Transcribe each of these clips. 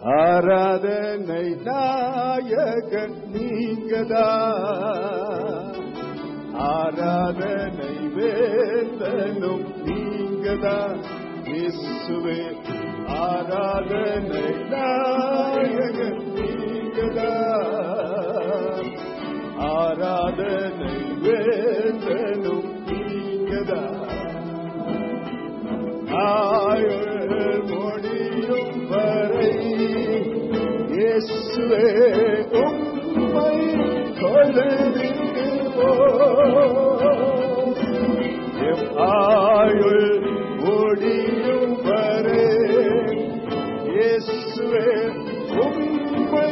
ஆராதனை நாயகன் நீங்கதான் ஆராதனை வேந்தனும் நீங்கதான் இயேசுவே ஆராதனை நாயகன் நீங்கதான் ஆராதனை வேந்தனும் நீங்கதான் ஆயுள் முடியும் வரை இயேசுவே உம்மை கொள்ளுகிறோம் எம் ஆயுள் முடியும் வரை இயேசுவே உம்மை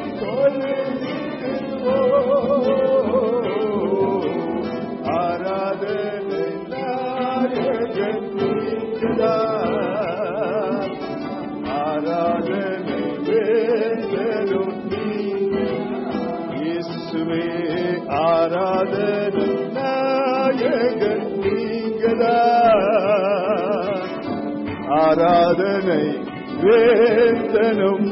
கொள்ளுகிறோம் ஆராதனை நாயகன் நீங்கதான் ஆராதனை வேந்தனும் இயேசுவே ஆராதனை நாயகன் நீங்கதான் ஆராதனை வேந்தனும்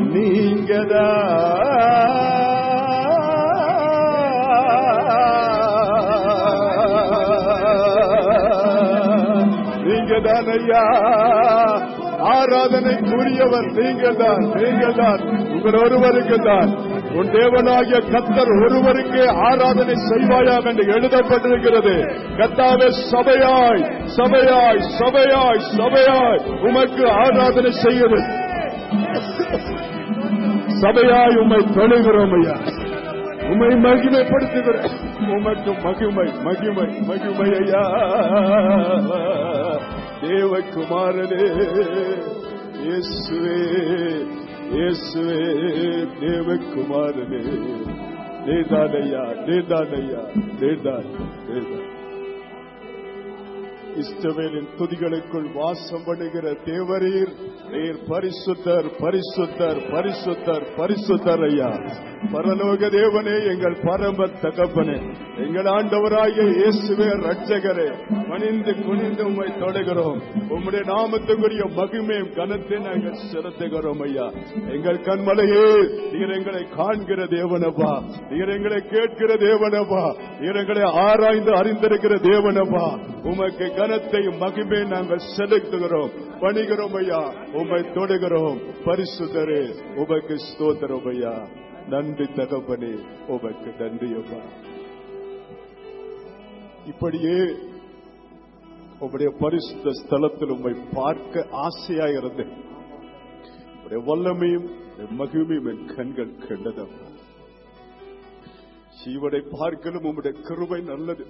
நீங்கதான் நீங்கதான் ஐயா ஆராதனைக்குரியவர் நீங்கள் தான் நீங்கள் தான் உங்கள் ஒருவருக்கு தான் உன் தேவனாகிய கத்தர் ஒருவருக்கு ஆராதனை செய்வாயாக என்று எழுதப்பட்டிருக்கிறது கத்தாவே சபையாய் சபையாய் சபையாய் சபையாய் உமக்கு ஆராதனை செய்வது சபையாய் உம்மை தொழுகிறோம் ஐயா உம்மை மகிமைப்படுத்துகிறேன் உமக்கு மகிமை மகிமை மகிமை ஐயா தேவகுமாரனே இயேசுவே இயேசுவே தேவகுமாரனே நீதான் ஐயா நீதான் ஐயா நீதான் நீதான் இஸ்ரவேலின் துதிகளுக்குள் வாசம் பண்ணுகிற தேவரீர் நீர் பரிசுத்தர் பரிசுத்தர் பரிசுத்தர் பரிசுத்தர் ஐயா பரலோக தேவனே எங்கள் பரம தகப்பனே எங்கள் ஆண்டவராகிய இயேசுவே ரட்சகரே பணிந்து குனிந்து உம்மை தொடுகிறோம் உம்முடைய நாமத்துக்குரிய மகிமையும் கனத்தை நாங்கள் செலுத்துகிறோம் ஐயா எங்கள் கண்மலையே நீர் எங்களை காண்கிற தேவனப்பா நீர் எங்களை கேட்கிற தேவனப்பா நீர் எங்களை ஆராய்ந்து அறிந்திருக்கிற தேவனப்பா உமக்கு கனத்தையும் மகிமையும் நாங்கள் செலுத்துகிறோம் பணிகிறோம் ஐயா உம்மை தொடுகிறோம் பரிசுத்தரே உமக்கு ஸ்தோத்திரம் ஐயா நன்றி தகப்பனே உமக்கு நன்றி அப்பா இப்படியே உம்முடைய பரிசுத்த ஸ்தலத்தில் உம்மை பார்க்க ஆசையாயிருந்தேன் உடைய வல்லமையும் உடைய மகிமையும் என் கண்கள் கண்டதப்பா ஜீவனை பார்க்கலும் உம்முடைய கிருபை நல்லது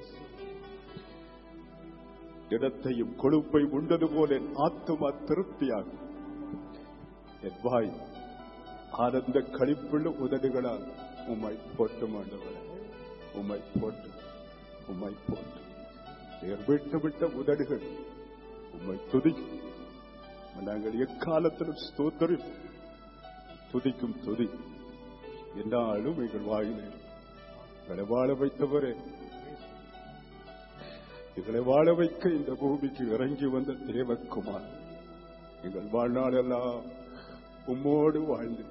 இடத்தையும் கொழுப்பை உண்டது போல என் ஆத்துமா திருப்தியாகும் என் வாய் ஆனந்த கழிப்புள்ள உதடுகளால் உம்மை போட்டு மாண்டவர் உம்மை போட்டு உம்மை போட்டு நீர் விட்டு விட்ட உதடுகள் உம்மை துதிக்கும் நாங்கள் எக்காலத்திலும் ஸ்தோத்தரும் துதிக்கும் துதி என்னாலும் எங்கள் வாயிலே எங்களை வாழ வைத்தவரே எங்களை வாழ வைக்க இந்த பூமிக்கு இறங்கி வந்த தேவக்குமார் எங்கள் வாழ்நாளெல்லாம் உம்மோடு வாழ்ந்து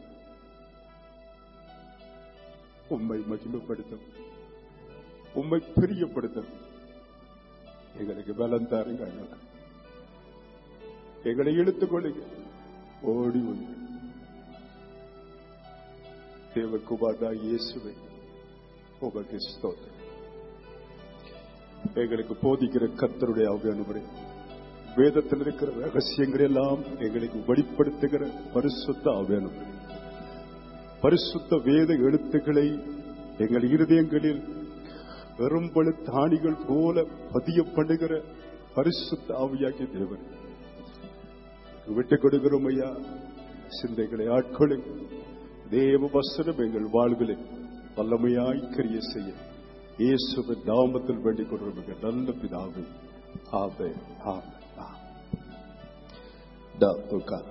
உம்மை மகிமைப்படுத்தும் உம்மை பிரியப்படுத்தும் எங்களுக்கு பலம் தாருங்க அண்ணா. எங்களை இழுத்துக் கொள்ளுங்க ஓடி வந்து தேவகுமாரா இயேசுவை உமக்கு ஸ்தோத்திரம் எங்களுக்கு போதிக்கிற கர்த்தருடைய அனுபவம் வேதத்தில் இருக்கிற ரகசியங்கள் எல்லாம் எங்களுக்கு வெளிப்படுத்துகிற பரிசுத்த ஆவியானவர் பரிசுத்த வேத எழுத்துக்களை எங்கள் இருதயங்களில் எறும்பழு தாணிகள் போல பதிய பண்ணுகிற பரிசுத்த ஆவியாகிய தேவன் விட்டுக் கொடுக்கிறோம் ஐயா சிந்தைகளை ஆட்கொள்ளுங்க தேவ வசனம் எங்கள் வாழ்களில் வல்லமையாய் கரிய செய்ய இயேசுவின் நாமத்தில் வேண்டிக் கொள்றவங்க நல்ல பிதாவே ஆவே ஆவே Da, உட்கார்.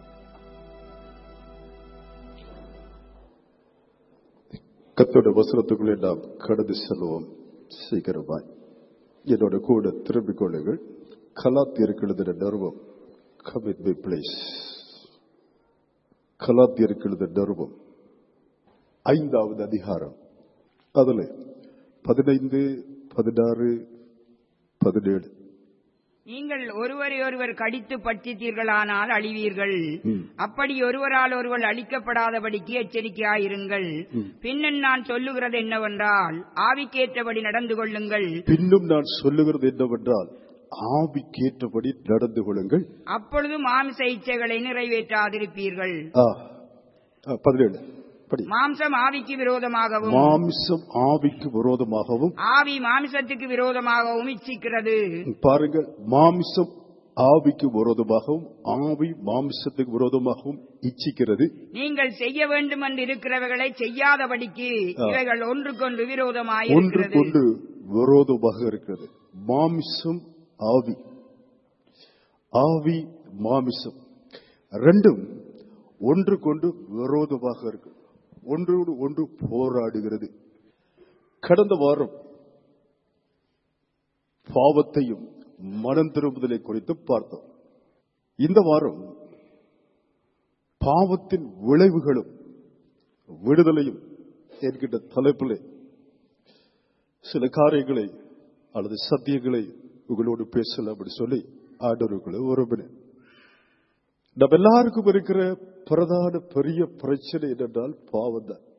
கத்தோட வசனத்துக்குள்ளே நாம் கடந்து செல்வோம் சீக்கிரமாய் என்னோட கூட திரும்பிக் கொள்ளுங்கள் கலாத்தியருக்கு எழுதின நிறுவம் கமிட் பி பிளேஸ் கலாத்தியருக்கு எழுத நிருபம் ஐந்தாவது அதிகாரம் அதுல பதினைந்து பதினாறு பதினேழு நீங்கள் ஒருவரை ஒருவர் கடித்து பட்சித்தீர்களானால் அழிவீர்கள் ம். அப்படி ஒருவரால் ஒருவர் அழிக்கப்படாதபடிக்கு எச்சரிக்கையாயிருங்கள் பின்னும் நான் சொல்லுகிறது என்னவென்றால் ஆவிக்கேற்றபடி நடந்து கொள்ளுங்கள் பின்னும் நான் சொல்லுகிறது என்னவென்றால் ஆவிக்கேற்றபடி நடந்து கொள்ளுங்கள் அப்பொழுது மாமிச இச்சைகளை நிறைவேற்றாதிருப்பீர்கள் ஆ, ஆ, பதினேழு படி மாம்சம் ஆவிக்கு விரோதமாகவும் மாமிசம் ஆவிக்கு விரோதமாகவும் ஆவி மாமிசத்துக்கு விரோதமாகவும் இச்சிக்கிறது பாருங்கள் மாமிசம் ஆவிக்கு விரோதமாகவும் ஆவி மாமிசத்துக்கு விரோதமாகவும் இச்சிக்கிறது நீங்கள் செய்ய வேண்டும் என்று இருக்கிறவைகளை செய்யாதபடிக்கு ஆ. இவைகள் ஒன்றுக்கொன்று விரோதமாய் இருக்கிறது ஒன்றுக்கொன்று விரோதமாக இருக்கிறது மாமிசம் ஆவி ஆவி மாமிசம் ரெண்டும் ஒன்றுக்கொண்டு விரோதமாக இருக்கு ஒன்றோடு ஒன்று போராடுகிறது கடந்த வாரம் பாவத்தையும் மனம் திரும்புதலை குறித்து பார்த்தோம் இந்த வாரம் பாவத்தின் விளைவுகளும் விடுதலையும் என்கின்ற தலைப்பிலே சில காரியங்களை அல்லது சத்தியங்களை உங்களோடு பேசல அப்படி சொல்லி ஆண்டவர்களை விரும்பினேன் நம்ம எல்லாருக்கும் இருக்கிற பிரதான பெரிய பிரச்சனை என்னென்றால் பாவம் தான்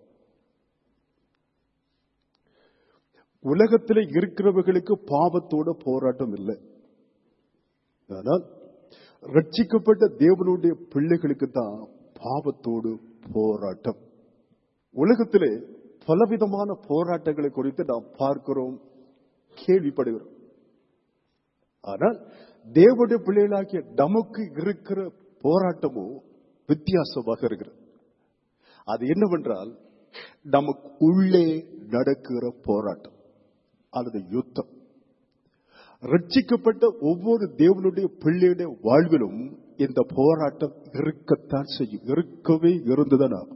உலகத்தில் இருக்கிறவர்களுக்கு பாவத்தோட போராட்டம் இல்லை ஆனால் ரட்சிக்கப்பட்ட தேவனுடைய பிள்ளைகளுக்கு தான் பாவத்தோடு போராட்டம் உலகத்திலே பலவிதமான போராட்டங்களை குறித்து நாம் பார்க்கிறோம் கேள்விப்படுகிறோம் ஆனால் தேவனுடைய பிள்ளைகளாகிய நமக்கு இருக்கிற போராட்டமோ வித்தியாசமாக இருக்கிறது அது என்னவென்றால் நமக்கு உள்ளே நடக்கிற போராட்டம் அல்லது யுத்தம் ரட்சிக்கப்பட்ட ஒவ்வொரு தேவனுடைய பிள்ளையுடைய வாழ்விலும் இந்த போராட்டம் இருக்கத்தான் செய்யும் இருக்கவே இருந்துதான் ஆகும்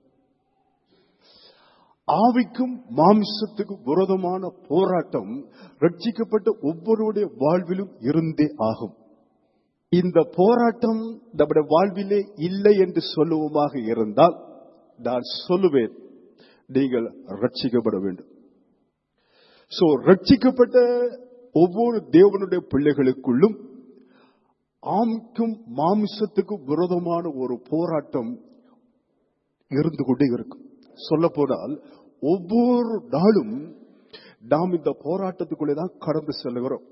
ஆவிக்கும் மாமிசத்துக்கும் விரோதமான போராட்டம் ரட்சிக்கப்பட்ட ஒவ்வொருடைய வாழ்விலும் இருந்தே ஆகும் இந்த போராட்டம் நம்முடைய வாழ்விலே இல்லை என்று சொல்லுவோமாக இருந்தால் நான் சொல்லுவேன் நீங்கள் ரட்சிக்கப்பட வேண்டும் சோ ரட்சிக்கப்பட்ட ஒவ்வொரு தேவனுடைய பிள்ளைகளுக்குள்ளும் ஆமிக்கும் மாமிசத்துக்கும் விரோதமான ஒரு போராட்டம் இருந்து கொண்டே இருக்கும் சொல்ல போனால் ஒவ்வொரு நாளும் நாம் இந்த போராட்டத்துக்குள்ளே தான் கடந்து செல்லுகிறோம்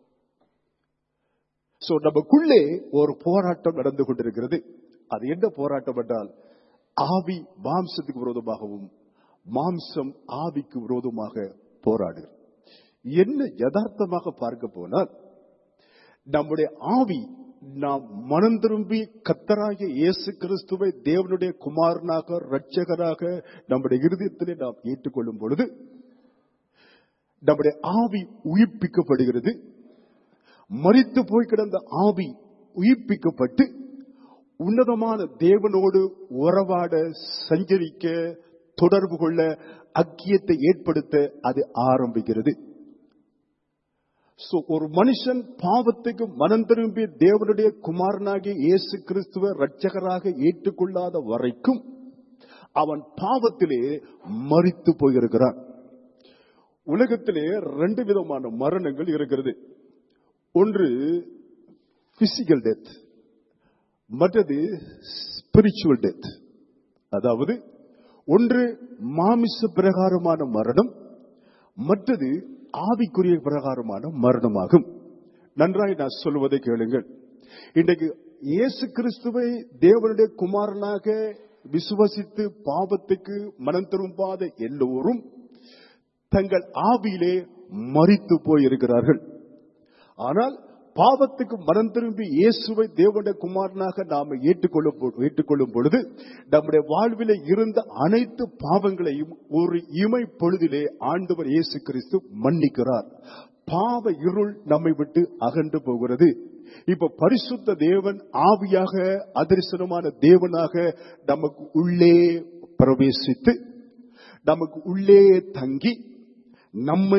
சோ நமக்குள்ளே ஒரு போராட்டம் நடந்து கொண்டிருக்கிறது அது என்ன போராட்டம் என்றால் ஆவி மாம்சத்துக்கு விரோதமாகவும் மாம்சம் ஆவிக்கு விரோதமாக போராடுகிறது என்ன யதார்த்தமாக பார்க்க போனால் நம்முடைய ஆவி நாம் மனம் திரும்பி கத்தராகிய இயேசு கிறிஸ்துவை தேவனுடைய குமாரனாக ரட்சகராக நம்முடைய இருதயத்திலே நாம் ஏற்றுக்கொள்ளும் பொழுது நம்முடைய ஆவி உயிர்ப்பிக்கப்படுகிறது மறித்து போய் கிடந்த ஆவி உயிர்ப்பிக்கப்பட்டு உன்னதமான தேவனோடு உறவாட சஞ்சரிக்க தொடர்பு கொள்ள அக்கியத்தை ஏற்படுத்த அது ஆரம்பிக்கிறது So, ஒரு மனுஷன் பாவத்துக்கு மனம் திரும்பி தேவனுடைய குமாரனாகிய இயேசு கிறிஸ்துவ ரட்சகராக ஏற்றுக்கொள்ளாத வரைக்கும் அவன் பாவத்திலே மறித்து போயிருக்கிறான் உலகத்திலே ரெண்டு விதமான மரணங்கள் இருக்கிறது ஒன்று பிசிக்கல் டெத் மற்றது ஸ்பிரிச்சுவல் டெத் அதாவது ஒன்று மாமிச பிரகாரமான மரணம் மற்றது ஆவிக்குரிய பிரகாரமான மரணமாகும் நன்றாய் நான் சொல்வதை கேளுங்கள் இன்றைக்கு இயேசு கிறிஸ்துவை தேவனுடைய குமாரனாக விசுவசித்து பாவத்துக்கு மனம் திரும்பாத எல்லோரும் தங்கள் ஆவியிலே மறித்து போயிருக்கிறார்கள் ஆனால் பாவத்துக்கு மனம் திரும்பி இயேசுவை தேவனுடைய குமாரனாக நாம ஏற்றுக்கொள்ளும் பொ- ஏற்றுக்கொள்ளும் பொழுது நம்முடைய வாழ்விலே இருந்த அனைத்து பாவங்களையும் ஒரு இமை பொழுதிலே ஆண்டவர் இயேசு கிறிஸ்து மன்னிக்கிறார் பாவ இருள் நம்மை விட்டு அகன்று போகிறது இப்ப பரிசுத்த தேவன் ஆவியாக அதரிசனமான தேவனாக நமக்கு உள்ளே பிரவேசித்து நமக்கு உள்ளே தங்கி நம்மை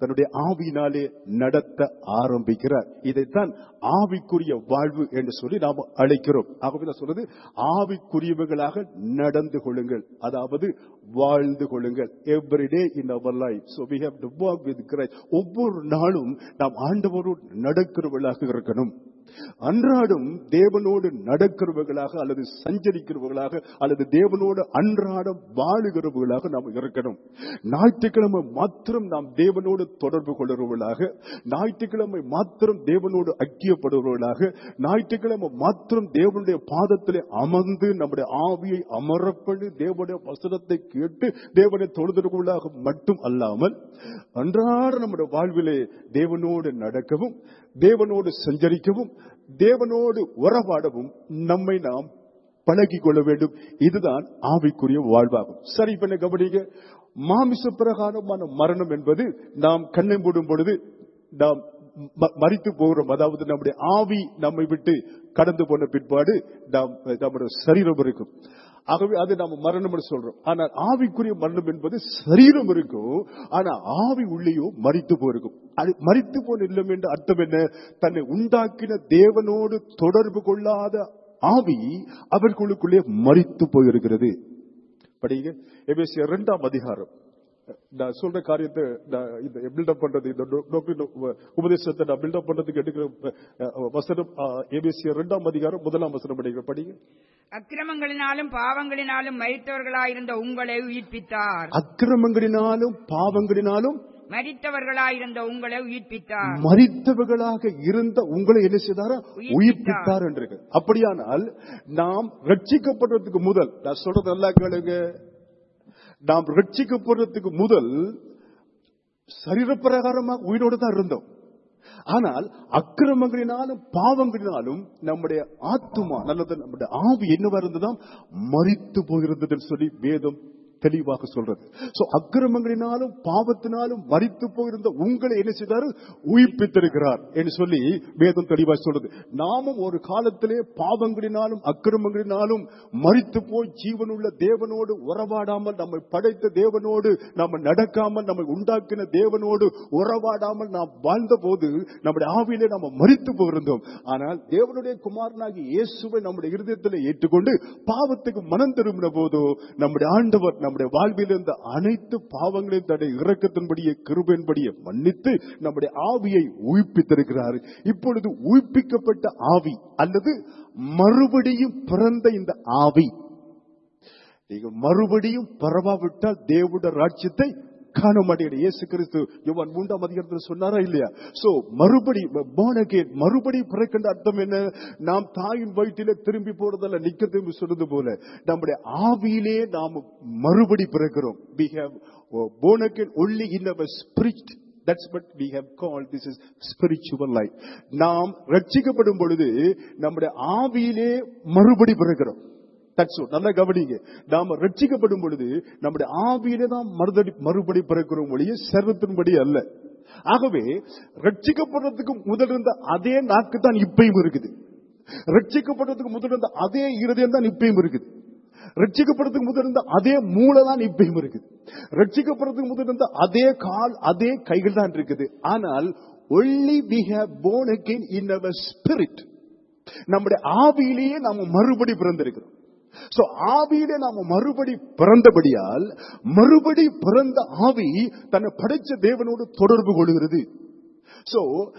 தன்னுடைய ஆவியினாலே நடத்த ஆரம்பிக்கிறார் இதைத்தான் ஆவிக்குரிய வாழ்வு என்று சொல்லி நாம் அழைக்கிறோம் ஆகவே நான் சொல்றது ஆவிக்குரியவர்களாக நடந்து கொள்ளுங்கள் அதாவது வாழ்ந்து கொள்ளுங்கள் everyday in our life so we have to walk with Christ ஒவ்வொரு நாளும் நாம் ஆண்டவரோடு நடக்கிறவர்களாக இருக்கணும் அன்றாடம் தேவனோடு நடக்கிறவர்களாக அல்லது சஞ்சரிக்கிறவர்களாக அல்லது தேவனோடு அன்றாடம் வாழுகிறவர்களாக நாம் இருக்கணும் ஞாயிற்றுக்கிழமை மாத்திரம் நாம் தேவனோடு தொடர்பு கொள்கிறவர்களாக ஞாயிற்றுக்கிழமை மாத்திரம் தேவனோடு ஐக்கியப்படுபவர்களாக ஞாயிற்றுக்கிழமை மாத்திரம் தேவனுடைய பாதத்திலே அமர்ந்து நம்முடைய ஆவியை அமரப்படு தேவனுடைய வசனத்தை கேட்டு தேவனை தொழுதுறவர்களாக மட்டும் அல்லாமல் அன்றாட நம்முடைய வாழ்விலே தேவனோடு நடக்கவும் தேவனோடு சஞ்சரிக்கவும் தேவனோடு உறவாடவும் நம்மை நாம் பழகிக் கொள்ள வேண்டும் இதுதான் ஆவிக்குரிய வாழ்வாகும் சரி இப்ப என்ன கவனிங்க மாமிச பிரகாரமான மரணம் என்பது நாம் கண்ணை மூடும் பொழுது நாம் ம- மரித்து போகிறோம் அதாவது நம்முடைய ஆவி நம்மை விட்டு கடந்து போன பிற்பாடு நாம் நம்முடைய சரீரம் இருக்கும் ஆகவே அது நம்ம மரணம் சொல்றோம் ஆனால் ஆவிக்குரிய மரணம் என்பது சரீரம் இருக்கும் ஆனா ஆவி உள்ளேயோ மரித்து போயிருக்கும் அது மரித்து போன இல்லம் என்ற அர்த்தம் என்ன தன்னை உண்டாக்கின தேவனோடு தொடர்பு கொள்ளாத ஆவி அவர்களுக்குள்ளே மரித்து போயிருக்கிறது படிங்க எபேசியர் இரண்டாம் அதிகாரம் நான் சொல்ற காரியத்தை நான் இந்த பில்டப் பண்றது இந்த டோ- doctrine உ- உபதேசத்தை நான் பில்டப் பண்றதுக்கு எடுக்கிற அஹ், வசனம் ஏபிஎஸ்சி இரண்டாம் அதிகாரம் முதலாம் வசனம் படிக்கிற படிங்க அக்கிரமங்களினாலும் பாவங்களினாலும் மரித்தவர்களாயிருந்த உங்களை உயிர்ப்பித்தார் அக்கிரமங்களினாலும் பாவங்களினாலும் மரித்தவர்களாயிருந்த உங்களை உயிர்ப்பித்தார் மரித்தவர்களாக இருந்த உங்களை என்ன செய்தாரா உயிர்ப்பித்தார். உயிர்ப்பித்தார் என்று அப்படியானால் நாம் ரட்சிக்கப்படுறதுக்கு முதல் நான் சொல்றது நல்லா கேளுங்க நாம் ரட்சிக்கப்படுறதுக்கு முதல் சரீரப்பிரகாரமாக உயிரோடு தான் இருந்தோம் ஆனால் அக்கிரமங்களினாலும் பாவங்களினாலும் நம்முடைய ஆத்துமா நல்லது நம்முடைய ஆவி என்னவா இருந்ததாம் மரித்து போயிருந்ததுன்னு சொல்லி வேதம் தெளிவாக சொல்றது சோ அக்கிரமங்களினாலும் பாவத்தினாலும் மரித்து போயிருந்த உங்களை என்ன செய்தாரு உயிர்ப்பித்திருக்கிறார் என்று சொல்லி வேதம் தெளிவாக சொல்றது நாமும் ஒரு காலத்திலே பாவங்களினாலும் அக்கிரமங்களினாலும் மரித்து போய் ஜீவனுள்ள தேவனோடு உறவாடாமல் நம்மை படைத்த தேவனோடு நம்ம நடக்காமல் நம்மை உண்டாக்கின தேவனோடு உறவாடாமல் நாம் வாழ்ந்த போது நம்முடைய ஆவியிலே நம்ம மரித்து போயிருந்தோம் ஆனால் தேவனுடைய குமாரனாகி இயேசுவை நம்முடைய இருதயத்தில் ஏற்றுக்கொண்டு பாவத்துக்கு மனம் திரும்பின போதோ நம்முடைய ஆண்டவர் நம்முடைய வாழ்வில் இருந்த அனைத்து பாவங்களையும் தன்னுடைய இரக்கத்தின்படியே கிருபையின்படியே மன்னித்து நம்முடைய ஆவியை உயிர்ப்பித்திருக்கிறார் இப்பொழுது உயிர்ப்பிக்கப்பட்ட ஆவி அல்லது மறுபடியும் பிறந்த இந்த ஆவி நீங்க மறுபடியும் பரவாவிட்டால் தேவனுடைய ராஜ்யத்தை காண மாட்டேன் இயேசு கிறிஸ்து யோவான் மூன்றாம் அதிகாரத்தில் சொன்னாரா இல்லையா சோ மறுபடி born again மறுபடி பிறக்கின்ற அர்த்தம் என்ன நாம் தாயின் வயிற்றிலே திரும்பி போறதல்ல நிக்க திரும்பி சொல்றது போல நம்முடைய ஆவியிலே நாம் மறுபடி பிறக்கிறோம் we have uh, born again only in our spirit That's what we have called this is spiritual life. நாம் ரட்சிக்கப்படும் பொழுது நம்முடைய ஆவியிலே மறுபடி பிறக்கிறோம் That's all. நல்லா கவனிங்க நாம ரட்சிக்கப்படும் பொழுது நம்முடைய ஆவியிலே தான் மறுபடி மறுபடி பிறக்கிறோம் ஒழிய சர்வத்தின்படி அல்ல ஆகவே ரட்சிக்கப்படுறதுக்கு முதல் இருந்த அதே நாக்கு தான் இப்பயும் இருக்குது ரட்சிக்கப்படுறதுக்கு முதல் இருந்த அதே இருதயம் தான் இப்பயும் இருக்குது ரட்சிக்கப்படுறதுக்கு முதல் இருந்த அதே மூளை தான் இப்பயும் இருக்குது ரட்சிக்கப்படுறதுக்கு முதல் இருந்த அதே கால் அதே கைகள் தான் இருக்குது ஆனால் only we have born again in our spirit நம்முடைய ஆவியிலேயே நாம மறுபடி பிறந்திருக்கிறோம் சோ ஆவியிலே நாம மறுபடி பிறந்தபடியால் மறுபடி பிறந்த ஆவி தன்னை படைச்ச தேவனோடு தொடர்பு கொள்கிறது சோ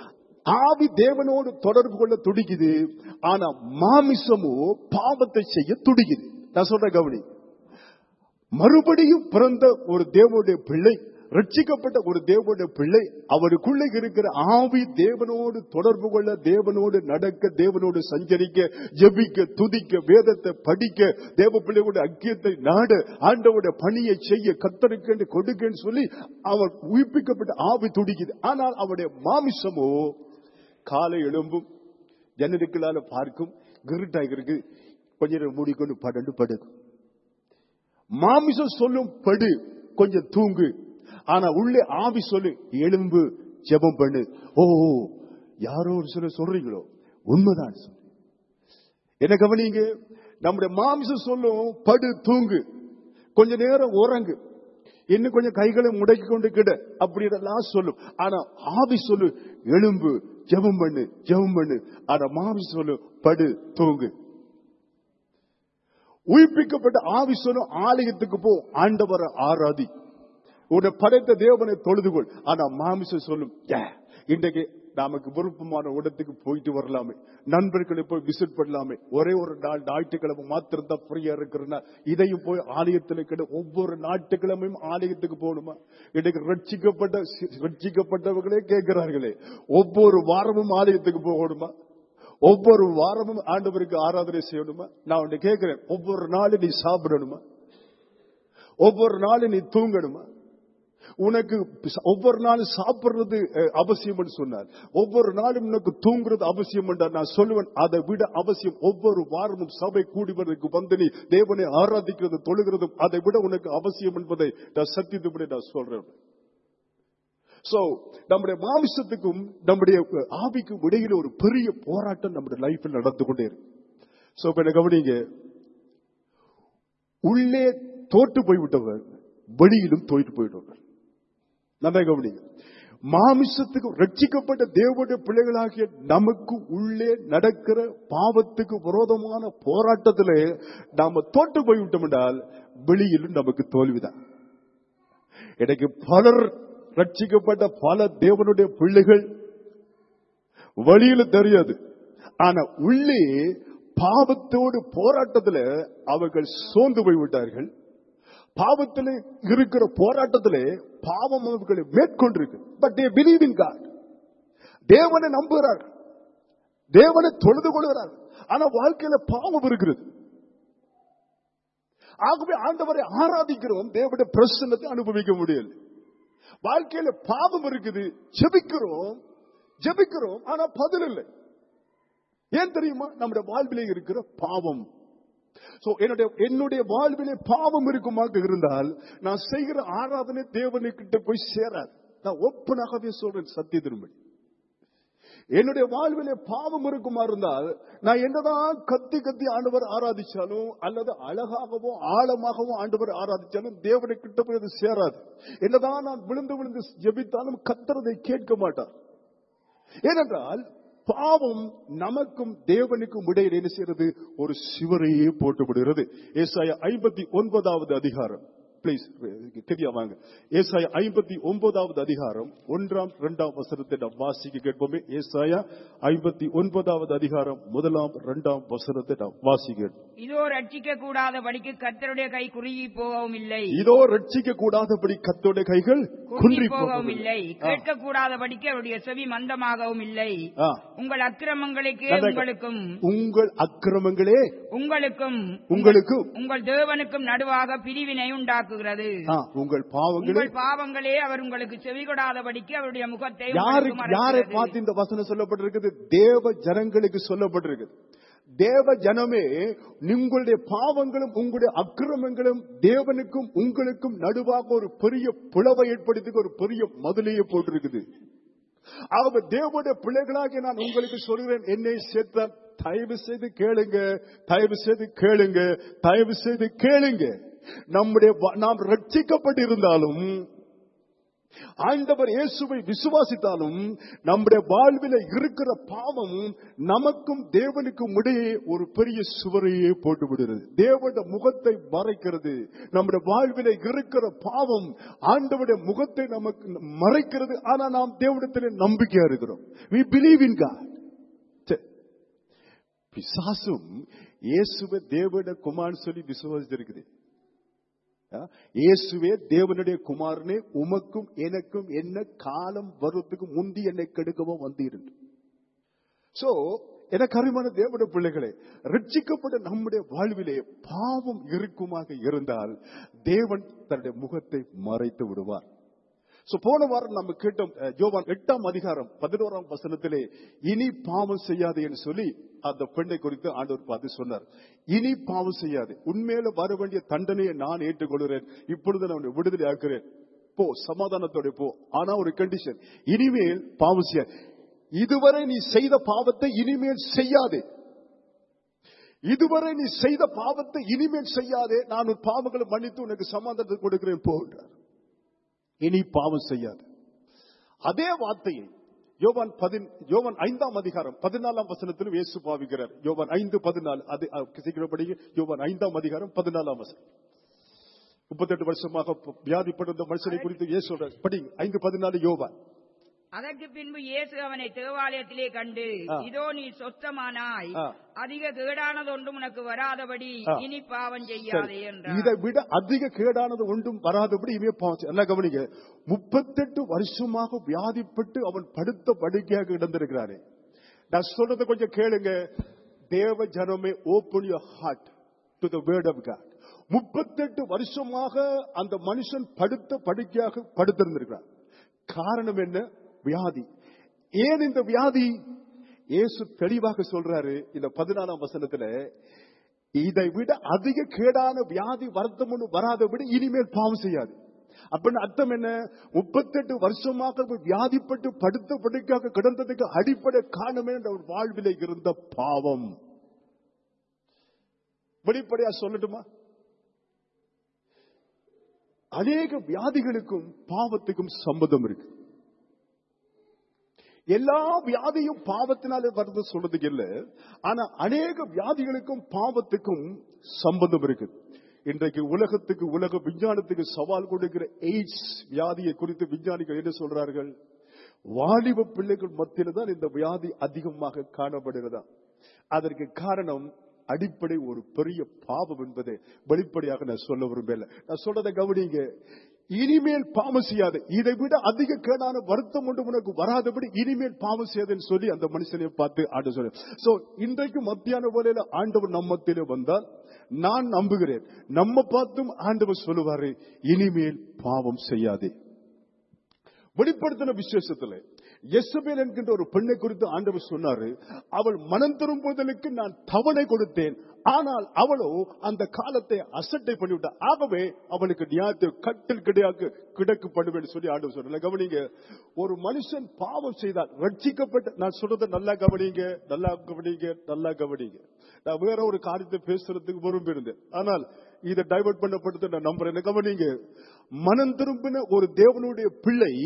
ஆவி தேவனோடு தொடர்பு கொள்ள துடிக்குது ஆனா மாமிசமோ பாவத்தை செய்ய துடிக்குது நான் சொல்றேன் கவனி மறுபடியும் பிறந்த ஒரு தேவனுடைய பிள்ளை ரட்சிக்கப்பட்ட ஒரு தேவனுடைய பிள்ளை அவருக்குள்ளே இருக்கிற ஆவி தேவனோடு தொடர்பு கொள்ள தேவனோடு நடக்க தேவனோடு சஞ்சரிக்க ஜெபிக்க துதிக்க வேதத்தை படிக்க தேவ பிள்ளையோட ஐக்கியத்தை நாட ஆண்டவோட பணியை செய்ய கத்தருக்கு கொடுக்கன்னு சொல்லி அவர் உயிர்ப்பிக்கப்பட்ட ஆவி துடிக்குது ஆனால் அவருடைய மாமிசமோ காலை எழும்பும் ஜன்னலுக்களால பார்க்கும் கிருட்டாக இருக்கு கொஞ்ச நேரம் மூடிக்கொண்டு படண்டு படுக்கும் மாமிசம் சொல்லும் படு கொஞ்சம் தூங்கு ஆனா உள்ளே ஆவி சொல்லு எலும்பு ஜெபம் பண்ணு ஓ ஓ, யாரோ ஒரு சில சொல்றீங்களோ உண்மைதான் சொல்லு என்ன கவனிங்க நம்முடைய மாமிசம் சொல்லும் படு தூங்கு கொஞ்ச நேரம் உறங்கு இன்னும் கொஞ்சம் கைகளை முடக்கி கொண்டு கிட அப்படின்றலாம் சொல்லும் ஆனா ஆவி சொல்லு எலும்பு ஜெபம் பண்ணு ஜெபம் பண்ணு ஆனா மாவி சொல்லு படு தூங்கு உயிர்ப்பிக்கப்பட்ட ஆவி சொல்லும் ஆலயத்துக்கு போ ஆண்டவரை ஆராதி உன்னை படைத்த தேவனை தொழுதுகொள் ஆனா மாமிசம் சொல்லும் "ஏ, இன்றைக்கு நமக்கு விருப்பமான இடத்துக்கு போயிட்டு வரலாமே நண்பர்களை போய் விசிட் பண்ணலாமே ஒரே ஒரு நாள் ஞாயிற்றுக்கிழமை மாத்திரம் தான் ஃப்ரீயா இருக்கிறனா இதையும் போய் ஆலயத்தில் கிட்ட ஒவ்வொரு ஞாயிற்றுக்கிழமையும் ஆலயத்துக்கு போகணுமா இன்னைக்கு ரட்சிக்கப்பட்ட ரட்சிக்கப்பட்டவர்களே கேட்கிறார்களே ஒவ்வொரு வாரமும் ஆலயத்துக்கு போகணுமா ஒவ்வொரு வாரமும் ஆண்டவருக்கு ஆராதனை செய்யணுமா நான் உன்னை கேட்கிறேன் ஒவ்வொரு நாளும் நீ சாப்பிடணுமா ஒவ்வொரு நாளும் நீ தூங்கணுமா உனக்கு ஒவ்வொரு நாளும் சாப்பிடுறது அஹ், அவசியம் சொன்னார் ஒவ்வொரு நாளும் உனக்கு தூங்குறது அவசியம் என்றார் நான் சொல்லுவேன் அதை விட அவசியம் ஒவ்வொரு வாரமும் சபை கூடிவதற்கு வந்து நீ தேவனை ஆராதிக்கிறது தொழுகிறதும் அதை விட உனக்கு அவசியம் என்பதை நான் சத்தியத்துப்படி நான் சொல்றேன் சோ நம்முடைய மாமிசத்துக்கும் நம்முடைய ஆவிக்கும் இடையில ஒரு பெரிய போராட்டம் நம்முடைய லைஃப்ல நடந்து கொண்டே இருக்கு சோ இப்ப என்ன கவனிங்க உள்ளே தோற்று போய்விட்டவர் வெளியிலும் தோற்று போயிட்டவர் நல்லா கவனிங்க மாமிசத்துக்கு ரட்சிக்கப்பட்ட தேவனுடைய பிள்ளைகளாகிய நமக்கு உள்ளே நடக்கிற பாவத்துக்கு விரோதமான போராட்டத்திலே நாம தோற்று போய்விட்டோம் என்றால் வெளியிலும் நமக்கு தோல்விதான் எனக்கு பலர் ரட்சிக்கப்பட்ட பல தேவனுடைய பிள்ளைகள் வழியில தெரியாது ஆனா உள்ளே பாவத்தோடு போராட்டத்துல அவர்கள் சோர்ந்து போய் விட்டார்கள் பாவத்தில் இருக்கிற போராட்டத்திலே பாவம் அவர்களை மேற்கொண்டிருக்கு but they believe in God தேவனை நம்புகிறார்கள் தேவனை தொழுது கொள்கிறார்கள் ஆனா வாழ்க்கையில பாவம் இருக்கிறது ஆகவே ஆண்டவரை ஆராதிக்கிறோம் தேவனுடைய பிரசன்னத்தை அனுபவிக்க முடியல வாழ்க்கையில பாவம் இருக்குது ஜெபிக்கிறோம் ஜெபிக்கிறோம் ஆனா பதில் இல்லை ஏன் தெரியுமா நம்முடைய வாழ்விலே இருக்கிற பாவம் சோ என்னுடைய என்னுடைய வாழ்விலே பாவம் இருக்குமாக இருந்தால் நான் செய்கிற ஆராதனை தேவனுக்கிட்ட போய் சேராது நான் ஒப்பனாகவே சொல்றேன் சத்திய திரும்படி என்னுடைய வாழ்விலே பாவம் இருக்குமா இருந்தால் நான் என்னதான் கத்தி கத்தி ஆண்டவர் ஆராதிச்சாலும் அல்லது அழகாகவோ ஆழமாகவோ ஆண்டவர் ஆராதிச்சாலும் தேவனை கிட்ட போய் அது சேராது என்னதான் நான் விழுந்து விழுந்து ஜெபித்தாலும் கத்துறதை கேட்க மாட்டார் ஏனென்றால் பாவம் நமக்கும் தேவனுக்கும் இடையில் என்ன செய்யறது ஒரு சிவரையே போட்டுவிடுகிறது ஏசாய ஐம்பத்தி ஒன்பதாவது அதிகாரம் பிளீஸ் தெரியா வாங்க ஏசாய ஐம்பத்தி ஒன்பதாவது அதிகாரம் ஒன்றாம் இரண்டாம் வசனத்தை நாம் வாசிக்க கேட்போமே ஏசாயா ஐம்பத்தி ஒன்பதாவது அதிகாரம் முதலாம் இரண்டாம் வசனத்தை நாம் வாசிக்க இதோ ரட்சிக்க கூடாத படிக்கு கர்த்தருடைய கை குறுகி போகவும் இல்லை இதோ ரட்சிக்க கூடாதபடி கத்தோட கைகள் குறுகி குன்றி போகவும் இல்லை போகும் கேட்க கூடாத படிக்கு அவருடைய செவி மந்தமாகவும் இல்லை ஆ. உங்கள் அக்கிரமங்களுக்கே நல்லா- உங்களுக்கும் உங்கள் அக்கிரமங்களே உங்களுக்கும் உங்களுக்கும் உங்கள் தேவனுக்கும் நடுவாக பிரிவினை உண்டாக்குகிறது ஆ, உங்கள் பாவங்களே உங்கள் பாவங்களே அவர் உங்களுக்கு செவி கொடாதபடிக்கு அவருடைய முகத்தை யாருக்கு உங்களுக்கு யாரை மறைக்கிறது. பார்த்து இந்த வசனம் சொல்லப்பட்டிருக்குது தேவ ஜனங்களுக்கு சொல்லப்பட்டிருக்குது தேவ ஜனமே உங்களுடைய பாவங்களும் உங்களுடைய அக்கிரமங்களும் தேவனுக்கும் உங்களுக்கும் நடுவாக ஒரு பெரிய பிளவை ஏற்படுத்தி ஒரு பெரிய மதுளையை போட்டிருக்குது ஆகவே தேவனுடைய பிள்ளைகளாக நான் உங்களுக்கு சொல்கிறேன் என்னை சேர்த்த தயவு செய்து கேளுங்க தயவு செய்து கேளுங்க தயவு செய்து கேளுங்க நம்முடைய வ- நாம் ரட்சிக்கப்பட்டிருந்தாலும் ஆண்டவர் இயேசுவை விசுவாசித்தாலும் நம்முடைய வாழ்வில இருக்கிற பாவம் நமக்கும் தேவனுக்கும் இடையே ஒரு பெரிய சுவரையே போட்டு விடுகிறது தேவனுடைய முகத்தை மறைக்கிறது நம்முடைய வாழ்வில இருக்கிற பாவம் ஆண்டவருடைய முகத்தை நமக்கு மறைக்கிறது ஆனா நாம் தேவனிடத்திலே நம்பிக்கையா இருக்கிறோம் we believe in God சரி. பிசாசும் இயேசுவை தேவனுடைய குமார் சொல்லி விசுவாசித்திருக்குது இயேசுவே தேவனுடைய குமாரனே உமக்கும் எனக்கும் என்ன காலம் வருவதுக்கு முந்தி என்னை கெடுக்கவும் வந்தீர்கள் சோ எனக்கு அருமான தேவனுடைய பிள்ளைகளே ரட்சிக்கப்பட்ட நம்முடைய வாழ்விலே பாவம் இருக்குமாக இருந்தால் தேவன் தன்னுடைய முகத்தை மறைத்து விடுவார் சோ போன வாரம் நம்ம கேட்டோம் அஹ், யோவான் எட்டாம் அதிகாரம் பதினோராம் வசனத்திலே இனி பாவம் செய்யாது என்று சொல்லி அந்த பெண்ணை குறித்து ஆண்டவர் பார்த்து சொன்னார் இனி பாவம் செய்யாது உண்மையில வர வேண்டிய தண்டனையை நான் ஏற்றுக்கொள்கிறேன் இப்பொழுது நான் உன்னை விடுதலை ஆக்குறேன் போ சமாதானத்தோட போ ஆனா ஒரு கண்டிஷன் இனிமேல் பாவம் செய்ய இதுவரை நீ செய்த பாவத்தை இனிமேல் செய்யாதே இதுவரை நீ செய்த பாவத்தை இனிமேல் செய்யாதே நான் உன் பாவங்களை மன்னித்து உனக்கு சமாதானத்தை கொடுக்கிறேன் போன்றார் இனி பாவம் செய்யாது அதே வார்த்தையை யோவான் பதின் யோவான் ஐந்தாம் அதிகாரம் பதினாலாம் வசனத்திலும் இயேசு பாவிக்கிறார் யோவான் ஐந்து பதினாலு அது அஹ், சீக்கிரம் படிங்க யோவான் ஐந்தாம் அதிகாரம் பதினாலாம் வசனம் முப்பத்தெட்டு வருஷமாக வியாதிப்பட்டிருந்த மனுஷனை குறித்து இயேசு சொல்றார் படிங்க ஐந்து பதினாலு யோவான் அதற்கு பின்பு இயேசு அவனை தேவாலயத்திலே கண்டு ஆ. இதோ நீ சொத்தமானாய் ஆ. அதிக கேடானதொன்றும் உனக்கு வராதபடி ஆ. இனி பாவம் செய்யாதே சரி. என்றார் இதை விட அதிக கேடானது ஒன்றும் வராதபடி இவே பாவம் செய்ய- நல்லா கவனிங்க முப்பத்தெட்டு வருஷமாக வியாதிப்பட்டு அவன் படுத்த படுக்கையாக கிடந்திருக்கிறானே நான் சொல்றதை கொஞ்சம் கேளுங்க தேவ ஜனமே open your heart to the word of God முப்பத்தெட்டு வருஷமாக அந்த மனுஷன் படுத்த படுக்கையாக படுத்திருந்திருக்கிறான் காரணம் என்ன வியாதி ஏன் இந்த வியாதி இயேசு தெளிவாக சொல்றாரு இந்த பதினாலாம் வசனத்துல இதை விட அதிக கேடான வியாதி வருத்தம் ஒன்று வராதபடி இனிமேல் பாவம் செய்யாது அப்படின்னு அர்த்தம் என்ன முப்பத்தெட்டு வருஷமாக அவர் வியாதிப்பட்டு படுத்த படுக்கையாக கிடந்ததுக்கு அடிப்படை காரணமே அவர் வாழ்விலே இருந்த பாவம் வெளிப்படையா சொல்லட்டுமா அநேக வியாதிகளுக்கும் பாவத்துக்கும் சம்பந்தம் இருக்கு எல்லா வியாதியும் பாவத்தினாலே வருது சொல்றதுக்கு இல்ல ஆனா அநேக வியாதிகளுக்கும் பாவத்துக்கும் சம்பந்தம் இருக்கு இன்றைக்கு உலகத்துக்கு உலக விஞ்ஞானத்துக்கு சவால் கொடுக்கிற எய்ட்ஸ் வியாதியை குறித்து விஞ்ஞானிகள் என்ன சொல்றார்கள் வாலிப பிள்ளைகள் மத்தியில தான் இந்த வியாதி அதிகமாக காணப்படுகிறதா அதற்கு காரணம் அடிப்படை ஒரு பெரிய பாவம் என்பதை வெளிப்படையாக நான் சொல்ல விரும்பல நான் சொல்றதை கவனிங்க இனிமேல் பாவம் செய்யாது இதை விட அதிக கேடான வருத்தம் ஒன்று உனக்கு வராதபடி இனிமேல் பாவம் செய்யாதுன்னு சொல்லி அந்த மனுஷனை பார்த்து ஆண்டு சொல்ல சோ இன்றைக்கு மத்தியான வேலையில ஆண்டவர் நம்மத்திலே வந்தால் நான் நம்புகிறேன் நம்ம பார்த்தும் ஆண்டவர் சொல்லுவாரு இனிமேல் பாவம் செய்யாதே வெளிப்படுத்தின விசேஷத்துல எசபேல் என்கின்ற ஒரு பெண்ணை குறித்து ஆண்டவர் சொன்னாரு அவள் மனம் திரும்புவதற்கு நான் தவணை கொடுத்தேன் ஆனால் அவளோ அந்த காலத்தை அசட்டை பண்ணிவிட்டார் ஆகவே அவளுக்கு நியாயத்தை கட்டில் கிடையாது கிடக்கு பண்ணுவேன் சொல்லி ஆண்டவர் சொன்ன கவனிங்க ஒரு மனுஷன் பாவம் செய்தால் ரட்சிக்கப்பட்ட நான் சொல்றதை நல்லா கவனிங்க நல்லா கவனிங்க நல்லா கவனிங்க நான் வேற ஒரு காரியத்தை பேசுறதுக்கு விரும்பியிருந்தேன் ஆனால் இதை டைவர்ட் பண்ணப்பட்டது நான் நம்புறேன் என்ன கவனிங்க மனம் திரும்பின ஒரு தேவனுடைய பிள்ளை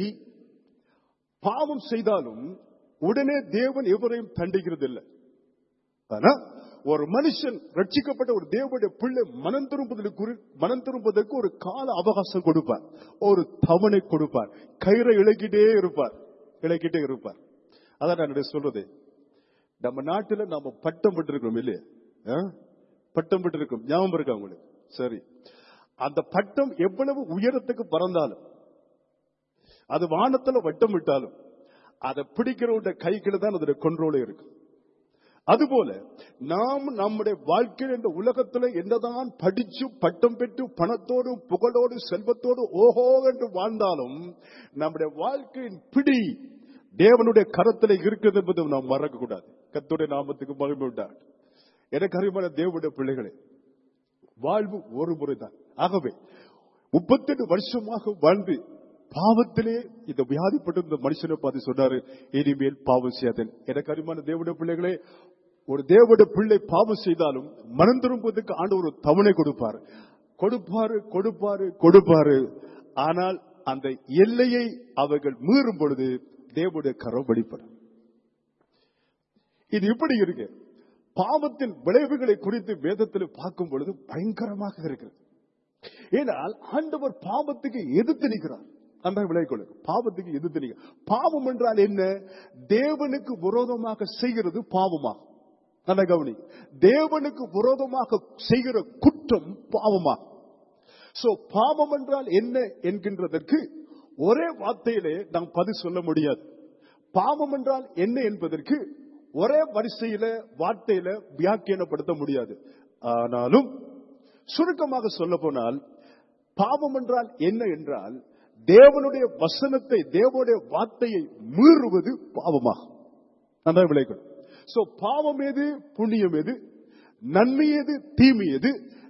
பாவம் செய்தாலும் உடனே தேவன் எவரையும் தண்டிக்கிறது இல்லை ஆனா ஒரு மனுஷன் ரட்சிக்கப்பட்ட ஒரு தேவனுடைய பிள்ளை மனம் திரும்புவதற்கு குறி- மனம் திரும்புவதற்கு ஒரு கால அவகாசம் கொடுப்பார் ஒரு தவணை கொடுப்பார் கயிறை இழக்கிட்டே இருப்பார் இழக்கிட்டே இருப்பார் அதான் நான் இதை சொல்றது நம்ம நாட்டுல நாம பட்டம் பெற்றிருக்கோம் இல்லையா ஆ? பட்டம் பெற்றிருக்கோம் ஞாபகம் இருக்கா உங்களுக்கு சரி அந்த பட்டம் எவ்வளவு உயரத்துக்கு பறந்தாலும் அது வானத்துல வட்டம் விட்டாலும் அதை பிடிக்கிறவங்க கைக்குள்ள தான் அதோட கண்ட்ரோலே இருக்கு அதுபோல நாம் நம்முடைய வாழ்க்கையில் இந்த உலகத்துல என்னதான் படிச்சு பட்டம் பெற்று பணத்தோடு புகழோடு செல்வத்தோடு ஓஹோ என்று வாழ்ந்தாலும் நம்முடைய வாழ்க்கையின் பிடி தேவனுடைய கரத்துல இருக்குது என்பதை நாம் மறக்க கூடாது கத்துடைய நாமத்துக்கு மகிமை உண்டாது எனக்கு அறிவான தேவனுடைய பிள்ளைகளே வாழ்வு ஒரு முறைதான் ஆகவே முப்பத்தெட்டு வருஷமாக வாழ்ந்து பாவத்திலே இந்த வியாதிப்பட்ட இந்த மனுஷனை பார்த்து சொன்னாரு இனிமேல் பாவம் செய்யாதன் எனக்கு அறிமான தேவனுடைய பிள்ளைகளே ஒரு தேவனுடைய பிள்ளை பாவம் செய்தாலும் மனம் திரும்புவதற்கு ஆண்டு ஒரு தவணை கொடுப்பார் கொடுப்பாரு கொடுப்பாரு கொடுப்பாரு ஆனால் அந்த எல்லையை அவர்கள் மீறும் பொழுது தேவனுடைய கரம் வெளிப்படும் இது இப்படி இருக்கு பாவத்தின் விளைவுகளை குறித்து வேதத்தில் பார்க்கும் பொழுது பயங்கரமாக இருக்கிறது ஏனால் ஆண்டவர் பாவத்துக்கு எதிர்த்து நிற்கிறார் அந்த விளைவுகள் பாவத்துக்கு எதிர்த்து நிற்கிறார் பாவம் என்றால் என்ன தேவனுக்கு விரோதமாக செய்கிறது பாவமாகும் நல்ல கவனி தேவனுக்கு விரோதமாக செய்கிற குற்றம் பாவமாகும் சோ பாவம் என்றால் என்ன என்கின்றதற்கு ஒரே வார்த்தையிலே நாம் பதில் சொல்ல முடியாது பாவம் என்றால் என்ன என்பதற்கு ஒரே வரிசையில வார்த்தையில வியாக்கியானப்படுத்த முடியாது ஆனாலும் சுருக்கமாக சொல்ல போனால் பாவம் என்றால் என்ன என்றால் தேவனுடைய வசனத்தை தேவனுடைய வார்த்தையை மீறுவது பாவமாகும் அதான் விளைகள் சோ பாவம் எது புண்ணியம் எது நன்மை எது தீமை எது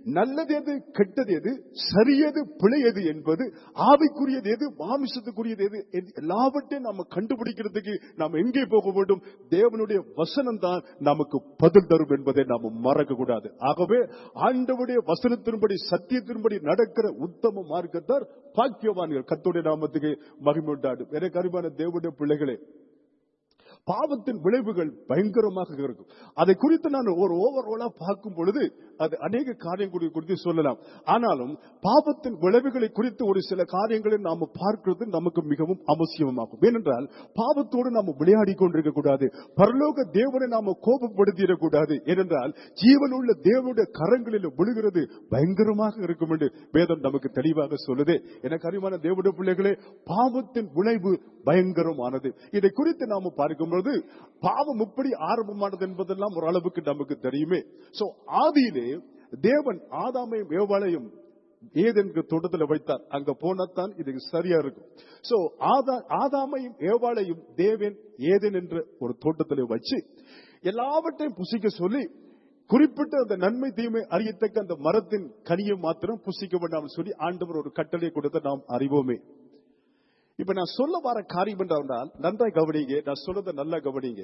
நல்லது எது கெட்டது எது சரியது பிழையது என்பது ஆவிக்குரியது எது மாமிசத்துக்குரியது எது என்று எல்லாவற்றையும் நாம கண்டுபிடிக்கிறதுக்கு நாம் எங்கே போக வேண்டும் தேவனுடைய வசனம் தான் நமக்கு பதில் தரும் என்பதை நாம் மறக்க கூடாது ஆகவே ஆண்டவுடைய வசனத்தின்படி சத்தியத்தின்படி நடக்கிற உத்தம மார்க்கத்தார் பாக்கியவான்கள் கத்துடைய நாமத்துக்கு மகிமை உண்டாடும் எனக்கு அருமையான தேவனுடைய பிள்ளைகளே பாவத்தின் விளைவுகள் பயங்கரமாக இருக்கும் அதை குறித்து நான் ஒரு ஓவர்ஆலா பார்க்கும் பொழுது அது அநேக காரியம் குறி- குறித்து சொல்லலாம் ஆனாலும் பாவத்தின் விளைவுகளை குறித்து ஒரு சில காரியங்களை நாம பார்க்கிறது நமக்கு மிகவும் அவசியமாகும் ஏனென்றால் பாவத்தோடு நாம விளையாடி கொண்டிருக்க கூடாது பரலோக தேவனை நாம கோபப்படுத்திடக்கூடாது ஏனென்றால் ஜீவனுள்ள தேவனுடைய கரங்களில் விழுகிறது பயங்கரமாக இருக்கும் என்று வேதம் நமக்கு தெளிவாக சொல்லுது எனக்கு அறிவான தேவனுடைய பிள்ளைகளே பாவத்தின் விளைவு பயங்கரமானது இதை குறித்து நாம பார்க்கும்போது பாவம் எப்படி ஆரம்பமானது என்பதெல்லாம் ஒரு அளவுக்கு நமக்கு தெரியுமே சோ ஆதியிலே தேவன் ஆதாமையும் ஏவாளையும் ஏதென்கு தோட்டத்தில் வைத்தார் அங்க போனத்தான் இதுக்கு சரியா இருக்கும் சோ ஆதா ஆதாமையும் ஏவாளையும் தேவன் ஏதேன் என்ற ஒரு தோட்டத்தில் வச்சு எல்லாவற்றையும் புசிக்க சொல்லி குறிப்பிட்ட அந்த நன்மை தீமை அறியத்தக்க அந்த மரத்தின் கனியை மாத்திரம் புசிக்க வேண்டாம் சொல்லி ஆண்டவர் ஒரு கட்டளை கொடுத்த நாம் அறிவோமே இப்ப நான் சொல்ல வர காரியம் என்றால் நன்றாய் கவனிங்க நான் சொல்றத நல்லா கவனிங்க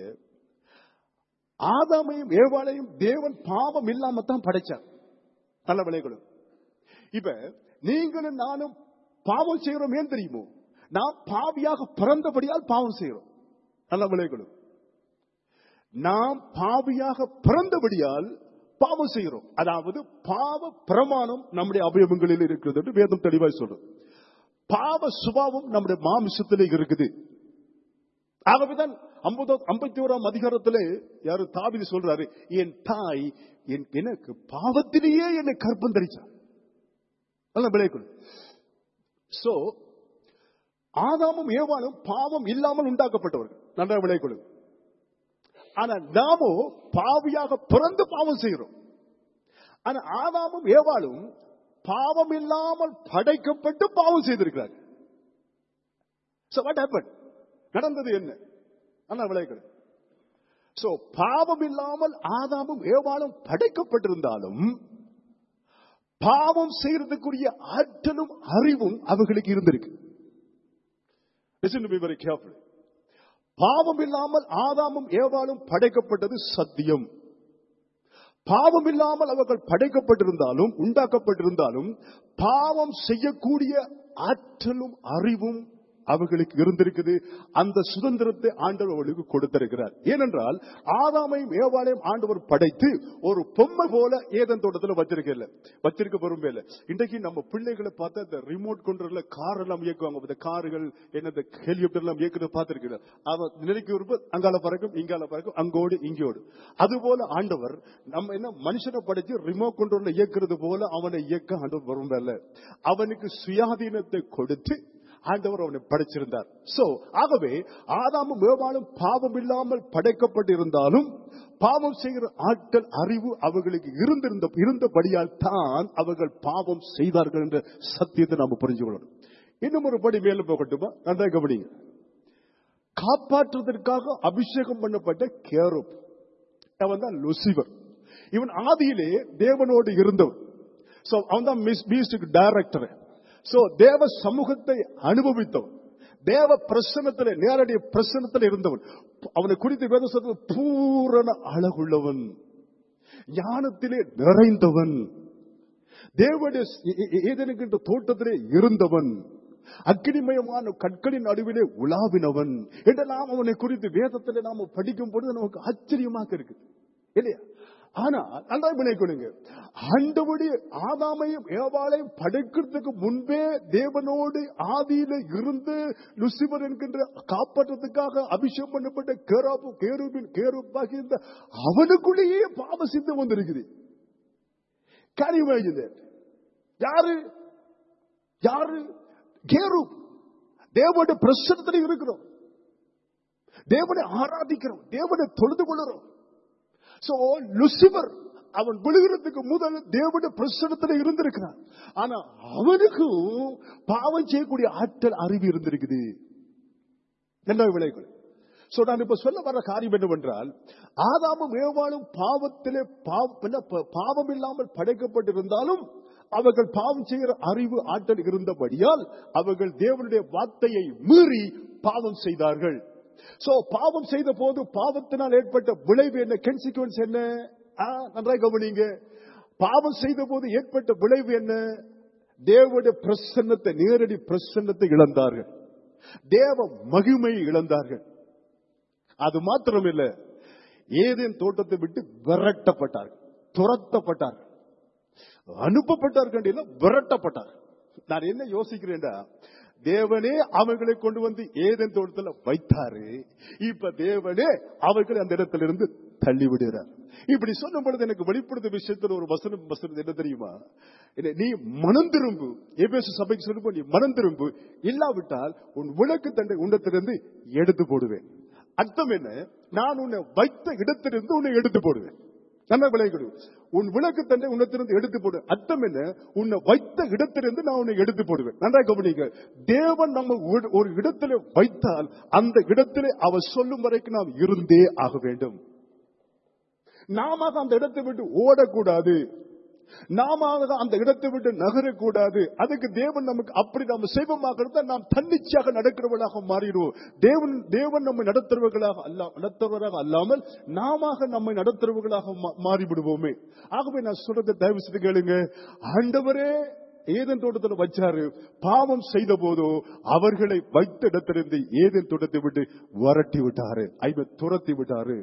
ஆதாமையும் ஏவாளையும் தேவன் பாவம் இல்லாம தான் படைச்சார் நல்ல விளைகளும் இப்ப நீங்களும் நானும் பாவம் செய்யறோம் ஏன் தெரியுமோ நாம் பாவியாக பிறந்தபடியால் பாவம் செய்யறோம் நல்ல விளைகளும் நாம் பாவியாக பிறந்தபடியால் பாவம் செய்கிறோம் அதாவது பாவ பிரமாணம் நம்முடைய அவயவங்களில் இருக்கிறது என்று வேதம் தெளிவாய் சொல்றது பாவ சுபாவம் நம்முடைய மாமிசத்திலே இருக்குது ஆகவேதான் ஐம்பத்தி ஓராம் அதிகாரத்திலே யாரு தாவிதி சொல்றாரு என் தாய் என் எனக்கு பாவத்திலேயே என்னை கற்பம் தரிச்சார் நல்ல விளைக்குள் சோ ஆதாமும் ஏவாளும் பாவம் இல்லாமல் உண்டாக்கப்பட்டவர்கள் நன்றாக விளைக்குள் ஆனா நாமோ பாவியாக பிறந்து பாவம் செய்கிறோம் ஆனா ஆதாமும் ஏவாளும் பாவம் இல்லாமல் படைக்கப்பட்டு பாவம் செய்திருக்கிறார்கள் So what happened? நடந்தது என்ன அண்ணா விளையாடு சோ பாவம் இல்லாமல் ஆதாமும் ஏவாளும் படைக்கப்பட்டிருந்தாலும் பாவம் செய்யறதுக்குரிய ஆற்றலும் அறிவும் அவர்களுக்கு இருந்திருக்கு Listen to me very carefully. பாவம் இல்லாமல் ஆதாமும் ஏவாளும் படைக்கப்பட்டது சத்தியம் பாவம் இல்லாமல் அவர்கள் படைக்கப்பட்டிருந்தாலும் உண்டாக்கப்பட்டிருந்தாலும் பாவம் செய்யக்கூடிய ஆற்றலும் அறிவும் அவர்களுக்கு இருந்திருக்குது அந்த சுதந்திரத்தை ஆண்டவர் அவர்களுக்கு கொடுத்திருக்கிறார் ஏனென்றால் ஆதாமையும் ஏவாளையும் ஆண்டவர் படைத்து ஒரு பொம்மை போல ஏதன் தோட்டத்தில் வச்சிருக்கல வச்சிருக்க பொறுமை இல்லை இன்றைக்கு நம்ம பிள்ளைகளை பார்த்தா இந்த ரிமோட் கொண்டுல கார் எல்லாம் இயக்குவாங்க இந்த கார்கள் என்ன ஹெலிகாப்டர் எல்லாம் இயக்குறது பார்த்திருக்கிறார் அவன் நிலைக்கு வரும்போது அங்கால பறக்கும் இங்கால பறக்கும் அங்கோடு இங்கோடு அதுபோல ஆண்டவர் நம்ம என்ன மனுஷனை படைச்சு ரிமோட் கொண்டு இயக்குறது போல அவனை இயக்க ஆண்டவர் வரும்பல்ல அவனுக்கு சுயாதீனத்தை கொடுத்து ஆண்டவர் அவனை படைச்சிருந்தார் சோ ஆகவே ஆதாமும் ஏவாளும் பாவம் இல்லாமல் படைக்கப்பட்டிருந்தாலும் பாவம் செய்கிற ஆட்கள் அறிவு அவர்களுக்கு இருந்திருந்த இருந்தபடியால் தான் அவர்கள் பாவம் செய்தார்கள் என்ற சத்தியத்தை நாம புரிஞ்சு கொள்ளணும் இன்னும் ஒரு படி மேல போகட்டுமா நன்றா கவனிங்க காப்பாற்றுவதற்காக அபிஷேகம் பண்ணப்பட்ட கேரோப் அவன் தான் லுசிபர் இவன் ஆதியிலே தேவனோடு இருந்தவன் சோ அவன் தான் மியூசிக் டைரக்டர் சோ தேவ சமூகத்தை அனுபவித்தவன் தேவ பிரசனத்தில் நேரடி பிரசனத்தில் இருந்தவன் அவனை குறித்து வேத சொல்றது பூரண அழகுள்ளவன் ஞானத்திலே நிறைந்தவன் தேவனுடைய ஏதெனுக்கின்ற தோட்டத்திலே இருந்தவன் அக்னிமயமான கற்களின் நடுவிலே உலாவினவன் என்றெல்லாம் அவனை குறித்து வேதத்திலே நாம படிக்கும் பொழுது நமக்கு ஆச்சரியமாக இருக்கு இல்லையா ஆனா நல்லா வினைக்கொடுங்க ஆண்டவுடைய ஆதாமையும் ஏவாளையும் படைக்கிறதுக்கு முன்பே தேவனோடு ஆதியில இருந்து லுசிபர் என்கின்ற காப்பாற்றத்துக்காக அபிஷேகம் பண்ணப்பட்ட கேராபு கேருபின் கேருப்பாகி இந்த அவனுக்குள்ளேயே பாவ சித்தம் வந்திருக்குது கனிவாயுது யாரு யாரு கேரு தேவனுடைய பிரசனத்தில் இருக்கிறோம் தேவனை ஆராதிக்கிறோம் தேவனை தொழுது கொள்ளுறோம் சோ லுசிபர் அவன் விழுகிறதுக்கு முதல் தேவனுடைய பிரசனத்தில் இருந்திருக்கிறான் ஆனா அவனுக்கும் பாவம் செய்யக்கூடிய ஆற்றல் அறிவு இருந்திருக்குது என்ன விளைவுகள் சோ நான் இப்ப சொல்ல வர காரியம் என்னவென்றால் ஆதாமும் ஏவாளும் பாவத்திலே பாவ- என்ன, ப- பாவம் இல்லாமல் படைக்கப்பட்டிருந்தாலும் அவர்கள் பாவம் செய்கிற அறிவு ஆற்றல் இருந்தபடியால் அவர்கள் தேவனுடைய வார்த்தையை மீறி பாவம் செய்தார்கள் சோ பாவம் செய்த போது பாவத்தினால் ஏற்பட்ட விளைவு என்ன கன்சிக்வன்ஸ் என்ன ஆ, நன்றாக கவனிங்க பாவம் செய்த போது ஏற்பட்ட விளைவு என்ன தேவனுடைய பிரசன்னத்தை நேரடி பிரசன்னத்தை இழந்தார்கள் தேவ மகிமையை இழந்தார்கள் அது மாத்திரமில்ல ஏதேன் தோட்டத்தை விட்டு விரட்டப்பட்டார்கள் துரத்தப்பட்டார்கள் அனுப்பப்பட்டார்கள் இல்ல விரட்டப்பட்டார் நான் என்ன யோசிக்கிறேன்டா தேவனே அவர்களை கொண்டு வந்து ஏதேன் தோட்டத்துல வைத்தாரு இப்ப தேவனே அவர்களை அந்த இடத்திலிருந்து தள்ளி விடுகிறார் இப்படி சொல்லும் பொழுது எனக்கு வெளிப்படுத்த விஷயத்துல ஒரு வசனம் வசனம் என்ன தெரியுமா என்ன, நீ மனம் திரும்பு எபேசு சபைக்கு சொல்லும்போது நீ மனம் திரும்பு இல்லாவிட்டால் உன் விளக்கு தண்டை உண்டத்திலிருந்து எடுத்து போடுவேன் அர்த்தம் என்ன நான் உன்னை வைத்த இடத்திலிருந்து உன்னை எடுத்து போடுவேன் நல்ல விளைகுடு உன் விளக்கு தண்டை உன்னத்திலிருந்து எடுத்து போடு அர்த்தம் என்ன உன்னை வைத்த இடத்திலிருந்து நான் உன்னை எடுத்து போடுவேன் நன்றா கவனிங்க தேவன் நம்ம ஒரு- ஒரு இடத்திலே வைத்தால் அந்த இடத்திலே அவர் சொல்லும் வரைக்கும் நாம் இருந்தே ஆக வேண்டும் நாம அந்த இடத்தை விட்டு ஓடக்கூடாது நாம அந்த இடத்தை விட்டு நகரக்கூடாது அதுக்கு தேவன் நமக்கு அப்படி நம்ம செய்வமாக இருந்தால் நாம் தன்னிச்சையாக நடக்கிறவர்களாக மாறிடுவோம் தேவன் தேவன் நம்மை நடத்துறவர்களாக அல்ல நடத்துறவராக அல்லாமல் நாம நம்மை நடத்துறவர்களாக மா- மாறிவிடுவோமே ஆகவே நான் சொல்றதை தயவு செய்து கேளுங்க ஆண்டவரே ஏதன் தோட்டத்தில் வச்சாரு பாவம் செய்த போதோ அவர்களை வைத்த இடத்திலிருந்து ஏதன் தோட்டத்தை விட்டு வரட்டி விட்டாரு ஐவ துரத்தி விட்டாரு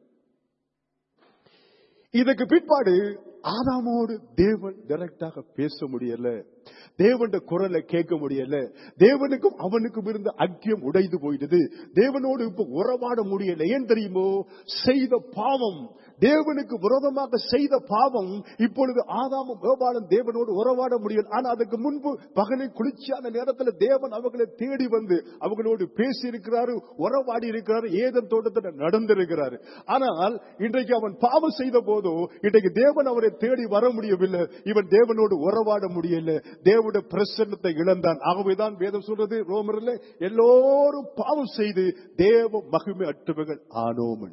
இதுக்கு பிற்பாடு ஆதாமோடு தேவன் டைரக்டாக பேச முடியல தேவன் குரலை கேட்க முடியல தேவனுக்கும் அவனுக்கும் இருந்த ஐக்கியம் உடைந்து போயிட்டது தேவனோடு இப்ப உறவாட முடியல ஏன் தெரியுமோ செய்த பாவம் தேவனுக்கு விரோதமாக செய்த பாவம் இப்பொழுது ஆதாமும் ஏவாளும் தேவனோடு உறவாட முடியல ஆனா அதுக்கு முன்பு பகலில் குளிர்ச்சியான நேரத்தில் தேவன் அவர்களை தேடி வந்து அவர்களோடு பேசி இருக்கிறாரு உறவாடி இருக்கிறாரு ஏதன் தோட்டத்தில் நடந்திருக்கிறாரு ஆனால் இன்றைக்கு அவன் பாவம் செய்த போதோ இன்றைக்கு தேவன் அவரை தேடி வர முடியவில்லை இவன் தேவனோடு உறவாட முடியல தேவனுடைய பிரசன்னத்தை இழந்தான் ஆகவேதான் வேதம் சொல்றது ரோமரில் எல்லோரும் பாவம் செய்து தேவ மகிமை அற்றுவர்கள் ஆனோம்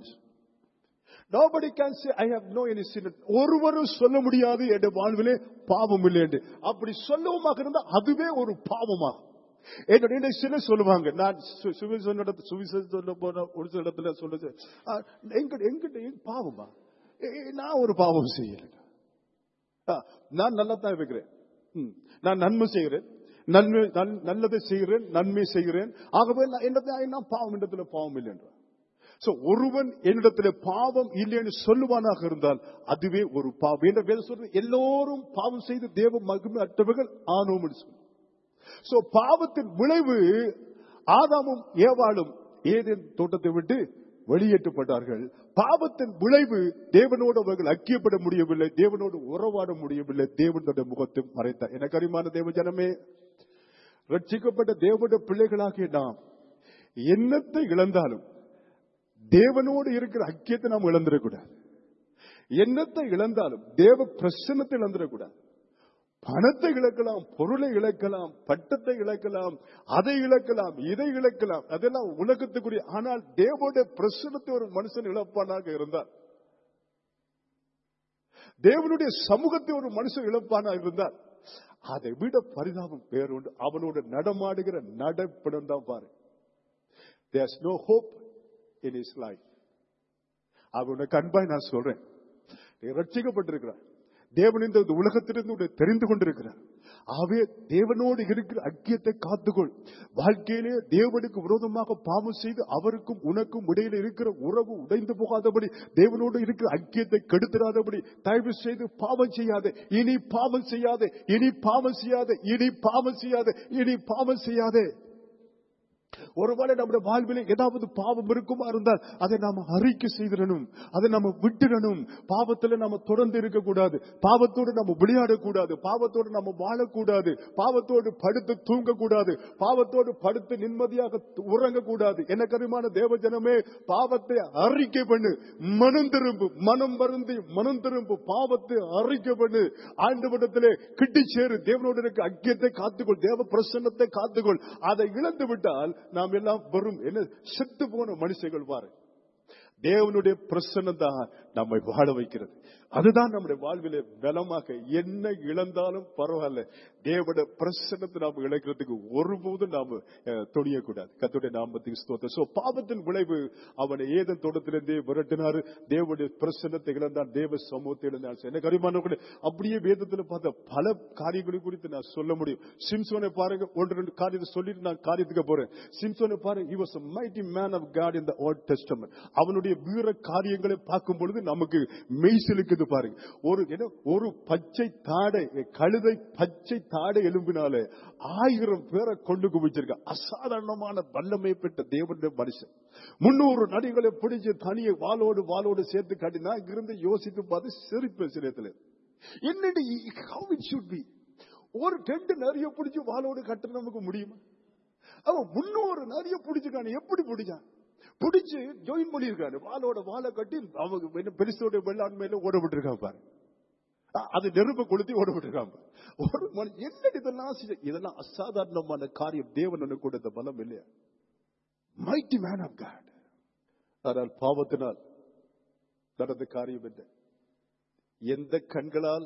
nobody can say I have no any sin ஒருவரும் சொல்ல முடியாது என் வாழ்விலே பாவம் இல்லை என்று அப்படி சொல்லவுமாக இருந்தால் அதுவே ஒரு பாவமாகும் என்னுடைய சிலர் சொல்லுவாங்க நான் சு- சுவிசேஷம் நடத்த சுவிசேஷம் சொல்ல போன ஒரு சில இடத்துல சொல்லுது "ஆ, எங்கிட்ட எங்கிட்ட எங்க பாவமா ஏ, ஏ, நான் ஒரு பாவம் செய்யல ஆ, நான் நல்லா தான் இருக்கிறேன் ம், நான் நன்மை செய்கிறேன் நன்மை நல்- நல்லதை செய்கிறேன் நன்மை செய்கிறேன் ஆகவே நான் என்னத்தை நான் பாவம் இடத்துல பாவம் இல்லை என்றார் சோ ஒருவன் என்னிடத்துல பாவம் இல்லைன்னு சொல்லுவானாக இருந்தால் அதுவே ஒரு பாவம் என்ற வேதம் சொல்றது எல்லோரும் பாவம் செய்து தேவ மகிமை அற்றவர்கள் ஆனோம் சோ பாவத்தின் விளைவு ஆதாமும் ஏவாளும் ஏதேன் தோட்டத்தை விட்டு வெளியேற்றப்பட்டார்கள் பாவத்தின் விளைவு தேவனோடு அவர்கள் ஐக்கியப்பட முடியவில்லை தேவனோடு உறவாட முடியவில்லை தேவனுடைய முகத்தை மறைத்தார் எனக்கு அறிமான தேவ ஜனமே ரட்சிக்கப்பட்ட தேவனுடைய பிள்ளைகளாகிய நாம் என்னத்தை இழந்தாலும் தேவனோடு இருக்கிற ஐக்கியத்தை நாம் இழந்துடக்கூடாது என்னத்தை இழந்தாலும் தேவ பிரசன்னத்தை இழந்துடக்கூடாது பணத்தை இழக்கலாம் பொருளை இழக்கலாம் பட்டத்தை இழக்கலாம் அதை இழக்கலாம் இதை இழக்கலாம் அதெல்லாம் உலகத்துக்குரிய ஆனால் தேவனுடைய பிரசனத்தை ஒரு மனுஷன் இழப்பானாக இருந்தால் தேவனுடைய சமூகத்தை ஒரு மனுஷன் இழப்பானா இருந்தால் அதை விட பரிதாபம் வேறுண்டு அவனோட நடமாடுகிற நடப்பிடம் தான் பாரு there's no hope in is life அவனுடைய கண்பாய் நான் சொல்றேன் நீ ரட்சிக்கப்பட்டிருக்கிறார் தேவன் இந்த உலகத்திலிருந்து உன்னை தெரிந்து கொண்டிருக்கிறார் ஆகவே தேவனோடு இருக்கிற ஐக்கியத்தை காத்துக்கொள் வாழ்க்கையிலே தேவனுக்கு விரோதமாக பாவம் செய்து அவருக்கும் உனக்கும் இடையில இருக்கிற உறவு உடைந்து போகாதபடி தேவனோடு இருக்கிற ஐக்கியத்தை கெடுத்துடாதபடி தயவு செய்து பாவம் செய்யாத இனி பாவம் செய்யாத இனி பாவம் செய்யாத இனி பாவம் செய்யாத இனி பாவம் செய்யாதே ஒருவேளை நம்முடைய வாழ்விலே ஏதாவது பாவம் இருக்குமா இருந்தால் அதை நாம அறிக்கை செய்திடணும் அதை நம்ம விட்டுடணும் பாவத்துல நம்ம தொடர்ந்து இருக்கக்கூடாது பாவத்தோடு நம்ம விளையாடக்கூடாது பாவத்தோடு நம்ம வாழக்கூடாது பாவத்தோடு படுத்து தூங்கக்கூடாது பாவத்தோடு படுத்து நிம்மதியாக உறங்கக்கூடாது எனக்கு அறிமான தேவ ஜனமே பாவத்தை அறிக்கை பண்ணு மனம் திரும்பு மனம் மருந்தி மனம் திரும்பு பாவத்தை அறிக்கை பண்ணு ஆண்டு கிட்டி சேரு தேவனோடு இருக்க ஐக்கியத்தை காத்துக்கொள் தேவ பிரசன்னத்தை காத்துக்கொள் அதை இழந்து விட்டால் நாம் எல்லாம் வெறும் என்ன செத்து போன மனுஷர்கள் பாரு தேவனுடைய பிரசன்னம் தான் நம்மை வாழ வைக்கிறது அதுதான் நம்முடைய வாழ்விலே பலமாக என்ன இழந்தாலும் பரவாயில்ல தேவனுடைய பிரசன்னத்தை நாம் இழக்கிறதுக்கு ஒருபோதும் நாம் அஹ், துணியக்கூடாது கத்துடைய நாமத்துக்கு ஸ்தோத்திரம் சோ பாவத்தின் விளைவு அவனை ஏதன் தோட்டத்திலிருந்தே விரட்டினாரு தேவனுடைய பிரசன்னத்தை இழந்தான் தேவ சமூகத்தை இழந்தான் என்ன கரிமானவர்களே அப்படியே வேதத்துல பார்த்த பல காரியங்களை குறித்து நான் சொல்ல முடியும் சிம்சோனை பாருங்க ஒன்று ரெண்டு காரியத்தை சொல்லிட்டு நான் காரியத்துக்கு போறேன் சிம்சோனை பாருங்க he was a mighty man of God in the Old Testament அவனுடைய வீர காரியங்களை பார்க்கும் பொழுது நமக்கு மெய்சிலுக்குது பாருங்க ஒரு என்ன ஒரு பச்சை தாடை கழுதை பச்சை தாடை எலும்பினாலே ஆயிரம் பேரை கொண்டு குவிச்சிருக்க அசாதாரணமான வல்லமை பெற்ற தேவனுடைய மனுஷன் முன்னூறு நடிகளை பிடிச்சு தனியை வாளோடு வாளோடு சேர்த்து காட்டினா இங்கிருந்து யோசித்து பார்த்து சிரிப்பேன் சிலத்துல என்னடி how it should be ஒரு ரெண்டு நிறைய பிடிச்சு வாளோடு கட்ட நமக்கு முடியுமா அவன் முன்னூறு நிறைய பிடிச்சிருக்கான் எப்படி பிடிச்சான் பிடிச்சு ஜாயின் பண்ணியிருக்காரு வாளோட வாழை கட்டி அவங்க என்ன பெருசோட வெள்ளாண்மையில ஓட விட்டுருக்கான் பாரு அ- அது நெருப்ப கொளுத்தி ஓட விட்டுருக்கான் பாரு. ஒரு மனுஷன் என்ன இதெல்லாம் செஞ்ச- இதெல்லாம் அசாதாரணமான காரியம் தேவன் எனக்கு கொடுத்த பலம் இல்லையா மைட்டி மேன் ஆஃப் காட் ஆனால் பாவத்தினால் நடந்த காரியம் என்ன எந்த கண்களால்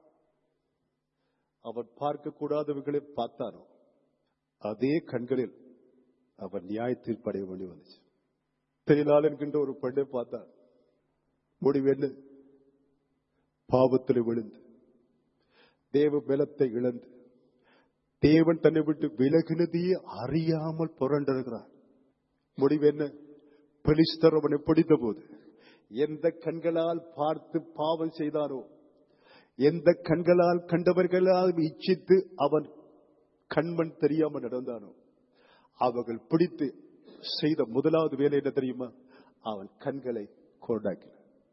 அவன் பார்க்க கூடாதவர்களை பார்த்தானோ அதே கண்களில் அவன் நியாயத்தில் படைய வேண்டி வந்துச்சு தெரியலால் என்கின்ற ஒரு பெண்ணை பார்த்தான் முடிவு என்ன பாவத்தில் விழுந்து தேவ பலத்தை இழந்து தேவன் தன்னை விட்டு விலகினதையே அறியாமல் புரண்டிருக்கிறான் முடிவு என்ன பெலிஸ்தர் அவனை பிடித்த போது எந்த கண்களால் பார்த்து பாவம் செய்தானோ எந்த கண்களால் கண்டவர்களால் இச்சித்து அவன் கண்மண் தெரியாமல் நடந்தானோ அவர்கள் பிடித்து செய்த முதலாவது வேலை என்ன தெரியுமா அவன் கண்களை கோடாக்கினான்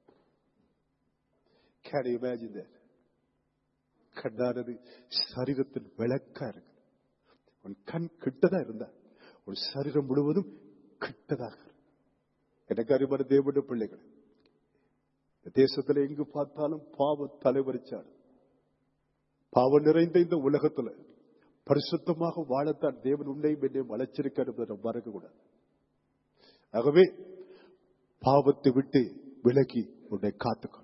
Can you imagine that? கண்ணானது சரீரத்தில் விளக்கா இருக்கு உன் கண் கிட்டதா இருந்தா உன் சரீரம் முழுவதும் கிட்டதாக இருக்கு. எனக்கு அறிவான தேவனுடைய பிள்ளைகள் இந்த தேசத்துல எங்கு பார்த்தாலும் பாவ தலைவரிச்சாடு பாவம் நிறைந்த இந்த உலகத்துல பரிசுத்தமாக வாழத்தான் தேவன் உன்னையும் என்னையும் வளர்ச்சிருக்கார் என்பதை நாம் மறக்க கூடாது ஆகவே பாவத்தை விட்டு விலகி உன்னை காத்துக்கொள்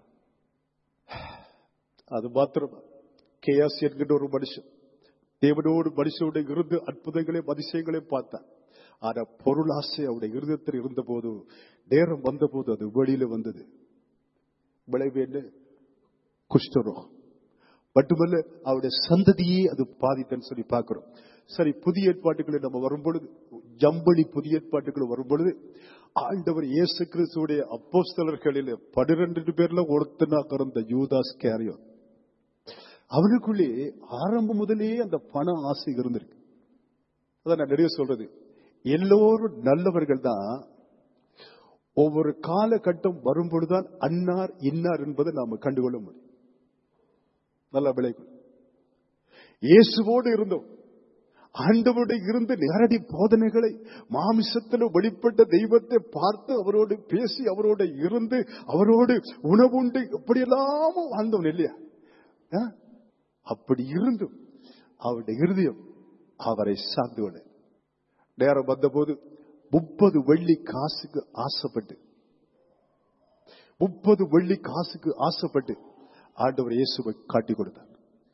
அது மாத்திரமா கேயாஸ் என்கின்ற ஒரு மனுஷன் தேவனோடு மனுஷனோட இருந்து அற்புதங்களையும் அதிசயங்களையும் பார்த்தான் ஆனா பொருளாசை அவருடைய இருதயத்தில் இருந்தபோது நேரம் வந்தபோது அது வெளியில வந்தது விளைவு என்ன குஷ்டரோகம் மட்டுமல்ல அவருடைய சந்ததியே அது பாதித்தன்னு சொல்லி பார்க்கிறோம் சரி புதிய ஏற்பாட்டுகளை நம்ம வரும்பொழுது ஜம்பளி புதிய ஏற்பாட்டுகள் வரும்பொழுது ஆண்டவர் இயேசு கிறிஸ்துடைய அப்போஸ்தலர்களில் பன்னிரண்டு பேர்ல ஒருத்தனாக இருந்த யூதாஸ் கேரியோ அவனுக்குள்ளே ஆரம்பம் முதலே அந்த பண ஆசை இருந்திருக்கு அதான் நான் நிறைய சொல்றது எல்லோரும் நல்லவர்கள் தான் ஒவ்வொரு காலகட்டம் வரும்பொழுதுதான் அன்னார் இன்னார் என்பதை நாம கண்டுகொள்ள முடியும் நல்ல விளைவு இயேசுவோடு இருந்தோம் ஆண்டவரோடு இருந்து நேரடி போதனைகளை மாமிசத்தில் வெளிப்பட்ட தெய்வத்தை பார்த்து அவரோடு பேசி அவரோடு இருந்து அவரோடு உணவுண்டு எப்படியெல்லாமோ வாழ்ந்தவன் இல்லையா ஆ? அப்படி இருந்தும் அவருடைய இருதயம் அவரை சார்ந்து நேரம் வந்தபோது முப்பது வெள்ளி காசுக்கு ஆசைப்பட்டு முப்பது வெள்ளி காசுக்கு ஆசைப்பட்டு ஆண்டவர் இயேசுவை காட்டி கொடுத்தார்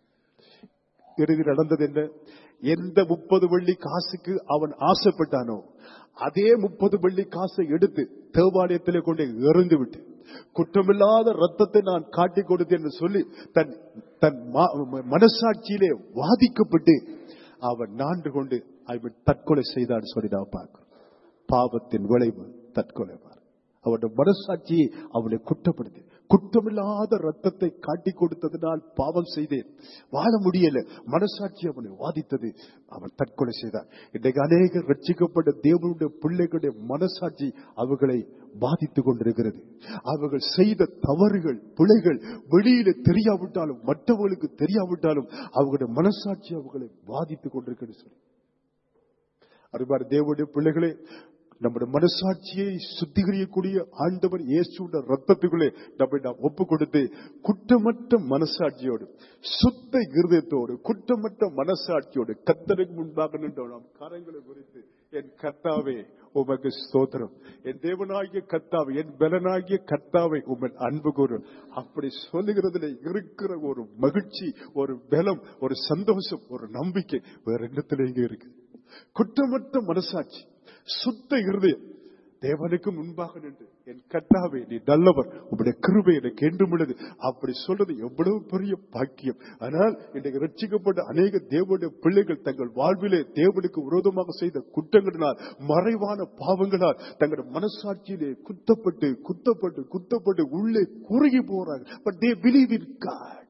இறுதி நடந்தது என்ன எந்த முப்பது வெள்ளி காசுக்கு அவன் ஆசைப்பட்டானோ அதே முப்பது வெள்ளி காசை எடுத்து தேவாலயத்திலே கொண்டு எறிந்து விட்டு குற்றமில்லாத ரத்தத்தை நான் காட்டி கொடுத்தேன் என்று சொல்லி தன் தன் மா- மனசாட்சியிலே வாதிக்கப்பட்டு அவன் நாண்டு கொண்டு அவன் தற்கொலை செய்தான் சொல்லி நான் பார்க்கிறோம் பாவத்தின் விளைவு தற்கொலை பார். அவனுடைய மனசாட்சியை அவனை குற்றப்படுத்தி குற்றமில்லாத ரத்தத்தை காட்டி கொடுத்ததினால் பாவம் செய்தேன் வாழ முடியல மனசாட்சி அவனை வாதித்தது அவன் தற்கொலை செய்தான் இன்றைக்கு அநேக ரட்சிக்கப்பட்ட தேவனுடைய பிள்ளைகளுடைய மனசாட்சி அவர்களை பாதித்துக் கொண்டிருக்கிறது அவர்கள் செய்த தவறுகள் பிழைகள் வெளியில தெரியாவிட்டாலும் மற்றவர்களுக்கு தெரியாவிட்டாலும் அவர்களுடைய மனசாட்சி அவர்களை பாதித்துக் கொண்டிருக்கிறது சொல்லி அருமாறு தேவனுடைய பிள்ளைகளே நம்முடைய மனசாட்சியை சுத்திகரிக்கக்கூடிய ஆண்டவர் இயேசுடைய ரத்தத்துக்குள்ளே நம்மை நாம் ஒப்பு கொடுத்து குற்றமற்ற மனசாட்சியோடு சுத்த இருதயத்தோடு குற்றமற்ற மனசாட்சியோடு கத்தருக்கு முன்பாக நின்ற நாம் கரங்களை குறித்து என் கத்தாவே உமக்கு ஸ்தோத்திரம் என் தேவனாகிய கத்தாவை என் பலனாகிய கத்தாவை உமன் அன்பு கூறும் அப்படி சொல்லுகிறதுல இருக்கிற ஒரு மகிழ்ச்சி ஒரு பலம் ஒரு சந்தோஷம் ஒரு நம்பிக்கை வேற எண்ணத்துல இங்க இருக்கு குற்றமற்ற மனசாட்சி சுத்த இருதயம் தேவனுக்கு முன்பாக நின்று என் கட்டாவே நீ நல்லவர் உங்களுடைய கிருபை எனக்கு என்றும் உள்ளது அப்படி சொல்றது எவ்வளவு பெரிய பாக்கியம் ஆனால் இன்றைக்கு ரட்சிக்கப்பட்ட அநேக தேவனுடைய பிள்ளைகள் தங்கள் வாழ்விலே தேவனுக்கு விரோதமாக செய்த குற்றங்களினால் மறைவான பாவங்களால் தங்களுடைய மனசாட்சியிலே குத்தப்பட்டு குத்தப்பட்டு குத்தப்பட்டு உள்ளே குறுகி போறாங்க but they believe in God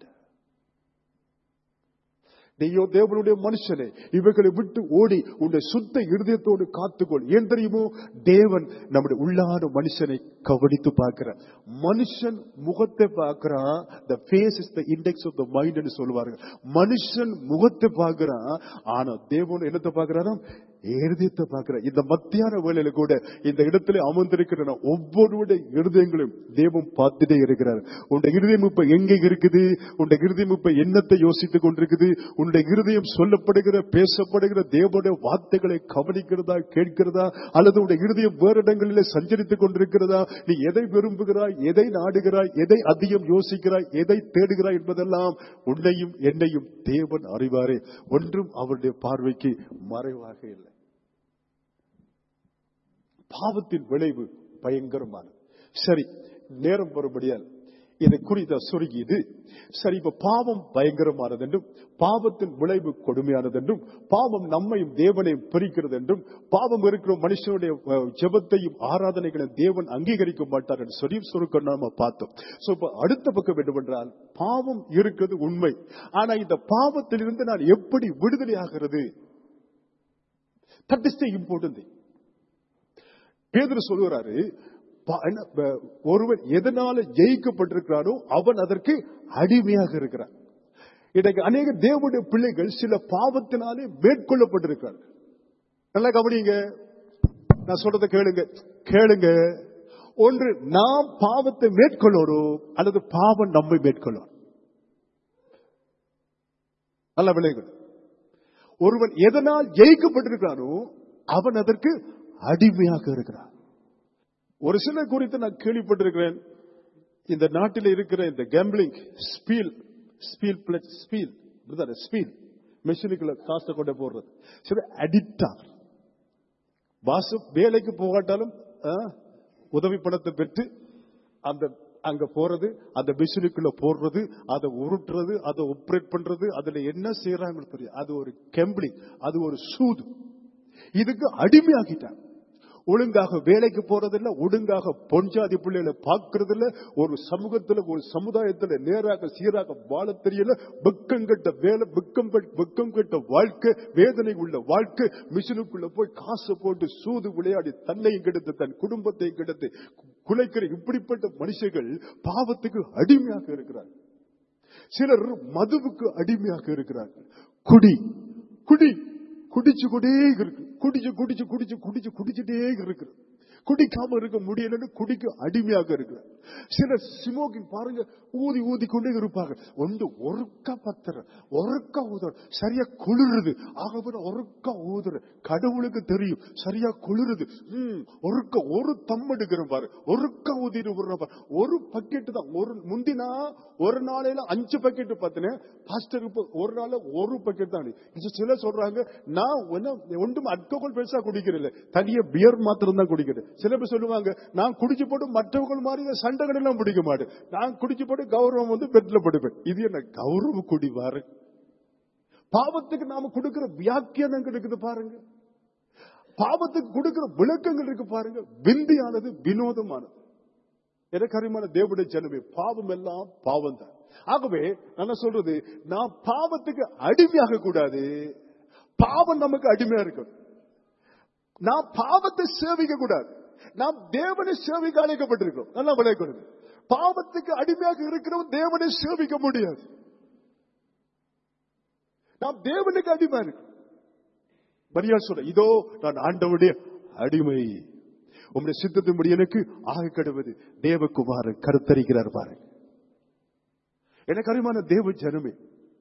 நீயோ தேவனுடைய மனுஷனே இவைகளை விட்டு ஓடி உன்னை சுத்த இருதயத்தோடு காத்துக்கொள் ஏன் தெரியுமோ தேவன் நம்முடைய உள்ளான மனுஷனை கவனித்து பார்க்கிறார் மனுஷன் முகத்தை பார்க்கிறான் the face is the index of the mind ன்னு சொல்லுவார்கள் மனுஷன் முகத்தை பார்க்கிறான் ஆனா தேவன் என்னத்தை பார்க்கிறாரா இருதயத்தை பார்க்கிறார் இந்த மத்தியான வேளையில கூட இந்த இடத்துல அமர்ந்திருக்கிற நான் ஒவ்வொருடைய இருதயங்களையும் தேவன் பார்த்துட்டே இருக்கிறார் உன்னுடைய இருதயம் இப்ப எங்க இருக்குது உன்னுடைய இருதயம் இப்ப என்னத்தை யோசித்துக் கொண்டிருக்குது உன்னுடைய இருதயம் சொல்லப்படுகிற பேசப்படுகிற தேவனுடைய வார்த்தைகளை கவனிக்கிறதா கேட்கிறதா அல்லது உன்னுடைய இருதயம் வேறு இடங்களிலே சஞ்சரித்துக் கொண்டிருக்கிறதா நீ எதை விரும்புகிறாய் எதை நாடுகிறாய் எதை அதிகம் யோசிக்கிறாய் எதை தேடுகிறாய் என்பதெல்லாம் உன்னையும் என்னையும் தேவன் அறிவாரே ஒன்றும் அவருடைய பார்வைக்கு மறைவாக இல்லை பாவத்தின் விளைவு பயங்கரமானது சரி நேரம் வரும்படியால் இதை குறித்த சுருங்கி இது சரி இப்ப பாவம் பயங்கரமானது என்றும் பாவத்தின் விளைவு கொடுமையானது என்றும் பாவம் நம்மையும் தேவனையும் பிரிக்கிறது என்றும் பாவம் இருக்கிற மனுஷனுடைய அஹ், ஜெபத்தையும் ஆராதனைகளையும் தேவன் அங்கீகரிக்க மாட்டார் என்று சொல்லி சுருக்கம் நாம பார்த்தோம் சோ இப்ப அடுத்த பக்கம் என்னவென்றால் பாவம் இருக்கிறது உண்மை ஆனா இந்த பாவத்திலிருந்து நான் எப்படி விடுதலை ஆகிறது தட் இஸ் த இம்பார்ட்டன்ட் பேதுரு சொல்லுகிறாரு பா- என்ன, ப- ஒருவன் எதனால ஜெயிக்கப்பட்டிருக்கிறானோ அவன் அதற்கு அடிமையாக இருக்கிறான் இன்றைக்கு அநேக தேவனுடைய பிள்ளைகள் சில பாவத்தினாலே மேற்கொள்ளப்பட்டிருக்கிறார்கள் நல்லா கவனிங்க நான் சொல்றதை கேளுங்க கேளுங்க ஒன்று நாம் பாவத்தை மேற்கொள்ளணும் அல்லது பாவம் நம்மை மேற்கொள்ளும் நல்ல விளைவுகள் ஒருவன் எதனால் ஜெயிக்கப்பட்டிருக்கிறானோ அவன் அதற்கு அடிமையாக இருக்கிறான் ஒரு சில குறித்து நான் கேள்விப்பட்டிருக்கிறேன் இந்த நாட்டில் இருக்கிற இந்த கேம்பிளிங் ஸ்பீல் ஸ்பீல் பிளட் ஸ்பீல் ஸ்பீல் மெஷினுக்குள்ள காசை கொண்டு போடுறது சில அடிக்டா பாசு வேலைக்கு போகாட்டாலும் ஆ, உதவி பணத்தை பெற்று அந்த அங்க போறது அந்த மிஷினுக்குள்ள போடுறது அதை உருட்டுறது அதை ஆப்ரேட் பண்றது அதுல என்ன செய்யறாங்கன்னு தெரியும் அது ஒரு கெம்பிளிங் அது ஒரு சூது இதுக்கு அடிமையாக்கிட்டாங்க ஒழுங்காக வேலைக்கு போறதில்ல ஒழுங்காக பொஞ்சாதி பிள்ளைகளை பார்க்கறது இல்ல ஒரு சமூகத்துல ஒரு சமுதாயத்துல நேராக சீராக வாழ தெரியல வெக்கம் கட்ட வேலை வெக்கம் கட்ட- வெக்கம் கட்ட வாழ்க்கை வேதனை உள்ள வாழ்க்கை மிஷினுக்குள்ள போய் காசு போட்டு சூது விளையாடி தன்னையும் கெடுத்து தன் குடும்பத்தையும் கெடுத்து குலைக்கிற இப்படிப்பட்ட மனுஷர்கள் பாவத்துக்கு அடிமையாக இருக்கிறார்கள் சிலர் மதுவுக்கு அடிமையாக இருக்கிறார்கள் குடி குடி குடிச்சு கொண்டே இருக்கு குடிச்சு குடிச்சு குடிச்சு குடிச்சு குடிச்சுட்டே இருக்கு குடிக்காம இருக்க முடியலன்னு குடிக்க அடிமையாக இருக்கிறார் சிலர் சிமோகின் பாருங்க ஊதி ஊதி கொண்டே இருப்பாங்க ஒன்று ஒருக்கா பத்தர ஒருக்கா ஊதுற சரியா குளிருது ஆகவே ஒருக்கா ஊதுற கடவுளுக்கு தெரியும் சரியா குளிருது ம், ஒருக்கா ஒரு தம் எடுக்கிறோம் பாரு ஒருக்கா ஊதிட்டு விடுற பாரு ஒரு பக்கெட் தான் ஒரு முந்தினா ஒரு நாளையில அஞ்சு பக்கெட் பார்த்தேன் பாஸ்டர் இப்போ ஒரு நாள் ஒரு பக்கெட் தான் இது சில சொல்றாங்க நான் ஒன்னும் ஒன்றும் அல்கோஹால் பெருசா குடிக்கிறேன் தனியா பியர் மாத்திரம் தான் குடிக்கிறேன் சில பேர் சொல்லுவாங்க நான் குடிச்சு போட்டு மற்றவர்கள் மாதிரி சண்டைகள் எல்லாம் பிடிக்க மாட்டேன் நான் குடிச்சு போட்டு கௌரவம் வந்து பெட்ல படுப்பேன் இது என்ன கௌரவ குடி பாரு பாவத்துக்கு நாம கொடுக்கிற வியாக்கியானங்கள் இருக்குது பாருங்க பாவத்துக்கு கொடுக்கிற விளக்கங்கள் இருக்கு பாருங்க விந்தியானது வினோதமானது எனக்கு அருமையான தேவனுடைய ஜனமே பாவம் எல்லாம் பாவம் தான் ஆகவே நான் சொல்றது நான் பாவத்துக்கு அடிமையாக கூடாது பாவம் நமக்கு அடிமையா இருக்கும் நான் பாவத்தை சேவிக்க கூடாது நாம் தேவனை சேவிக்க அழைக்கப்பட்டிருக்கிறோம் நல்லா விளையாடுறது பாவத்துக்கு அடிமையாக இருக்கிறவன் தேவனை சேவிக்க முடியாது நாம் தேவனுக்கு அடிமை இருக்கு மரியா சொல்ற இதோ நான் ஆண்டவருடைய அடிமை உம்முடைய சித்தத்தின்படி எனக்கு ஆக கடுவது தேவகுமாரன் கருத்தரிக்கிறார் பாருங்க எனக்கு அறிமான தேவ ஜனமே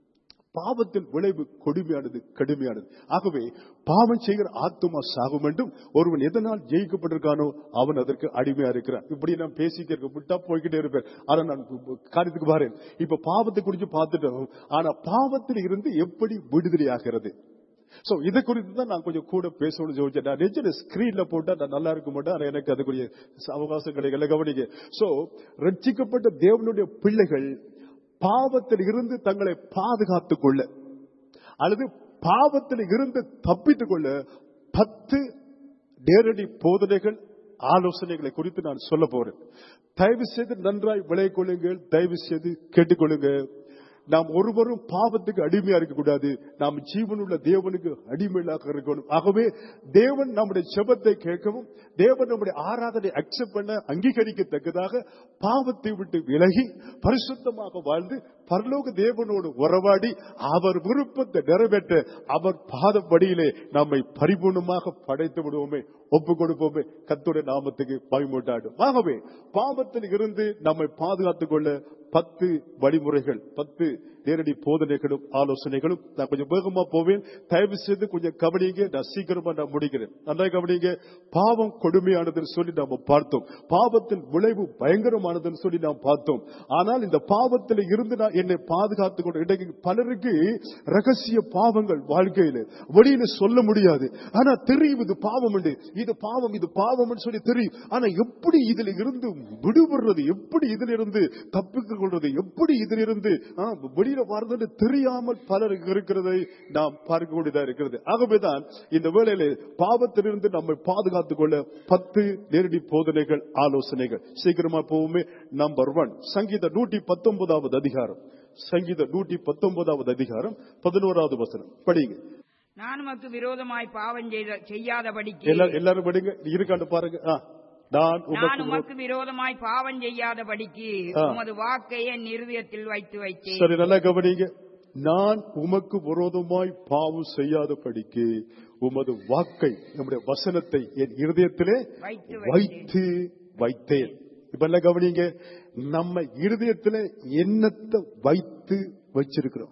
பாவத்தின் விளைவு கொடுமையானது கடுமையானது ஆகவே பாவம் செய்கிற ஆத்துமா சாகும் என்றும் ஒருவன் எதனால் ஜெயிக்கப்பட்டிருக்கானோ அவன் அதற்கு அடிமையா இருக்கிறான் இப்படி நான் பேசிக்க விட்டா போய்கிட்டே இருப்பேன் ஆனா நான் காரியத்துக்கு பாரு இப்ப பாவத்தை குறித்து பார்த்துட்டோம் ஆனா பாவத்தில் இருந்து எப்படி விடுதலை ஆகிறது சோ இதை குறித்து தான் நான் கொஞ்சம் கூட பேசணும்னு யோசிச்சேன் நான் நிஜம் ஸ்கிரீன்ல போட்டா நான் நல்லா இருக்க மாட்டேன் ஆனா எனக்கு அதுக்குரிய அவகாசம் கிடைக்கல கவனிக்க சோ ரட்சிக்கப்பட்ட தேவனுடைய பிள்ளைகள் பாவத்தில் இருந்து தங்களை பாதுகாத்துக் கொள்ள அல்லது பாவத்தில் இருந்து தப்பித்துக் கொள்ள பத்து நேரடி போதனைகள் ஆலோசனைகளை குறித்து நான் சொல்ல போறேன் தயவு செய்து நன்றாய் விளை கொள்ளுங்கள் தயவு செய்து கேட்டுக்கொள்ளுங்க நாம் ஒருவரும் பாவத்துக்கு அடிமையா இருக்கக்கூடாது நாம் ஜீவனுள்ள தேவனுக்கு அடிமையாக இருக்கணும் ஆகவே தேவன் நம்முடைய செபத்தை கேட்கவும் தேவன் நம்முடைய ஆராதனை அக்செப்ட் பண்ண அங்கீகரிக்கத்தக்கதாக பாவத்தை விட்டு விலகி பரிசுத்தமாக வாழ்ந்து பரலோக தேவனோடு உறவாடி அவர் விருப்பத்தை நிறைவேற்ற அவர் பாதப்படியிலே நம்மை பரிபூர்ணமாக படைத்து விடுவோமே ஒப்பு கொடுப்போமே கத்துடைய நாமத்துக்கு பயமூட்டாடும் ஆகவே பாவத்தில் இருந்து நம்மை பாதுகாத்துக் கொள்ள பத்து வழிமுறைகள் பத்து நேரடி போதனைகளும் ஆலோசனைகளும் நான் கொஞ்சம் வேகமா போவேன் தயவு செய்து கொஞ்சம் கவனிங்க நான் சீக்கிரமா நான் முடிக்கிறேன் நல்லா கவனிங்க பாவம் கொடுமையானதுன்னு சொல்லி நாம பார்த்தோம் பாவத்தின் விளைவு பயங்கரமானதுன்னு சொல்லி நாம் பார்த்தோம் ஆனால் இந்த பாவத்தில் இருந்து நான் என்னை பாதுகாத்துக் கொண்டு இன்றைக்கு பலருக்கு ரகசிய பாவங்கள் வாழ்க்கையில வெளியில சொல்ல முடியாது ஆனா தெரியும் இது பாவம் உண்டு இது பாவம் இது பாவம் சொல்லி தெரியும் ஆனா எப்படி இதுல இருந்து விடுபடுறது எப்படி இதுல இருந்து தப்பித்துக் கொள்றது எப்படி இதுல இருந்து ஆ, வெளியில வாழ்றது தெரியாமல் பலருக்கு இருக்கிறதை நாம் பார்க்கக்கூடியதா இருக்கிறது ஆகவேதான் இந்த வேளையில பாவத்திலிருந்து நம்மை பாதுகாத்துக் கொள்ள பத்து நேரடி போதனைகள் ஆலோசனைகள் சீக்கிரமா போவோமே நம்பர் ஒன் சங்கீத நூற்றி பத்தொன்பதாவது அதிகாரம் சங்கீத நூற்றி பத்தொன்பதாவது அதிகாரம் பதினோராவது வசனம் படிங்க நான் உமக்கு விரோதமாய் பாவம் செய்த- செய்யாதபடிக்கு எல்லாரும் எல்லாரும் படிங்க இருக்காண்டு பாருங்க ஆ. நான் நான் உமக்கு உமக்கு விரோதமாய் பாவம் செய்யாதபடிக்கு ஆ. உமது வாக்கை என் இருதயத்தில் வைத்து வைத்தேன் சரி நல்லா கவனிங்க நான் உமக்கு விரோதமாய் பாவம் செய்யாத படிக்கு உமது வாக்கை நம்முடைய வசனத்தை என் இருதயத்திலே வைத்து வைத்து வைத்தேன் இப்ப எல்லாம் கவனிங்க நம்ம இருதயத்திலே எண்ணத்தை வைத்து வச்சிருக்கிறோம்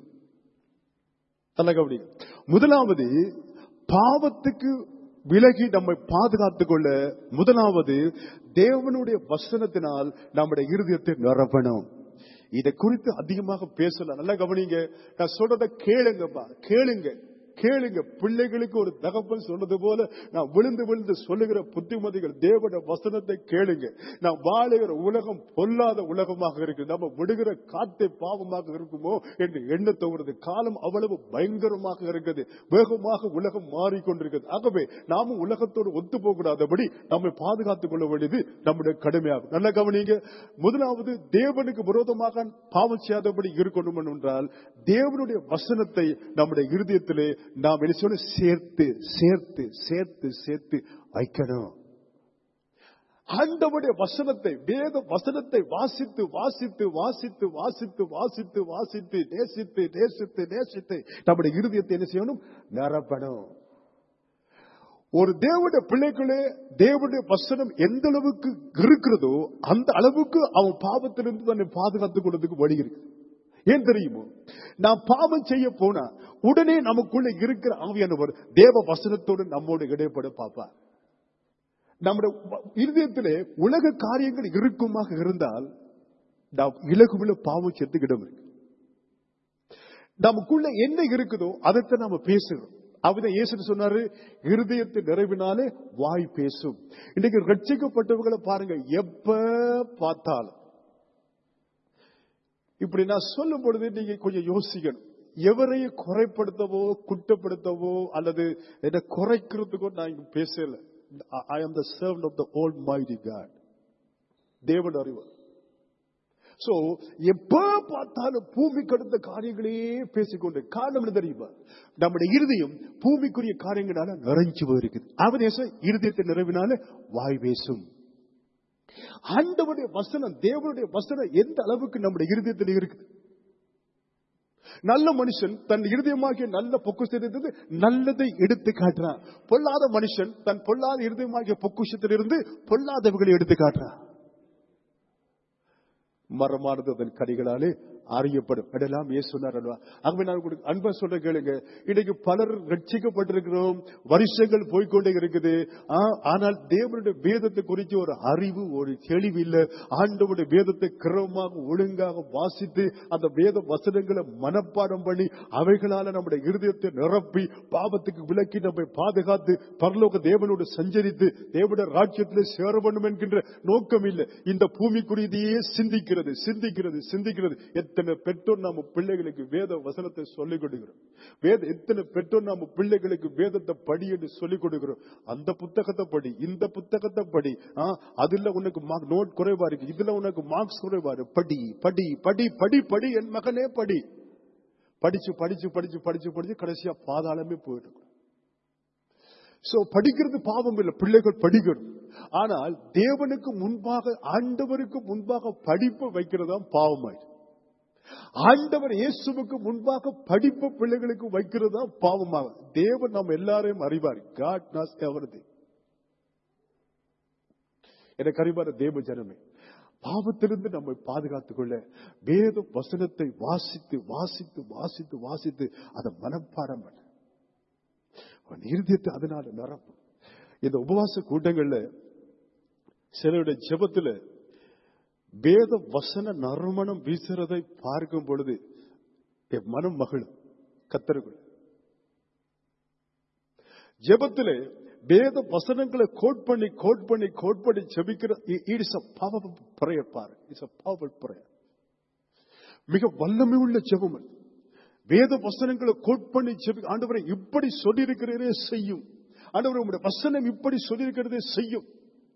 நல்லா கவனிங்க முதலாவது பாவத்துக்கு விலகி நம்மை பாதுகாத்துக் கொள்ள முதலாவது தேவனுடைய வசனத்தினால் நம்முடைய இருதயத்தை நிரப்பணும் இதை குறித்து அதிகமாக பேசலாம் நல்லா கவனிங்க நான் சொல்றத கேளுங்கப்பா கேளுங்க கேளுங்க பிள்ளைகளுக்கு ஒரு தகப்பன் சொன்னது போல நான் விழுந்து விழுந்து சொல்லுகிற புத்திமதிகள் தேவன வசனத்தை கேளுங்க நான் வாழுகிற உலகம் பொல்லாத உலகமாக இருக்கு நம்ம விடுகிற காத்தை பாவமாக இருக்குமோ என்று எண்ண தோன்றது காலம் அவ்வளவு பயங்கரமாக இருக்குது வேகமாக உலகம் மாறிக்கொண்டிருக்கிறது ஆகவே நாமும் உலகத்தோடு ஒத்து போகக்கூடாதபடி நம்மை பாதுகாத்துக் கொள்ள வேண்டியது நம்முடைய கடமையாகும் நல்ல கவனிங்க முதலாவது தேவனுக்கு விரோதமாக பாவம் செய்யாதபடி இருக்கணும் என்றால் தேவனுடைய வசனத்தை நம்முடைய இருதயத்திலே நாம் என்ன செய்யணும்? சேர்த்து சேர்த்து சேர்த்து சேர்த்து வைக்கணும் ஆண்டவருடைய வசனத்தை வேத வசனத்தை வாசித்து வாசித்து வாசித்து வாசித்து வாசித்து வாசித்து நேசித்து நேசித்து நேசித்து நம்முடைய இருதயத்தை என்ன செய்யணும் நிரப்பணும் ஒரு தேவனுடைய பிள்ளைகளே தேவனுடைய வசனம் எந்த அளவுக்கு இருக்கிறதோ அந்த அளவுக்கு அவன் பாவத்திலிருந்து தன்னை பாதுகாத்துக் கொள்வதற்கு வழி இருக்கு ஏன் தெரியுமோ நான் பாவம் செய்ய போனா உடனே நமக்குள்ள இருக்கிற ஆவியானவர் தேவ வசனத்தோடு நம்மோடு இடைப்பட பார்ப்பார் நம்முடைய வ- இருதயத்திலே உலக காரியங்கள் இருக்குமாக இருந்தால் நாம் இலகுவில பாவம் செத்துக்கிடம் இருக்கு நமக்குள்ள என்ன இருக்குதோ அதைத்தான் நாம பேசுகிறோம் அவதான் இயேசு சொன்னாரு இருதயத்தை நிறைவினாலே வாய் பேசும் இன்னைக்கு ரட்சிக்கப்பட்டவர்களை பாருங்க எப்ப பார்த்தாலும் இப்படி நான் சொல்லும் பொழுது நீங்க கொஞ்சம் யோசிக்கணும் எவரையும் குறைப்படுத்தவோ குற்றப்படுத்தவோ அல்லது என்ன குறைக்கிறதுக்கோ நான் இங்க பேசல I am the servant of the old mighty God தேவன் அறிவர் சோ எப்ப பார்த்தாலும் பூமி கடந்த காரியங்களையே பேசிக்கொண்டு காரணம் என்ன தெரியுமா நம்முடைய இருதயம் பூமிக்குரிய காரியங்களால நிறைஞ்சு போயிருக்குது அவன் இருதயத்தை நிறைவினால வாய் பேசும் ஆண்டவருடைய வசனம் தேவனுடைய வசனம் எந்த அளவுக்கு நம்முடைய இருதயத்தில் இருக்குது நல்ல மனுஷன் தன் இருதயமாகிய நல்ல பொக்குஷத்திலிருந்து நல்லதை எடுத்து காட்டுறான் பொல்லாத மனுஷன் தன் பொல்லாத இருதயமாகிய பொக்குஷத்திலிருந்து பொல்லாதவர்களை எடுத்து காட்டுறான் மரமானது அதன் கனிகளாலே அறியப்படும் இடலாம் ஏ சொன்னார் அல்லவா ஆகவே நான் உங்களுக்கு அன்பா சொல்ற கேளுங்க இன்னைக்கு பலர் ரட்சிக்கப்பட்டிருக்கிறோம் வருஷங்கள் போய்க்கொண்டே இருக்குது ஆ, ஆனால் தேவனுடைய வேதத்தை குறித்து ஒரு அறிவு ஒரு தெளிவு இல்ல ஆண்டவருடைய வேதத்தை கிரமமாக ஒழுங்காக வாசித்து அந்த வேத வசனங்களை மனப்பாடம் பண்ணி அவைகளால நம்முடைய இருதயத்தை நிரப்பி பாவத்துக்கு விலக்கி நம்மை பாதுகாத்து பரலோக தேவனோடு சஞ்சரித்து தேவனுடைய ராஜ்யத்திலே சேர வேண்டும் என்கின்ற நோக்கம் இல்லை இந்த பூமி குறிதியே சிந்திக்கிறது சிந்திக்கிறது சிந்திக்கிறது எத்தனை பெற்றோர் நாம பிள்ளைகளுக்கு வேத வசனத்தை சொல்லிக் கொடுக்கிறோம் வேத எத்தனை பெற்றோர் நாம பிள்ளைகளுக்கு வேதத்தை படி என்று சொல்லிக் கொடுக்கிறோம் அந்த புத்தகத்தை படி இந்த புத்தகத்தை படி ஆ, அதுல உனக்கு mark- நோட் குறைவா இருக்கு இதுல உனக்கு மார்க்ஸ் குறைவா இருக்கு படி படி படி படி படி என் மகனே படி படிச்சு படிச்சு படிச்சு படிச்சு படிச்சு கடைசியா பாதாளமே போயிட்டு இருக்கும். சோ படிக்கிறது பாவம் இல்லை பிள்ளைகள் படிக்கணும் ஆனால் தேவனுக்கு முன்பாக ஆண்டவருக்கு முன்பாக படிப்பு வைக்கிறதா பாவமாயிடும் ஆண்டவர் இயேசுவுக்கு முன்பாக படிப்பு பிள்ளைகளுக்கு வைக்கிறதா பாவமாக தேவன் நம்ம எல்லாரையும் அறிவார் காட் நாஸ் எவரது எனக்கு அறிவார தேவ ஜனமே பாவத்திலிருந்து நம்மை பாதுகாத்துக் கொள்ள வேத வசனத்தை வாசித்து வாசித்து வாசித்து வாசித்து அதை மனப்பாடம் பண்ண உன் இருதயத்தை அதனால நிரப்பும் இந்த உபவாச கூட்டங்கள்ல சிலருடைய ஜெபத்துல வேத வசன நறுமணம் வீசுறதை பார்க்கும் பொழுது என் மனம் மகிழும் கத்தருக்குள் ஜெபத்திலே வேத வசனங்களை கோட் பண்ணி கோட் பண்ணி கோட் பண்ணி ஜெபிக்கிற இட்ஸ் அ பவர் பிரேயர் பாரு இட்ஸ் அ பவர் பிரேயர் மிக வல்லமை உள்ள ஜெபம் அது. வேத வசனங்களை கோட் பண்ணி ஜெபி ஆண்டவரை இப்படி சொல்லியிருக்கிறதே செய்யும் ஆண்டவரை உங்களுடைய வசனம் இப்படி சொல்லியிருக்கிறதே செய்யும்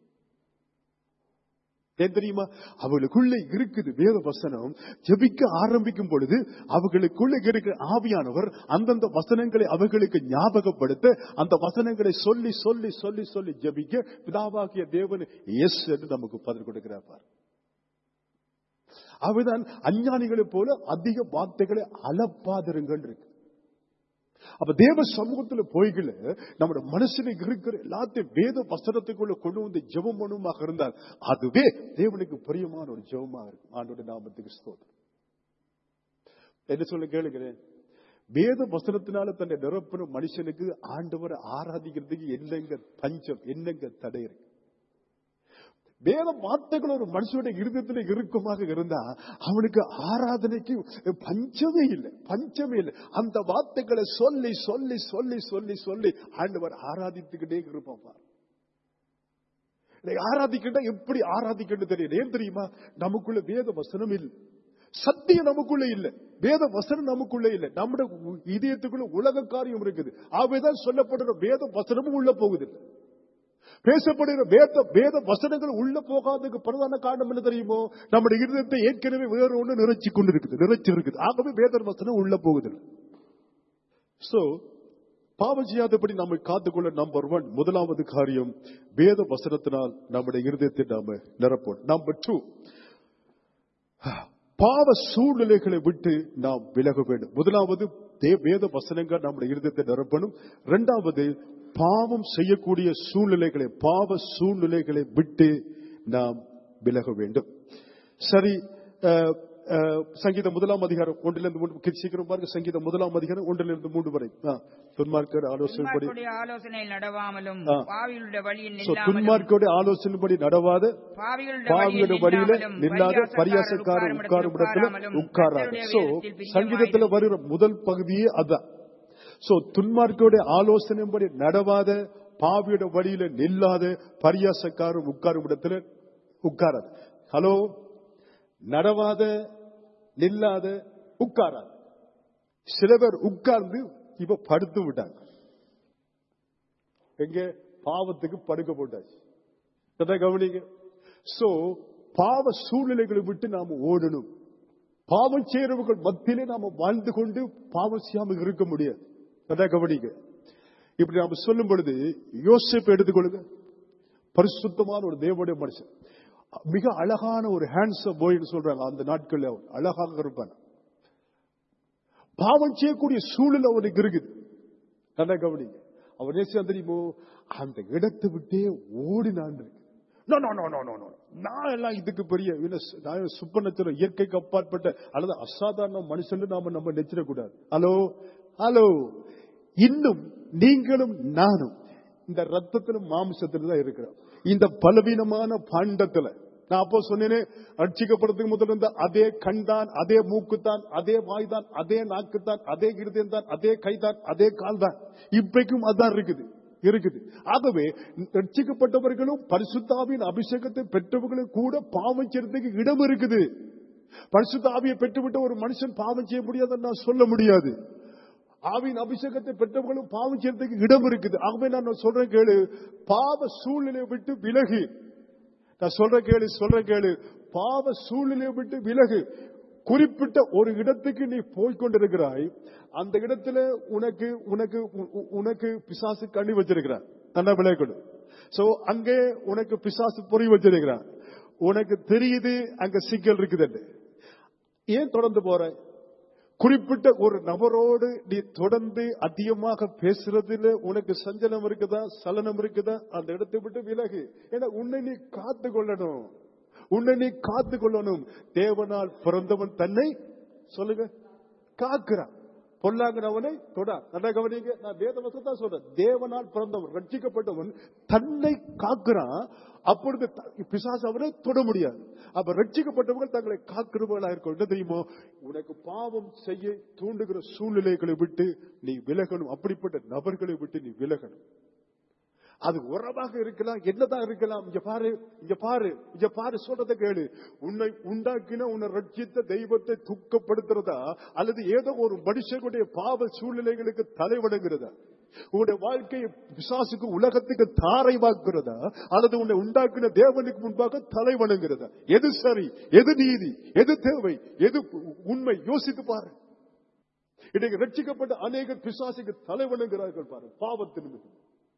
ஏன் தெரியுமா அவளுக்குள்ள இருக்குது வேத வசனம் ஜெபிக்க ஆரம்பிக்கும் பொழுது அவர்களுக்குள்ள இருக்கிற ஆவியானவர் அந்தந்த வசனங்களை அவர்களுக்கு ஞாபகப்படுத்த அந்த வசனங்களை சொல்லி சொல்லி சொல்லி சொல்லி ஜெபிக்க பிதாவாகிய தேவன் எஸ் என்று நமக்கு பதில் கொடுக்கிறார் பார். அவர்தான் அஞ்ஞானிகளைப் போல அதிக வார்த்தைகளை அளப்பாதிருங்கள் இருக்கு அப்ப தேவ சமூகத்துல போய்கள நம்முடைய மனசுல இருக்கிற எல்லாத்தையும் வேத வசனத்துக்குள்ள கொண்டு வந்து ஜெபம் பண்ணுமாக இருந்தால் அதுவே தேவனுக்கு பிரியமான ஒரு ஜெபமாக இருக்கும் ஆண்டோட நாமத்துக்கு ஸ்தோத்திரம் என்ன சொல்ல கேளுகிறேன் வேத வசனத்தினால தன்னை நிரப்பின மனுஷனுக்கு ஆண்டவரை ஆராதிக்கிறதுக்கு என்னங்க பஞ்சம் என்னங்க தடை இருக்கு வேத வார்த்தைகள் ஒரு மனுஷனுடைய இருதயத்தில் இறுக்கமாக இருந்தா அவனுக்கு ஆராதனைக்கு பஞ்சமே இல்லை பஞ்சமே இல்லை அந்த வார்த்தைகளை சொல்லி சொல்லி சொல்லி சொல்லி சொல்லி ஆண்டவர் ஆராதித்துக்கிட்டே இருப்பான் பார். இன்னைக்கு ஆராதிக்கிட்டா எப்படி ஆராதிக்கணும் தெரியல ஏன் தெரியுமா நமக்குள்ள வேத வசனம் இல்லை சத்தியம் நமக்குள்ள இல்ல வேத வசனம் நமக்குள்ள இல்ல நம்முடைய இதயத்துக்குள்ள உலக காரியம் இருக்குது ஆகவேதான் சொல்லப்படுற வேத வசனமும் உள்ள போகுது பேசப்படுகிற வேத வேத வசனங்கள் உள்ள போகாததுக்கு பிரதான காரணம் என்ன தெரியுமோ நம்முடைய இருதயத்தை ஏற்கனவே வேற ஒண்ணு நிறைச்சு கொண்டு இருக்குது நிறைச்சு இருக்குது ஆகவே வேத வசனம் உள்ள போகுது சோ பாவம் செய்யாதபடி நம்மை காத்துக்கொள்ள நம்பர் ஒன் முதலாவது காரியம் வேத வசனத்தினால் நம்முடைய இருதயத்தை நாம நிரப்போம் நம்பர் டூ பாவ சூழ்நிலைகளை விட்டு நாம் விலக வேண்டும் முதலாவது தே- வேத வசனங்கள் நம்முடைய இருதயத்தை நிரப்பணும் இரண்டாவது பாவம் செய்யக்கூடிய சூழ்நிலைகளை பாவ சூழ்நிலைகளை விட்டு நாம் விலக வேண்டும் சரி அஹ், அஹ், சங்கீதம் முதலாம் அதிகாரம் ஒன்றிலிருந்து மூன்று சீக்கிரம் பாருங்க சங்கீதம் முதலாம் அதிகாரம் ஒன்றிலிருந்து மூன்று வரை ஆ, துன்மார்க்கர் ஆலோசனைப்படி துன்மார்க்குடைய ஆலோசனையில் நடவாமலும் ஆ. பாவிகளுடைய வழியில் So, நில்லாமலும் துன்மார்க்கருடைய ஆலோசனைப்படி நடவாத பாவிகளுடைய பாவியோட வழியில நில்லாத பரியாசக்காரர் உட்காரும் இடத்துல உட்காராது சோ சங்கீதத்துல வருகிற முதல் பகுதியே அதான் சோ துன்மார்க்கருடைய ஆலோசனைப்படி நடவாத பாவியோட வழியில நில்லாத பரியாசக்காரர் உட்காரும் இடத்துல உட்காராது ஹலோ நடவாத நில்லாத உட்காராது சில பேர் உட்கார்ந்து இப்ப படுத்து விட்டாங்க எங்க பாவத்துக்கு படுக்க போட்டாச்சு அதான் கவனிங்க சோ பாவ சூழ்நிலைகளை விட்டு நாம ஓடணும் பாவம் செய்யறவர்கள் மத்தியிலே நாம வாழ்ந்து கொண்டு பாவம் செய்யாம இருக்க முடியாது அதான் கவனிங்க இப்படி நாம சொல்லும் பொழுது யோசிப்பு எடுத்துக்கொள்ளுங்க பரிசுத்தமான ஒரு தேவனுடைய மனுஷன் மிக அழகான ஒரு ஹேண்ட்ஸம் போய்னு சொல்றாங்க அந்த நாட்கள்ல அவன் அழகாக இருப்பான் பாவம் செய்யக்கூடிய சூழல் அவனுக்கு இருக்குது நல்லா கவனிங்க அவன் நேசியா தெரியுமோ அந்த இடத்தை விட்டே ஓடினான் இருக்கு No, no, no, no, no, no. நான் எல்லாம் இதுக்கு பெரிய நான் சுப்பநத்திரம் இயற்கைக்கு அப்பாற்பட்ட அல்லது அசாதாரண மனுஷன் நாம நம்ம நெச்சிடக்கூடாது ஹலோ ஹலோ இன்னும் நீங்களும் நானும் இந்த ரத்தத்திலும் மாம்சத்திலும் தான் இருக்கிறோம் இந்த பலவீனமான பாண்டத்துல நான் அப்போ சொன்னேனே ரட்சிக்கப்படுறதுக்கு முதல்ல இருந்த அதே கண் தான் அதே மூக்கு தான் அதே வாய் தான் அதே நாக்கு தான் அதே இருதயம் தான் அதே கை தான் அதே கால் தான் இப்பைக்கும் அதான் இருக்குது இருக்குது ஆகவே ரட்சிக்கப்பட்டவர்களும் பரிசுத்தாவின் அபிஷேகத்தை பெற்றவர்களும் கூட பாவம் செய்யறதுக்கு இடம் இருக்குது பரிசுத்த ஆவியை பெற்றுவிட்ட ஒரு மனுஷன் பாவம் செய்ய முடியாதுன்னு நான் சொல்ல முடியாது ஆவின் அபிஷேகத்தை பெற்றவர்களும் பாவம் செய்யறதுக்கு இடம் இருக்குது ஆகவே நான் சொல்றேன் கேளு பாவ சூழ்நிலையை விட்டு விலகு நான் சொல்ற கேளு சொல்ற கேளு பாவ சூழ்நிலையை விட்டு விலகு குறிப்பிட்ட ஒரு இடத்துக்கு நீ போய்கொண்டிருக்கிறாய் அந்த இடத்துல உனக்கு உனக்கு உ- உனக்கு பிசாசு கண்ணி வச்சிருக்கிறார் நல்லா விளையாடு சோ அங்கே உனக்கு பிசாசு பொறி வச்சிருக்கிறார் உனக்கு தெரியுது அங்க சிக்கல் இருக்குது ஏன் தொடர்ந்து போற குறிப்பிட்ட ஒரு நபரோடு நீ தொடர்ந்து அதிகமாக பேசுறதுல உனக்கு சஞ்சலம் இருக்குதா சலனம் இருக்குதா அந்த இடத்தை விட்டு விலகு ஏன்னா உன்னை நீ காத்து கொள்ளணும் உன்னை நீ காத்து கொள்ளணும் தேவனால் பிறந்தவன் தன்னை சொல்லுங்க காக்கிறான் பொல்லாங்கிறவனை தொடா நல்லா கவனிங்க நான் வேத தான் சொல்றேன் தேவனால் பிறந்தவன் ரட்சிக்கப்பட்டவன் தன்னை காக்கிறான் அப்பொழுது த- பிசாசு அவனை தொட முடியாது அப்ப ரட்சிக்கப்பட்டவர்கள் தங்களை காக்கிறவர்களா இருக்கும் என்ன தெரியுமோ உனக்கு பாவம் செய்ய தூண்டுகிற சூழ்நிலைகளை விட்டு நீ விலகணும் அப்படிப்பட்ட நபர்களை விட்டு நீ விலகணும் அது உறவாக இருக்கலாம் என்னதான் இருக்கலாம் இங்க பாரு இங்க பாரு இங்க பாரு சொல்றத கேளு உன்னை உண்டாக்கின உன்னை ரட்சித்த தெய்வத்தை துக்கப்படுத்துறதா அல்லது ஏதோ ஒரு மனுஷனுடைய பாவ சூழ்நிலைகளுக்கு தலைவணங்குறதா உன்னுடைய வாழ்க்கையை பிசாசுக்கு உலகத்துக்கு தாரை வாக்குறதா அல்லது உன்னை உண்டாக்கின தேவனுக்கு முன்பாக தலை வணங்குறதா எது சரி எது நீதி எது தேவை எது உண்மை யோசித்து பாரு இன்னைக்கு ரட்சிக்கப்பட்ட அநேகர் பிசாசுக்கு தலை வணங்குகிறார்கள் பாரு பாவத்தின் நிமித்தம்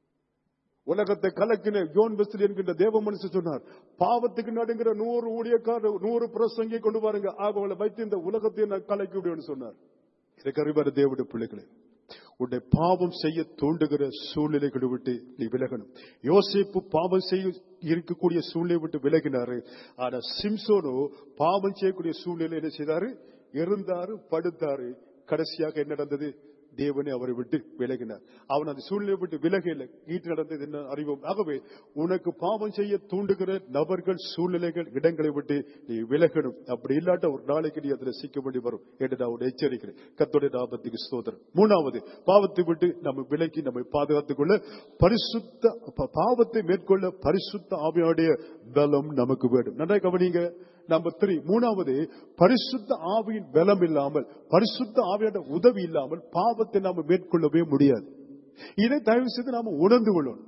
உலகத்தை கலக்கின யோன் வெஸ்லி என்கின்ற தேவ மனுஷன் சொன்னார் பாவத்துக்கு நடுங்கிற நூறு ஊழியக்காரர் நூறு பிரசங்கியை கொண்டு பாருங்க அவளை வைத்து இந்த உலகத்தை நான் கலக்கி விடுவேன்னு சொன்னார் எனக்கு அறிவார தேவடைய பிள்ளைகளே உன்னை பாவம் செய்ய தூண்டுகிற சூழ்நிலைகளை விட்டு நீ விலகணும் யோசிப்பு பாவம் செய்ய இருக்கக்கூடிய சூழ்நிலை விட்டு விலகினாரு ஆனா சிம்சோனோ பாவம் செய்யக்கூடிய சூழ்நிலை என்ன செய்தாரு இருந்தாரு படுத்தாரு கடைசியாக என்ன நடந்தது தேவனை அவரை விட்டு விலகினார் அவன் அந்த சூழ்நிலை விட்டு விலகல ஈட்டு நடந்தது என்ன அறிவோம் ஆகவே உனக்கு பாவம் செய்ய தூண்டுகிற நபர்கள் சூழ்நிலைகள் இடங்களை விட்டு நீ விலகணும் அப்படி இல்லாட்ட ஒரு நாளைக்கு நீ அதில் சிக்க வேண்டி வரும் என்று நான் உன்னை எச்சரிக்கிறேன் கத்தோடைய நாபத்துக்கு ஸ்தோத்திரம் மூணாவது பாவத்தை விட்டு நம்ம விலக்கி நம்மை பாதுகாத்துக் கொள்ள பரிசுத்த ப- பாவத்தை மேற்கொள்ள பரிசுத்த ஆவியாடைய பலம் நமக்கு வேண்டும் நன்றாக கவனிங்க நம்பர் த்ரீ மூணாவது பரிசுத்த ஆவியின் பலம் இல்லாமல் பரிசுத்த ஆவியோட உதவி இல்லாமல் பாவத்தை நாம மேற்கொள்ளவே முடியாது இதை தயவு செய்து நாம உணர்ந்து கொள்ளணும்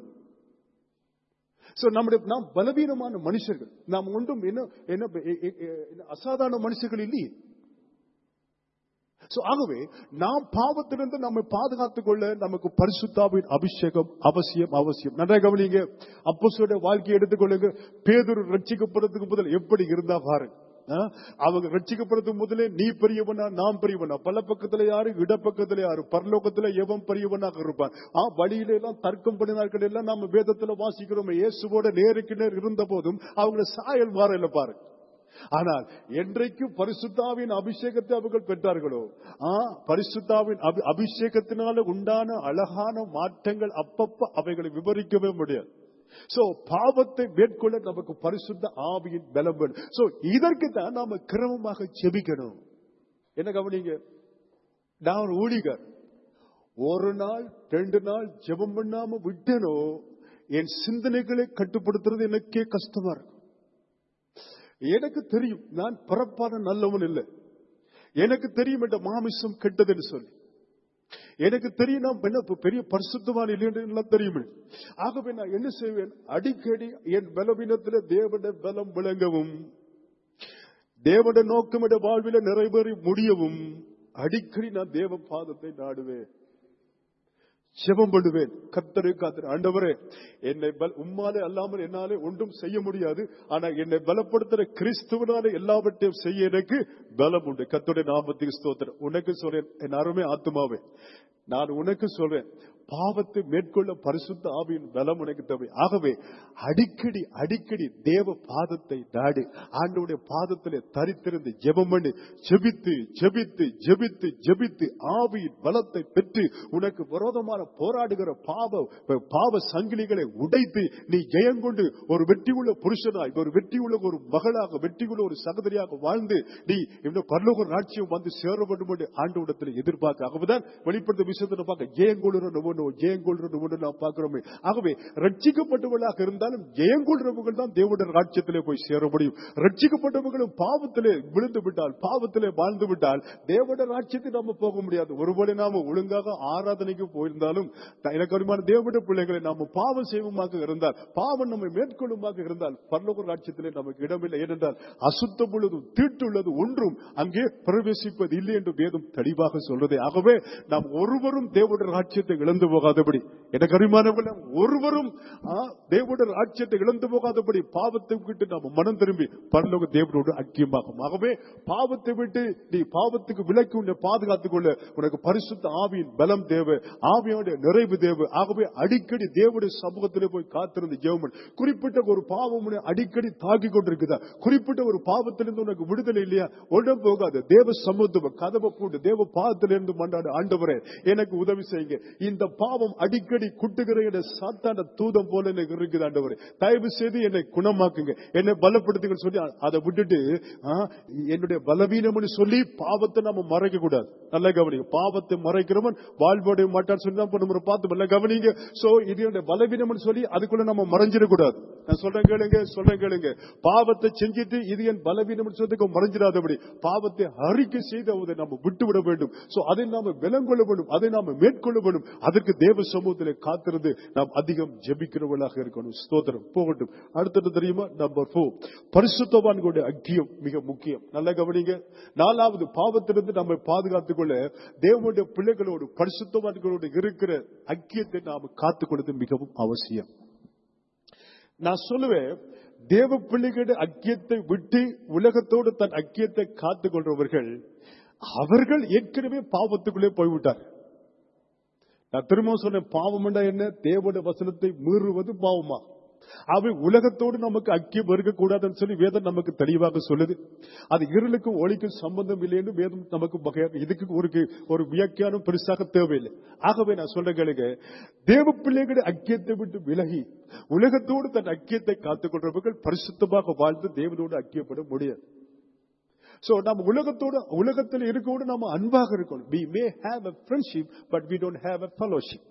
சோ நம்முடைய நாம் பலவீனமான மனுஷர்கள் நாம் ஒன்றும் என்ன என்ன எ- எ- எ- என்ன அசாதாரண மனுஷர்கள் இல்லையே So, ஆகவே நாம் பாவத்திலிருந்து நம்மை பாதுகாத்துக் கொள்ள நமக்கு பரிசுத்தாவின் அபிஷேகம் அவசியம் அவசியம் நன்றாக கவனிங்க அப்போஸ்தலருடைய வாழ்க்கையை எடுத்துக்கொள்ளுங்க பேதுரு ரட்சிக்கப்படுறதுக்கு முதல் எப்படி இருந்தா பாருங்க ஆ? அவங்க ரட்சிக்கப்படுறதுக்கு முதலே நீ பெரியவனா நான் பெரியவனா பல பக்கத்துல யாரு இடப்பக்கத்துல யாரு பரலோகத்துல எவன் பெரியவனாக இருப்பான் ஆ வழியில எல்லாம் தர்க்கம் பண்ணினார்கள் எல்லாம் நாம வேதத்துல வாசிக்கிறோம் இயேசுவோட நேருக்கு நேர் இருந்த போதும் அவங்க சாயல் மாறல பாருங்க ஆனால் என்றைக்கு பரிசுத்தாவின் அபிஷேகத்தை அவர்கள் பெற்றார்களோ ஆ பரிசுத்தாவின் அபி- அபிஷேகத்தினால உண்டான அழகான மாற்றங்கள் அப்பப்ப அவைகளை விவரிக்கவே முடியாது சோ பாவத்தை மேற்கொள்ள நமக்கு பரிசுத்த ஆவியின் பலம் வேணும் சோ இதற்கு தான் நாம கிரமமாக செபிக்கணும் என்ன கவனிங்க நான் ஒரு ஊழிகர் ஒரு நாள் ரெண்டு நாள் ஜெபம் பண்ணாம விட்டேனோ என் சிந்தனைகளை கட்டுப்படுத்துறது எனக்கே கஷ்டமா இருக்கும் எனக்கு தெரியும் நான் பிறப்பான நல்லவன் இல்லை எனக்கு தெரியும் என்ற மாமிசம் கெட்டதுன்னு சொல்லி எனக்கு தெரியும் நான் என்ன பெரிய பரிசுத்தவான் இல்லைன்னு எல்லாம் தெரியும் ஆகவே நான் என்ன செய்வேன் அடிக்கடி என் பலவீனத்தில் தேவட பலம் விளங்கவும் தேவட நோக்கம் என்ற வாழ்வில நிறைவேறி முடியவும் அடிக்கடி நான் தேவ பாதத்தை நாடுவேன் ஜெபம் பண்ணுவேன் கத்தரை காத்திரு ஆண்டவரே என்னை பல உம்மாலே அல்லாமல் என்னாலே ஒன்றும் செய்ய முடியாது ஆனா என்னை பலப்படுத்துற கிறிஸ்துவனாலே எல்லாவற்றையும் செய்ய எனக்கு பலம் உண்டு கத்தோடைய நாமத்துக்கு ஸ்தோத்திரம் உனக்கு சொல்றேன் என் அருமை ஆத்மாவே நான் உனக்கு சொல்றேன் பாவத்தை மேற்கொள்ள பரிசுத்த ஆவியின் பலம் உனக்கு தேவை ஆகவே அடிக்கடி அடிக்கடி தேவ பாதத்தை நாடு ஆண்டவுடைய பாதத்திலே தரித்திருந்து ஜெபம் பண்ணி ஜெபித்து ஜெபித்து ஜெபித்து ஜெபித்து ஆவியின் பலத்தை பெற்று உனக்கு விரோதமான போராடுகிற பாவ பாவ சங்கிலிகளை உடைத்து நீ ஜெயங்கொண்டு ஒரு வெற்றியுள்ள புருஷனாய் ஒரு வெற்றியுள்ள ஒரு மகளாக வெற்றியுள்ள ஒரு சகோதரியாக வாழ்ந்து நீ இந்த பரலோக ராட்சியம் வந்து சேர வேண்டும் என்று ஆண்டவிடத்தில் எதிர்பார்க்க ஆகவேதான் வெளிப்படுத்த விஷயத்தில் பார்க்க ஜெயங்கொள்ளுற ஒன்று ஜெயங்கொள்றது ஒன்று நாம் பார்க்கிறோமே ஆகவே ரட்சிக்கப்பட்டவர்களாக இருந்தாலும் ஜெயங்கொள்றவர்கள் தான் தேவனுடைய ராட்சியத்திலே போய் சேர முடியும் ரட்சிக்கப்பட்டவர்களும் பாவத்திலே விழுந்து விட்டால் பாவத்திலே வாழ்ந்து விட்டால் தேவனுடைய ராட்சியத்தை நாம போக முடியாது ஒருவேளை நாம ஒழுங்காக ஆராதனைக்கு போயிருந்தாலும் எனக்கு வருமான தேவனுடைய பிள்ளைகளை நாம பாவம் செய்வமாக இருந்தால் பாவம் நம்மை மேற்கொள்ளுமாக இருந்தால் பரலோக ராட்சியத்திலே நமக்கு இடமில்லை ஏனென்றால் அசுத்தம் உள்ளதும் தீட்டுள்ளது ஒன்றும் அங்கே பிரவேசிப்பது இல்லை என்று வேதம் தெளிவாக சொல்றதே ஆகவே நாம் ஒருவரும் தேவனுடைய ராட்சியத்தை இழந்து போகாதபடி எனக்கு அருமானவர்கள் ஒருவரும் ஆ, தேவனுடைய ராட்சியத்தை இழந்து போகாதபடி பாவத்தை விட்டு நாம் மனம் திரும்பி பரலோக தேவனோடு ஐக்கியமாகும் ஆகவே பாவத்தை விட்டு நீ பாவத்துக்கு விலக்கி உன்னை பாதுகாத்துக் கொள்ள உனக்கு பரிசுத்த ஆவியின் பலம் தேவை ஆவியோட நிறைவு தேவை ஆகவே அடிக்கடி தேவனுடைய சமூகத்திலே போய் காத்திருந்து ஜெவமன் குறிப்பிட்ட ஒரு பாவம் உன்னை அடிக்கடி தாக்கி கொண்டிருக்குதா குறிப்பிட்ட ஒரு பாவத்திலிருந்து உனக்கு விடுதலை இல்லையா உடம்பு போகாது தேவ சமூகத்துவ கதவை பூண்டு தேவ பாவத்திலிருந்து மண்டாடு ஆண்டவரே எனக்கு உதவி செய்யுங்க இந்த பாவம் அடிக்கடி குட்டுகிற என்ற சாத்தான தூதம் போல எனக்கு இருக்குது ஆண்டவரே தயவு செய்து என்னை குணமாக்குங்க என்னை பலப்படுத்துங்க சொல்லி அதை விட்டுட்டு ஆ, என்னுடைய பலவீனம்னு சொல்லி பாவத்தை நம்ம மறைக்க கூடாது நல்ல கவனிங்க பாவத்தை மறைக்கிறவன் வாழ்வோடைய மாட்டான்னு சொல்லி தான் நம்ம பார்த்து நல்ல கவனிங்க சோ இது என்னுடைய பலவீனம்னு சொல்லி அதுக்குள்ள நம்ம மறைஞ்சிடக்கூடாது நான் சொல்றேன் கேளுங்க சொல்றேன் கேளுங்க பாவத்தை செஞ்சுட்டு இது என் பலவீனம் சொல்றதுக்கு மறைஞ்சிடாதபடி பாவத்தை அறிக்கை செய்து அதை நம்ம விட்டு விட வேண்டும் சோ அதை நாம விலங்கொள்ள வேண்டும் அதை நாம மேற்கொள்ள வேண்டும் அதற்கு தேவ சமூகத்திலே காத்திருந்து நாம் அதிகம் ஜெபிக்கிறவர்களாக இருக்கணும் ஸ்தோத்திரம் போகட்டும் அடுத்தது தெரியுமா நம்பர் போர் பரிசுத்தவான்களுடைய ஐக்கியம் மிக முக்கியம் நல்ல கவனிங்க நாலாவது பாவத்திலிருந்து நம்மை பாதுகாத்துக் கொள்ள தேவனுடைய பிள்ளைகளோடு பரிசுத்தவான்களோடு இருக்கிற ஐக்கியத்தை நாம் காத்துக் கொள்வது மிகவும் அவசியம் நான் சொல்லுவேன் தேவ பிள்ளைகளுடைய ஐக்கியத்தை விட்டு உலகத்தோடு தன் ஐக்கியத்தை காத்துக் கொள்றவர்கள் அவர்கள் ஏற்கனவே பாவத்துக்குள்ளே போய்விட்டார் நான் திரும்ப சொன்னேன் பாவம் என்ன தேவனுடைய வசனத்தை மீறுவது பாவமா அவை உலகத்தோடு நமக்கு ஐக்கியம் இருக்கக்கூடாதுன்னு சொல்லி வேதம் நமக்கு தெளிவாக சொல்லுது அது இருளுக்கும் ஒளிக்கும் சம்பந்தம் இல்லைன்னு வேதம் நமக்கு வகையாக இதுக்கு ஒரு ஒரு வியாக்கியானம் பெருசாக தேவையில்லை ஆகவே நான் சொல்ல கேளுங்க தேவ பிள்ளைகளுடைய ஐக்கியத்தை விட்டு விலகி உலகத்தோடு தன் ஐக்கியத்தை காத்துக் கொள்றவர்கள் பரிசுத்தமாக வாழ்ந்து தேவனோடு ஐக்கியப்பட முடியாது சோ நம்ம உலகத்தோடு உலகத்தில் இருக்கோடு நம்ம அன்பாக இருக்கணும் we may have a friendship but we don't have a fellowship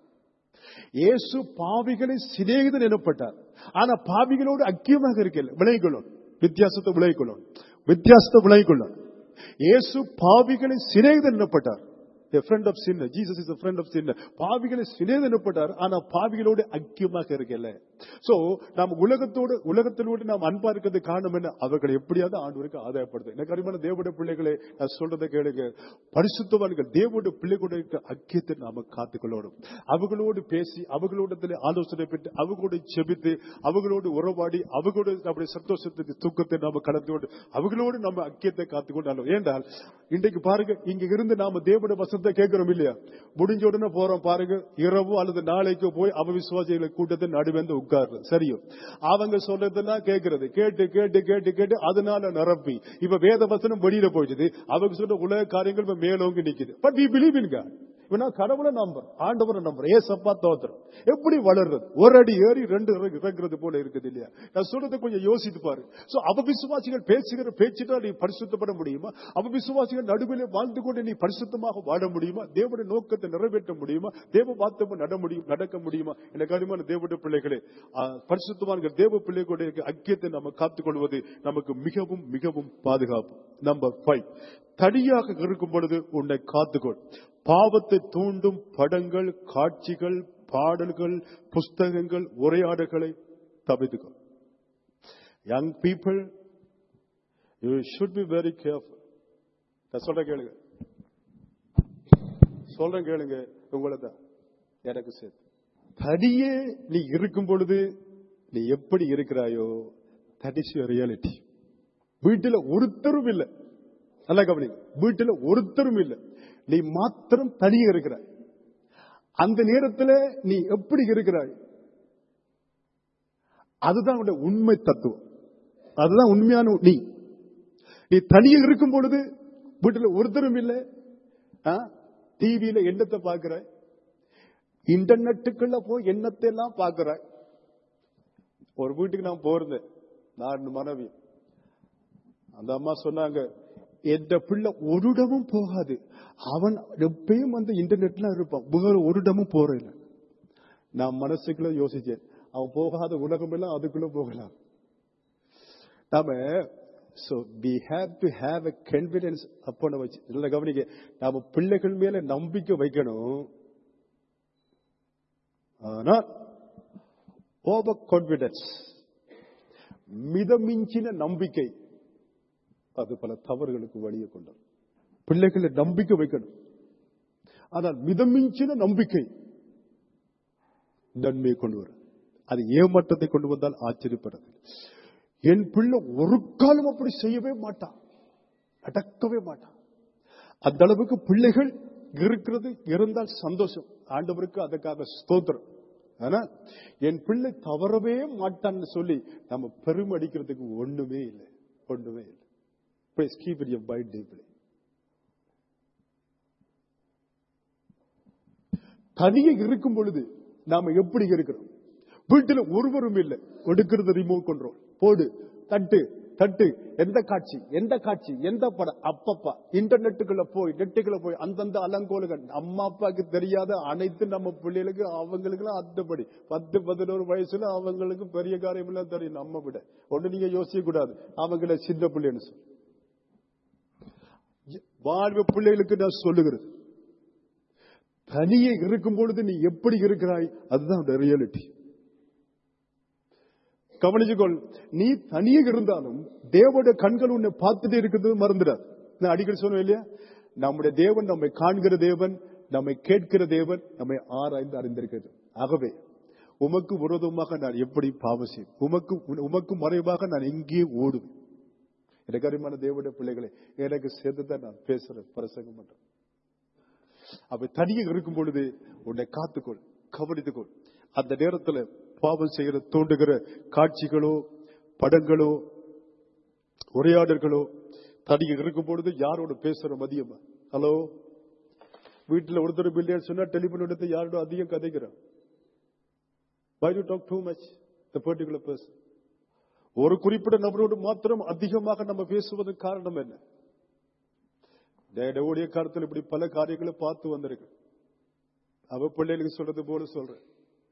இயேசு பாவிகளை சிநேகிதன் எனப்பட்டார் ஆனா பாவிகளோடு ஐக்கியமாக இருக்கல விளைகொள்ளும் வித்தியாசத்தை விளைகொள்ளும் வித்தியாசத்தை விளைகொள்ளும் இயேசு பாவிகளை சிநேகிதன் எனப்பட்டார் a friend of sinner jesus is a friend of sinner பாவிகளை சிநேகிதனப்பட்டார் ஆனா பாவிகளோடு ஐக்கியமாக இருக்கல சோ நாம் உலகத்தோடு உலகத்திலோடு நாம் அன்பா இருக்கிறது காரணம் என்ன அவர்கள் எப்படியாவது ஆண்டவருக்கு ஆதாயப்படுது எனக்கு அருமையான தேவனுடைய பிள்ளைகளை நான் சொல்றதை கேளுங்க பரிசுத்தவான்கள் தேவனுடைய பிள்ளைகளுடைய இருக்க ஐக்கியத்தை நாம காத்துக்கொள்ளணும் அவர்களோடு பேசி அவர்களோட ஆலோசனை பெற்று அவர்களோடு செபித்து அவர்களோடு உறவாடி அவர்களோடு நம்முடைய சந்தோஷத்துக்கு தூக்கத்தை நாம கலந்து கொண்டு அவர்களோடு நம்ம ஐக்கியத்தை காத்துக்கொண்டாலும் ஏண்டால் இன்றைக்கு பாருங்க இங்க இருந்து நாம தேவனுடைய வசனத்தை கேட்கிறோம் இல்லையா முடிஞ்ச உடனே போறோம் பாருங்க இரவு அல்லது நாளைக்கு போய் அவ விசுவாசிகளை கூட்டத்தை நடுவேந்து உட்கார்றது சரியோ அவங்க சொல்றதெல்லாம் கேட்கறது கேட்டு கேட்டு கேட்டு கேட்டு அதனால நிரப்பி இப்ப வேத வசனம் வெளியில போயிடுது அவங்க சொல்ற உலக காரியங்கள் இப்ப மேலோங்கி நிக்குது but we believe in God இவனா கடவுளை நம்பர் ஆண்டவரை நம்பர் ஏசப்பா தோத்திரம் எப்படி வளர்றது ஒரு அடி ஏறி ரெண்டு இறங்கு- இறங்குறது போல இருக்குது இல்லையா நான் சொல்றதை கொஞ்சம் யோசித்து பாரு சோ அவ விசுவாசிகள் பேசுகிற பேச்சுதான் நீ பரிசுத்தப்பட முடியுமா அவ விசுவாசிகள் நடுவில் வாழ்ந்து கொண்டு நீ பரிசுத்தமாக வாழ முடியுமா தேவனுடைய நோக்கத்தை நிறைவேற்ற முடியுமா தேவ வார்த்தை நட முடியும் நடக்க முடியுமா எனக்கு அருமையான தேவனுடைய பிள்ளைகளே ஆ, பரிசுத்தவான்கள் தேவ பிள்ளைகளுடைய ஐக்கியத்தை நம்ம காத்துக்கொள்வது நமக்கு மிகவும் மிகவும் பாதுகாப்பு நம்பர் ஃபைவ் தனியாக இருக்கும் பொழுது உன்னை காத்துக்கொள் பாவத்தை தூண்டும் படங்கள் காட்சிகள் பாடல்கள் புஸ்தகங்கள் உரையாடல்களை தவிர்த்துக்கோ young people you should be very careful நான் சொல்றேன் கேளுங்க சொல்றேன் கேளுங்க உங்களை தான் எனக்கு சேர்த்து தனியே நீ இருக்கும் பொழுது நீ எப்படி இருக்கிறாயோ தட் இஸ் யுவர் ரியாலிட்டி வீட்டுல ஒருத்தரும் இல்லை நல்லா கவனி வீட்டுல ஒருத்தரும் இல்லை நீ மாத்திரம் தனியே இருக்கிறாய் அந்த நேரத்தில் நீ எப்படி இருக்கிறாய் அதுதான் உன்னுடைய உண்மை தத்துவம் அதுதான் உண்மையான நீ நீ தனியே இருக்கும் பொழுது வீட்டுல ஒருத்தரும் இல்லை டிவியில எண்ணத்தை பார்க்கிறாய் இன்டர்நெட்டுக்குள்ள போய் எண்ணத்தை எல்லாம் பார்க்கிறாய் ஒரு வீட்டுக்கு நான் போறேன் நான் மனைவி அந்த அம்மா சொன்னாங்க எந்த பிள்ளை ஒரு இடமும் போகாது அவன் எப்பயும் அந்த இன்டர்நெட்ல இருப்பான் வேற ஒரு இடமும் போறேன் நான் மனசுக்குள்ள யோசிச்சேன் அவன் போகாத உலகம் எல்லாம் அதுக்குள்ள போகலாம் நாம so we have to have a confidence அப்போ வச்சு இல்ல கவனிக்க நாம பிள்ளைகள் மேல நம்பிக்கை வைக்கணும் ஆனா ஓவர் கான்பிடன்ஸ் மிதமிஞ்சின நம்பிக்கை அது பல தவறுகளுக்கு வழியை கொண்டது பிள்ளைகளை நம்பிக்கை வைக்கணும் ஆனால் மிதமிஞ்சின நம்பிக்கை நன்மையை கொண்டு வரும் அது ஏமாற்றத்தை கொண்டு வந்தால் ஆச்சரியப்படுறது என் பிள்ளை ஒரு காலம் அப்படி செய்யவே மாட்டான் நடக்கவே மாட்டான் அந்த அளவுக்கு பிள்ளைகள் இருக்கிறது இருந்தால் சந்தோஷம் ஆண்டவருக்கு அதுக்காக ஸ்தோத்திரம் ஆனா என் பிள்ளை தவறவே மாட்டான்னு சொல்லி நம்ம பெருமடிக்கிறதுக்கு ஒண்ணுமே இல்லை ஒண்ணுமே இல்லை Please keep it in your mind deeply. தனியே இருக்கும் பொழுது நாம எப்படி இருக்கிறோம் வீட்டுல ஒருவரும் இல்லை கொடுக்கிறது ரிமோட் கண்ட்ரோல் போடு தட்டு தட்டு எந்த காட்சி எந்த காட்சி எந்த படம் அப்பப்பா இன்டர்நெட்டுக்குள்ள போய் நெட்டுக்குள்ள போய் அந்தந்த அலங்கோலுகள் அம்மா அப்பாவுக்கு தெரியாத அனைத்து நம்ம பிள்ளைகளுக்கு அவங்களுக்கு எல்லாம் அத்தபடி பத்து பதினோரு வயசுல அவங்களுக்கு பெரிய காரியம் எல்லாம் தெரியும் நம்ம விட ஒண்ணு நீங்க யோசிக்க கூடாது அவங்கள சின்ன பிள்ளைன்னு சொல்லி வாழ்வு பிள்ளைகளுக்கு நான் சொல்லுகிறது தனியே இருக்கும் பொழுது நீ எப்படி இருக்கிறாய் அதுதான் ரியாலிட்டி கவனிச்சுக்கொள் நீ தனியே இருந்தாலும் தேவோட கண்கள் உன்னை பார்த்துட்டு இருக்கிறது மறந்துடாது நான் அடிக்கடி சொன்னேன் இல்லையா நம்முடைய தேவன் நம்மை காண்கிற தேவன் நம்மை கேட்கிற தேவன் நம்மை ஆராய்ந்து அறிந்திருக்கிறது ஆகவே உமக்கு விரோதமாக நான் எப்படி பாவம் செய்யும் உமக்கு உமக்கு மறைவாக நான் எங்கே ஓடுவேன் எனக்கு அருமையான தேவனுடைய பிள்ளைகளை எனக்கு சேர்த்து தான் நான் பேசுறேன் பிரசங்கம் பண்றேன் அப்ப தனியே இருக்கும் பொழுது உன்னை காத்துக்கொள் கவனித்துக்கொள் அந்த நேரத்தில் பாவம் செய்கிற தோண்டுகிற காட்சிகளோ படங்களோ உரையாடல்களோ தனியே இருக்கும் பொழுது யாரோட பேசுற மதியமா ஹலோ வீட்டுல ஒருத்தர் பில்லியன் சொன்னா டெலிபோன் எடுத்து யாரோட அதிகம் கதைக்கிறான் Why do you talk too much? The particular person. ஒரு குறிப்பிட்ட நபரோடு மாத்திரம் அதிகமாக நம்ம பேசுவதற்கு காரணம் என்ன டேடோடைய காலத்தில் இப்படி பல காரியங்களை பார்த்து வந்திருக்கு அவ பிள்ளைகளுக்கு சொல்றது போல சொல்றேன்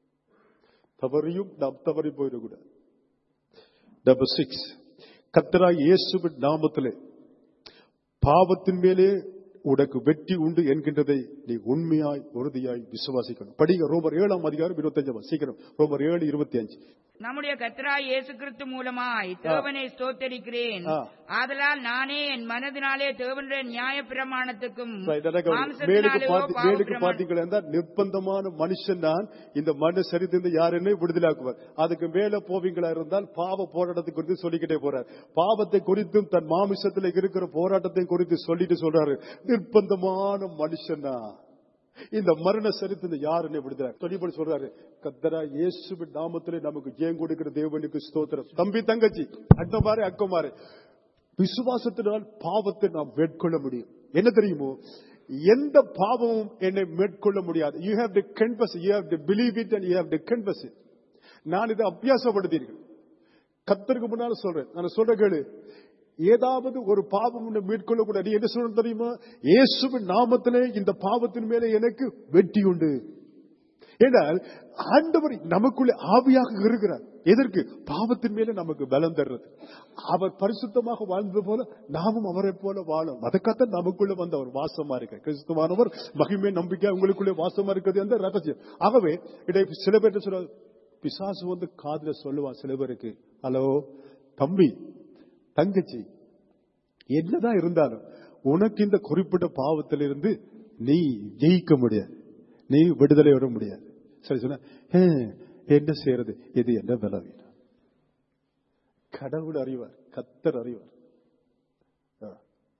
தவறியும் நாம் தவறி போயிடக்கூடாது நம்பர் சிக்ஸ் கத்தராய் இயேசுவின் நாமத்திலே பாவத்தின் மேலே உனக்கு வெற்றி உண்டு என்கின்றதை நீ உண்மையாய் உறுதியாய் விசுவாசிக்கணும் படிங்க ரோமர் ஏழாம் அதிகாரம் இருபத்தஞ்சு சீக்கிரம் ரோமர் ஏழு இருபத்தி அஞ்சு நம்முடைய கர்த்தராய் இயேசு கிறிஸ்து மூலமாய் தேவனை ஸ்தோத்தரிக்கிறேன் ஆ. ஆதலால் நானே என் மனதினாலே தேவனுடைய நியாய பிரமாணத்துக்கும் Right, அதான் கவனி. மேலுக்கு மாம்சத்தினாலேயோ பாத்தி- பாவ மேலுக்கு பிரமாண- பாத்தீங்களா இருந்தா நிர்பந்தமான மனுஷன் தான் இந்த மண்ணை சரித்திருந்து யாருன்னு விடுதலாக்குவார் அதுக்கு மேல போவீங்களா இருந்தால் பாவ போராட்டத்தை குறித்து சொல்லிக்கிட்டே போறார் பாவத்தை குறித்தும் தன் மாமிசத்துல இருக்கிற போராட்டத்தை குறித்து சொல்லிட்டு சொல்றாரு நிர்பந்தமான மனுஷன் தான் இந்த மரண சரித்திருந்து யாருன்னு விடுதலை சொல்லிபடி சொல்றாரு கத்தரா இயேசுவின் நாமத்திலே நமக்கு ஜெயம் கொடுக்கிற தேவனுக்கு ஸ்தோத்திரம் தம்பி தங்கச்சி அட்டமாறு அக்கமாறு விசுவாசத்தினால் பாவத்தை நாம் மேற்கொள்ள முடியும் என்ன தெரியுமோ எந்த பாவமும் என்னை மேற்கொள்ள முடியாது you have to confess you have to believe it and you have to confess it நான் இதை அபியாசப்படுத்தீர்கள் கத்தருக்கு முன்னால சொல்றேன் நான் சொல்ற கேளு ஏதாவது ஒரு பாவம் உன்னை மேற்கொள்ள கூடாது என்ன சொல்ற தெரியுமா இயேசுவின் நாமத்திலே இந்த பாவத்தின் மேலே எனக்கு வெற்றி உண்டு ஏனால் ஆண்டவர் நமக்குள்ளே ஆவியாக இருக்கிறார் எதற்கு பாவத்தின் மேலே நமக்கு பலம் தர்றது அவர் பரிசுத்தமாக வாழ்ந்தது போல நாமும் அவரை போல வாழும் அதுக்காக நமக்குள்ள வந்த ஒரு வாசமா இருக்கு கிறிஸ்துவானவர் மகிமை நம்பிக்கை உங்களுக்குள்ளே வாசமா இருக்கிறது அந்த ரகசியம் ஆகவே இதை சில பேர் சொல்ற பிசாசு வந்து காதுல சொல்லுவான் சில பேருக்கு ஹலோ தம்பி தங்கச்சி என்னதான் இருந்தாலும் உனக்கு இந்த குறிப்பிட்ட பாவத்திலிருந்து நீ ஜெயிக்க முடியாது நீ விடுதலை வர முடியாது சரி சொன்ன "ஹே, என்ன செய்யறது இது என்ன பலவீனம் கடவுள் அறிவார் கத்தர் அறிவார் ஆ.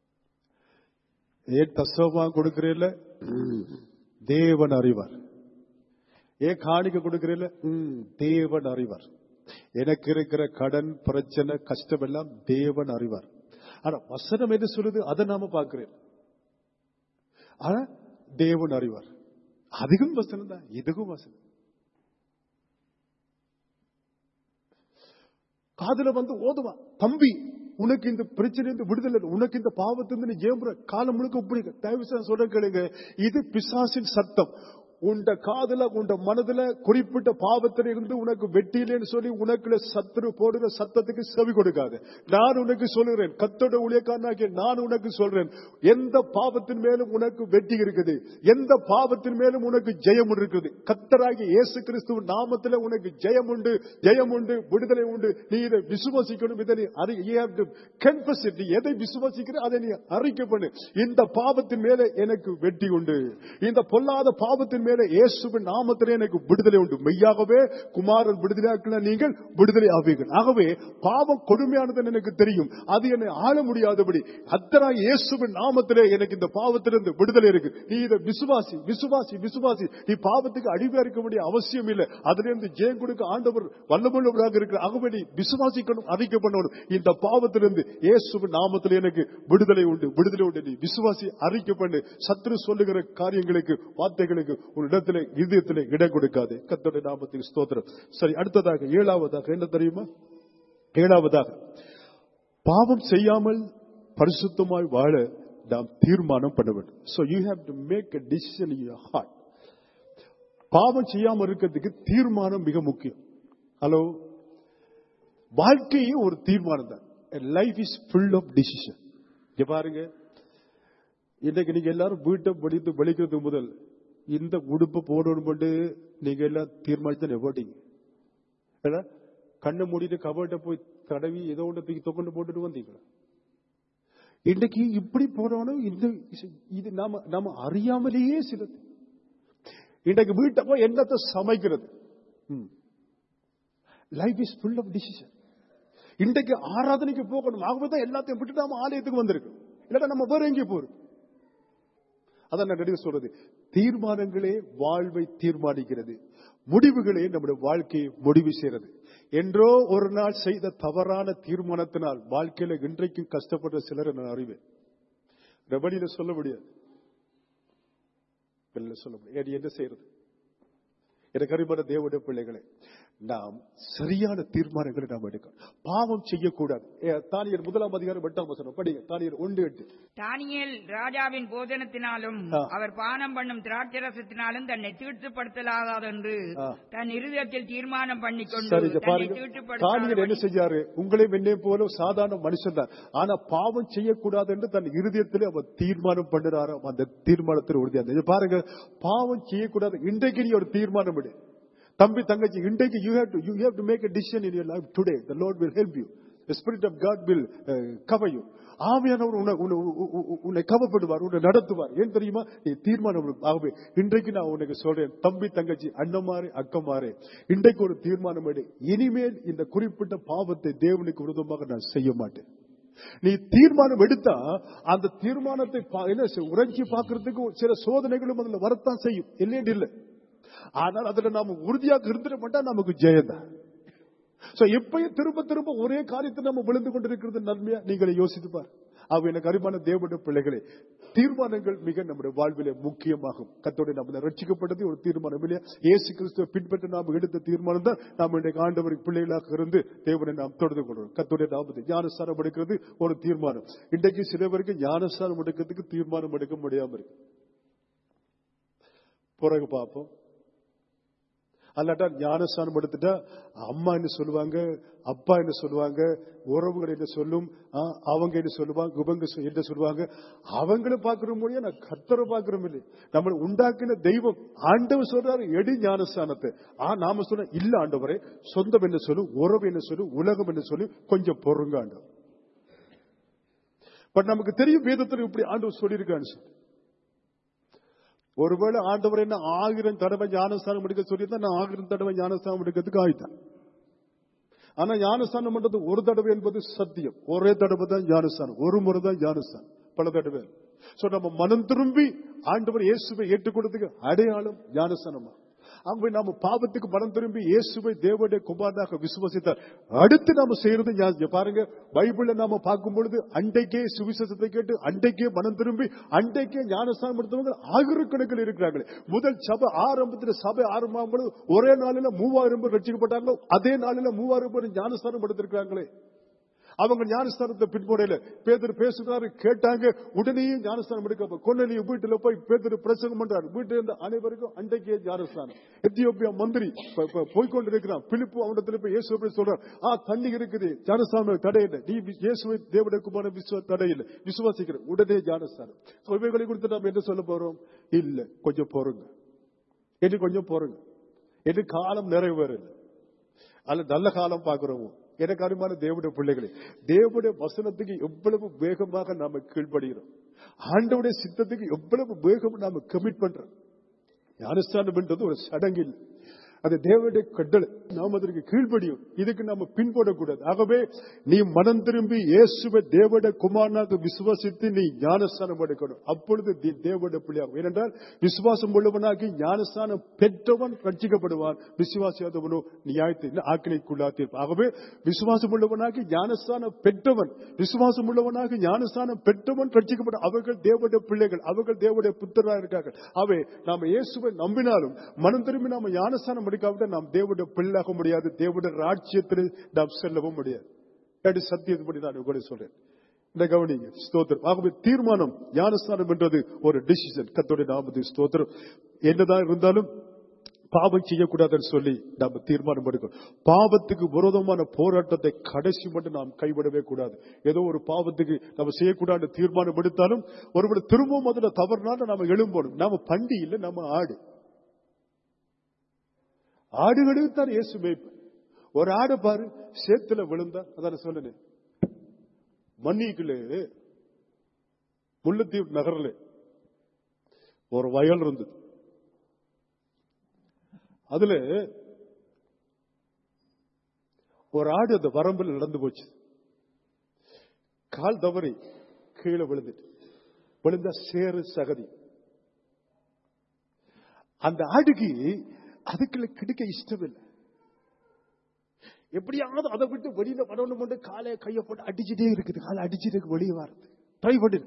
ஏன் தசவமா கொடுக்கிறீல்ல தேவன் அறிவார் ஏன் காணிக்க கொடுக்கிறீல்ல ம், தேவன் அறிவார் எனக்கு இருக்கிற கடன் பிரச்சனை கஷ்டம் எல்லாம் தேவன் அறிவார் ஆனா வசனம் என்ன சொல்லுது அதை நாம பார்க்கிறேன் ஆனா தேவன் அறிவார் அதிகம் வசனம் தான் இதுக்கும் வசனம் காதுல வந்து ஓதுவா தம்பி உனக்கு இந்த பிரச்சனை இந்த விடுதலை இல்லை. உனக்கு இந்த பாவத்திலிருந்து நீ ஜெயம்புற காலம் முழுக்க இப்படி தயவு செய்து சொல்ற கேளுங்க இது பிசாசின் சத்தம் உண்ட காதுல உண்ட மனதுல குறிப்பிட்ட பாவத்தில இருந்து உனக்கு வெட்டியிலேன்னு சொல்லி உனக்குள்ள சத்துரு போடுற சத்தத்துக்கு செவி கொடுக்காது நான் உனக்கு சொல்லுகிறேன் கத்தோட ஊழியக்காரனாகிய நான் உனக்கு சொல்றேன் எந்த பாவத்தின் மேலும் உனக்கு வெட்டி இருக்குது எந்த பாவத்தின் மேலும் உனக்கு ஜெயம் இருக்குது கத்தராகிய இயேசு கிறிஸ்துவின் நாமத்துல உனக்கு ஜெயம் உண்டு ஜெயம் உண்டு விடுதலை உண்டு நீ இதை விசுவாசிக்கணும் இதை நீ அறி- you have to confess it. நீ எதை விசுவாசிக்கிற அதை நீ அறிக்கை பண்ணு இந்த பாவத்தின் மேல எனக்கு வெட்டி உண்டு இந்த பொல்லாத பாவத்தின் மேல இயேசுவின் நாமத்திலே எனக்கு விடுதலை உண்டு மெய்யாகவே குமாரன் விடுதலையாக்கின நீங்கள் விடுதலை ஆவீர்கள் ஆகவே பாவம் கொடுமையானது எனக்கு தெரியும் அது என்னை ஆள முடியாதபடி அத்தனை இயேசுவின் நாமத்திலே எனக்கு இந்த பாவத்திலிருந்து விடுதலை இருக்கு நீ இதை விசுவாசி விசுவாசி விசுவாசி நீ பாவத்துக்கு அடிமையா இருக்க வேண்டிய அவசியம் இல்லை அதிலிருந்து ஜெயம் கொடுக்க ஆண்டவர் வல்லமுள்ளவராக இருக்கிற ஆகவே நீ விசுவாசிக்கணும் அறிக்கை பண்ணணும் இந்த பாவத்திலிருந்து இயேசுவின் நாமத்தில் எனக்கு விடுதலை உண்டு விடுதலை உண்டு நீ விசுவாசி அறிக்கை பண்ணு சத்துரு சொல்லுகிற காரியங்களுக்கு வார்த்தைகளுக்கு ஒரு இடத்துல இதயத்திலே இடம் கொடுக்காது கத்தோட நாமத்துக்கு ஸ்தோத்திரம் சரி அடுத்ததாக ஏழாவதாக என்ன தெரியுமா ஏழாவதாக பாவம் செய்யாமல் பரிசுத்தமாய் வாழ நாம் தீர்மானம் பண்ண வேண்டும் so you have to make a decision in your heart பாவம் செய்யாம இருக்கிறதுக்கு தீர்மானம் மிக முக்கியம் ஹலோ வாழ்க்கையே ஒரு தீர்மானம் தான் life is full of decision இங்க பாருங்க இன்னைக்கு நீங்க எல்லாரும் வீட்டை படித்து வெளிக்கிறது முதல் இந்த உடுப்பு போடணும் நீங்க எல்லாம் தீர்மானித்து போட்டீங்க ஏன்னா, கண்ணை மூடிட்டு கபட்டை போய் தடவி ஏதோ ஒன்று தூக்கி தொக்கொண்டு போட்டுட்டு வந்தீங்களா இன்னைக்கு இப்படி போனாலும் இந்த இது நாம நாம அறியாமலேயே சிலது இன்றைக்கு வீட்டை போய் என்னத்தை சமைக்கிறது life is full of decision இன்றைக்கு ஆராதனைக்கு போகணும் ஆகவே தான் எல்லாத்தையும் விட்டு நாம ஆலயத்துக்கு வந்திருக்கோம் இல்லாட்டா நம்ம வேற எங்கே போறோம் அதான் நான் நடிகை சொல்றது தீர்மானங்களே வாழ்வை தீர்மானிக்கிறது முடிவுகளே நம்முடைய வாழ்க்கையை முடிவு செய்கிறது என்றோ ஒரு நாள் செய்த தவறான தீர்மானத்தினால் வாழ்க்கையில இன்றைக்கும் கஷ்டப்படுற சிலரை நான் அறிவேன் ரெவடியில சொல்ல முடியாது வெளியில சொல்ல முடியாது ஏன் என்ன செய்யறது எனக்கு அறிமான தேவனுடைய பிள்ளைகளே நாம் சரியான தீர்மானங்களை நாம் எடுக்கணும் பாவம் செய்யக்கூடாது ஏ, தானியர் முதலாம் அதிகாரம் எட்டாம் வசனம் படிங்க தானியர் ஒன்று எட்டு தானியேல் ராஜாவின் போஜனத்தினாலும் ஆ. அவர் பானம் பண்ணும் திராட்சரசத்தினாலும் தன்னை தீட்டுப்படுத்தலாகாதென்று ஆ. தன் இருதயத்தில் தீர்மானம் பண்ணிக்கொண்டு சரி இங்க தன்னை பாருங்க தானியர் என்ன தீட்டுப்படுத்தாதபடி செஞ்சாரு உங்களையும் என்னை போல சாதாரண மனுஷன் தான் ஆனா பாவம் செய்யக்கூடாது என்று தன் இருதயத்திலே அவர் தீர்மானம் பண்ணுறாரு அந்த தீர்மானத்தில் உறுதியா இருந்தது. இங்க பாருங்க பாவம் செய்யக்கூடாது இன்றைக்கு நீ ஒரு தீர்மானம் எடு தம்பி தங்கச்சி இன்றைக்கு you have to you have to make a decision in your life today the lord will help you the spirit of god will uh, cover you ஆவியானவர் உன்னை உன்னை- உ- உ- உ- உன்னை கவப்படுவார் உன்னை நடத்துவார் ஏன் தெரியுமா நீ தீர்மானம் எடு. ஆகவே இன்றைக்கு நான் உனக்கு சொல்றேன் தம்பி தங்கச்சி அண்ணமாறு அக்கமாறு இன்றைக்கு ஒரு தீர்மானம் எடு இனிமேல் இந்த குறிப்பிட்ட பாவத்தை தேவனுக்கு விரோதமாக நான் செய்ய மாட்டேன் நீ தீர்மானம் எடுத்தா அந்த தீர்மானத்தை பா- என்ன செய்- உறைஞ்சி பார்க்கறதுக்கு சில சோதனைகளும் அதுல வரத்தான் செய்யும் இல்லைன்னு இல்லை ஆனால் அதுல நாம உறுதியாக இருந்துட மாட்டா நமக்கு ஜெயந்தான் சோ எப்பயும் திரும்ப திரும்ப ஒரே காரியத்தை நம்ம விழுந்து கொண்டிருக்கிறது நன்மையா நீங்களே யோசித்து பார் அவ எனக்கு அருமான தேவனுடைய பிள்ளைகளே தீர்மானங்கள் மிக நம்முடைய வாழ்விலே முக்கியமாகும் கத்தோட நம்ம ரட்சிக்கப்பட்டது ஒரு தீர்மானம் இல்லையா இயேசு கிறிஸ்துவை பின்பற்ற நாம் எடுத்த தீர்மானம் தான் நாம் இன்றைக்கு ஆண்டவருக்கு பிள்ளைகளாக இருந்து தேவனை நாம் தொடர்ந்து கொள்றோம் கத்தோடைய நாமத்தை ஞானஸ்தானம் எடுக்கிறது ஒரு தீர்மானம் இன்றைக்கு சில பேருக்கு ஞானஸ்தானம் எடுக்கிறதுக்கு தீர்மானம் எடுக்க முடியாம இருக்கு பிறகு பார்ப்போம் அல்லாட்டா ஞானஸ்தானம் எடுத்துட்டா அம்மா என்ன சொல்லுவாங்க அப்பா என்ன சொல்லுவாங்க உறவுகள் என்ன சொல்லும் ஆ, அவங்க என்ன சொல்லுவாங்க இவங்க சொ- என்ன சொல்லுவாங்க அவங்களும் பாக்குற முடியும் நான் கத்தரை பாக்குறோம் இல்லை நம்ம உண்டாக்கின தெய்வம் ஆண்டவர் சொல்றாரு எடி ஞானஸ்தானத்தை ஆ நாம சொன்ன இல்ல ஆண்டவரே சொந்தம் என்ன சொல்லு உறவு என்ன சொல்லு உலகம் என்ன சொல்லு கொஞ்சம் பொறுங்க ஆண்டவர் பட் நமக்கு தெரியும் வேதத்தில் இப்படி ஆண்டவர் சொல்லியிருக்கான்னு சொல்லி ஒருவேளை ஆண்டவர் என்ன ஆயிரம் தடவை ஞானஸ்தானம் எடுக்க சொல்லியிருந்தா நான் ஆயிரம் தடவை ஞானஸ்தானம் எடுக்கிறதுக்கு ஆயிட்டேன் ஆனா ஞானஸ்தானம் பண்றது ஒரு தடவை என்பது சத்தியம் ஒரே தடவை தான் ஞானஸ்தானம் ஒரு முறை தான் ஞானஸ்தானம் பல தடவை சோ நம்ம மனம் திரும்பி ஆண்டவர் இயேசுவை ஏற்றுக்கொண்டதுக்கு அடையாளம் ஞானஸ்தானமா அவை நாம பாவத்துக்கு மனம் திரும்பி இயேசுவை தேவனுடைய குமாரனாக விசுவசித்தார் அடுத்து நாம செய்யறது ஞா- பாருங்க பைபிள்ல நாம பார்க்கும் பொழுது அண்டைக்கே சுவிசேஷத்தை கேட்டு அண்டைக்கே மனம் திரும்பி அண்டைக்கே ஞானஸ்தானம் எடுத்தவங்க ஆயிரக்கணக்கில் இருக்கிறார்கள் முதல் சபை ஆரம்பத்தில் சபை ஆரம்பம் பொழுது ஒரே நாளில மூவாயிரம் பேர் ரட்சிக்கப்பட்டாங்களோ அதே நாளில மூவாயிரம் பேர் ஞானஸ்தானம் எடுத்திருக்காங்களே அவங்க ஞானஸ்தானத்தை பின்புறையில பேதர் பேசுறாரு கேட்டாங்க உடனே ஞானஸ்தானம் எடுக்க கொன்னலி வீட்டுல போய் பேதர் பிரசங்கம் பண்றாரு வீட்டுல இருந்த அனைவருக்கும் அண்டைக்கே ஞானஸ்தானம் எத்தியோப்பியா மந்திரி ப- ப- போய்க்கொண்டு இருக்கிறான் பிலிப்பு அவனத்துல போய் இயேசு எப்படி சொல்றான் ஆ தண்ணி இருக்குது ஞானஸ்தானம் தடையில்லை நீ வி- இயேசுவை தேவனுடைய குமார விசுவ தடையில்லை விசுவாசிக்கிற உடனே ஞானஸ்தானம் So, இவைகளை குறித்து நாம் என்ன சொல்ல போறோம் இல்ல கொஞ்சம் போறோங்க இன்னும் கொஞ்சம் போறோங்க இன்னும் காலம் நிறைவேறல அல்ல நல்ல காலம் பார்க்கிறோமோ எனக்கு அருமான தேவனுடைய பிள்ளைகளே தேவனுடைய வசனத்துக்கு எவ்வளவு வேகமாக நாம கீழ்ப்படுகிறோம் ஆண்டவுடைய சித்தத்துக்கு எவ்வளவு வேகம் நாம கமிட் பண்றோம் ஞானஸ்தானம் என்றது ஒரு சடங்கு இல்லை அது தேவனுடைய கட்டளை நாம் அதற்கு கீழ்ப்படியும் இதுக்கு நாம பின்படக்கூடாது ஆகவே நீ மனம் திரும்பி இயேசுவை தேவனுடைய குமாரனாக விசுவாசித்து நீ ஞானஸ்தானம் எடுக்கணும் அப்பொழுது நீ தேவனுடைய பிள்ளையாகும் ஏனென்றால் விசுவாசம் உள்ளவனாகி ஞானஸ்தானம் பெற்றவன் ரட்சிக்கப்படுவான் விசுவாசியாதவனோ நியாயத்தை ஆக்கினைக்குள்ளாத்திருப்பான் ஆகவே விசுவாசம் உள்ளவனாகி ஞானஸ்தானம் பெற்றவன் விசுவாசம் உள்ளவனாக ஞானஸ்தானம் பெற்றவன் ரட்சிக்கப்படும் அவர்கள் தேவனுடைய பிள்ளைகள் அவர்கள் தேவனுடைய புத்தராக இருக்கார்கள் அவை நாம இயேசுவை நம்பினாலும் மனம் திரும்பி நாம ஞானஸ்தானம் எடுக்காவிட்டால் நாம் தேவனுடைய பிள்ளையாக முடியாது தேவனுடைய ராஜ்யத்தில் நாம் செல்லவும் முடியாது அது சத்தியத்துப்படி நான் உங்களை சொல்றேன் இந்த கவனிங்க ஸ்தோத்திரம் ஆகவே தீர்மானம் ஞானஸ்தானம் என்றது ஒரு டிசிஷன் கத்தோடைய நாமது ஸ்தோத்திரம் என்னதான் இருந்தாலும் பாவம் செய்யக்கூடாதுன்னு சொல்லி நாம தீர்மானம் எடுக்கணும் பாவத்துக்கு விரோதமான போராட்டத்தை கடைசி மட்டும் நாம் கைவிடவே கூடாது ஏதோ ஒரு பாவத்துக்கு நம்ம செய்யக்கூடாது தீர்மானம் எடுத்தாலும் ஒருவர் திரும்பவும் அதுல தவறுனால நாம எழும்பணும் நாம பண்டி இல்லை நம்ம ஆடு ஆடுகளுக்கு தான் இயேசு மேய்ப்பு ஒரு ஆடு பாரு சேத்துல விழுந்தா அதான சொன்னேன் மன்னிக்குள்ளே முல்லைத்தீவு நகரில் ஒரு வயல் இருந்தது அதுல ஒரு ஆடு அந்த வரம்பில் நடந்து போச்சு கால் தவறி கீழே விழுந்துட்டு விழுந்தா சேறு சகதி அந்த ஆடுக்கு அதுக்குள்ள கிடைக்க இஷ்டம் இல்லை எப்படியாவது அதை விட்டு வெளியில வரணும் மட்டும் காலை கையை போட்டு அடிச்சுட்டே இருக்குது காலை அடிச்சுட்டு வெளியே வரது ட்ரை பண்ணு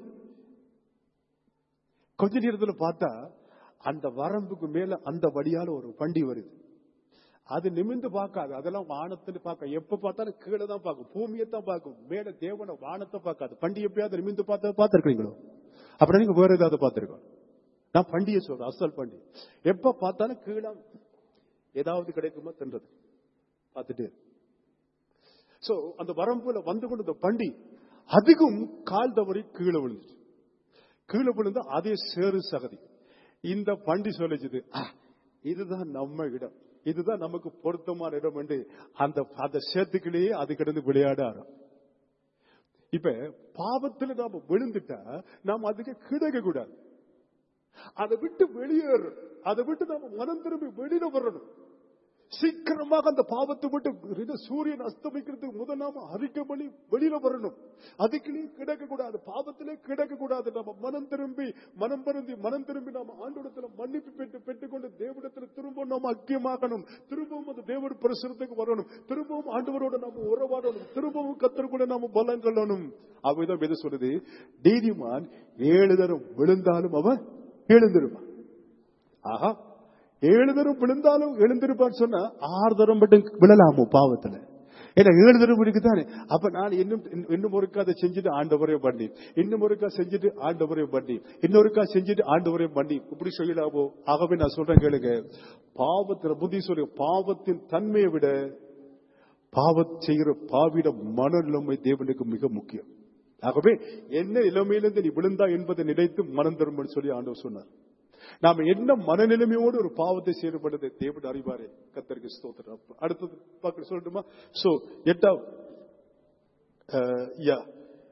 கொஞ்ச நேரத்துல பார்த்தா அந்த வரம்புக்கு மேல அந்த வழியால ஒரு வண்டி வருது அது நிமிந்து பார்க்காது அதெல்லாம் வானத்துல பார்க்க எப்ப பார்த்தாலும் கீழே தான் பார்க்கும் பூமியை தான் பார்க்கும் மேல தேவன வானத்தை பார்க்காது பண்டி எப்பயாவது நிமிந்து பார்த்தா பார்த்திருக்கீங்களோ அப்புறம் நீங்க வேற ஏதாவது பார்த்திருக்கோம் நான் பண்டிகை சொல்றேன் அசல் பண்டிகை எப்ப பார்த்தாலும் கீழே ஏதாவது கிடைக்குமா தின்றது பார்த்துட்டு சோ அந்த வரம்புல வந்து கொண்டு இந்த பண்டி அதிகம் கால் தவறி கீழே விழுந்துச்சு கீழே விழுந்தா அதே சேறு சகதி இந்த பண்டி சொல்லிச்சுது "ஆ, இதுதான் நம்ம இடம் இதுதான் நமக்கு பொருத்தமான இடம் என்று அந்த அந்த சேத்துக்குள்ளேயே அது கிடந்து விளையாட ஆரம் இப்ப பாவத்துல நாம விழுந்துட்டா நாம அதுக்கு கிடைக்க கூடாது அதை விட்டு வெளியேறணும் அதை விட்டு நாம மனம் திரும்பி வெளியில வரணும் சீக்கிரமாக அந்த பாவத்தை விட்டு இது சூரியன் அஸ்தமிக்கிறதுக்கு முதல் நாம அறிக்கை பண்ணி வெளியில வரணும் அதுக்குள்ளே கிடக்க கூடாது பாவத்திலே கிடக்க கூடாது நம்ம மனம் திரும்பி மனம் பருந்தி மனம் திரும்பி நாம ஆண்டோடத்துல மன்னிப்பு பெற்று பெற்றுக்கொண்டு தேவடத்துல திரும்ப நாம ஐக்கியமாகணும் திரும்பவும் அந்த தேவட பிரசுரத்துக்கு வரணும் திரும்பவும் ஆண்டவரோட நாம உறவாடணும் திரும்பவும் கத்தருக்குள்ள நாம பலம் கொள்ளணும் அவைதான் எது சொல்லுது நீதிமான் ஏழு தரம் விழுந்தாலும் அவன் எழுந்திருவான் ஆஹா ஏழு தரம் விழுந்தாலும் எழுந்திருப்பான்னு சொன்னா ஆறு தரம் மட்டும் விழலாமோ பாவத்துல ஏன்னா ஏழு தரம் இருக்குதானே அப்ப நான் இன்னும் இன்னும் ஒருக்கா அதை செஞ்சுட்டு ஆண்டவரே பண்ணி இன்னும் ஒருக்கா செஞ்சுட்டு ஆண்டவரே பண்ணி இன்னொருக்கா செஞ்சுட்டு ஆண்டவரே பண்ணி இப்படி செய்யலாமோ ஆகவே நான் சொல்றேன் கேளுங்க பாவத்துல புத்தி சொல்லு பாவத்தின் தன்மையை விட பாவம் செய்கிற பாவிட மனநிலைமை தேவனுக்கு மிக முக்கியம் ஆகவே என்ன நிலைமையிலிருந்து நீ விழுந்தா என்பதை நினைத்து மனம் தரும்படி சொல்லி ஆண்டவர் சொன்னார் நாம என்ன மனநிலைமையோடு ஒரு பாவத்தை செயல்படுறது தேவன் அறிவாரே கத்தருக்கு ஸ்தோத்திரம் அடுத்தது பார்க்க சொல்லட்டுமா சோ எட்டாவது அஹ், யா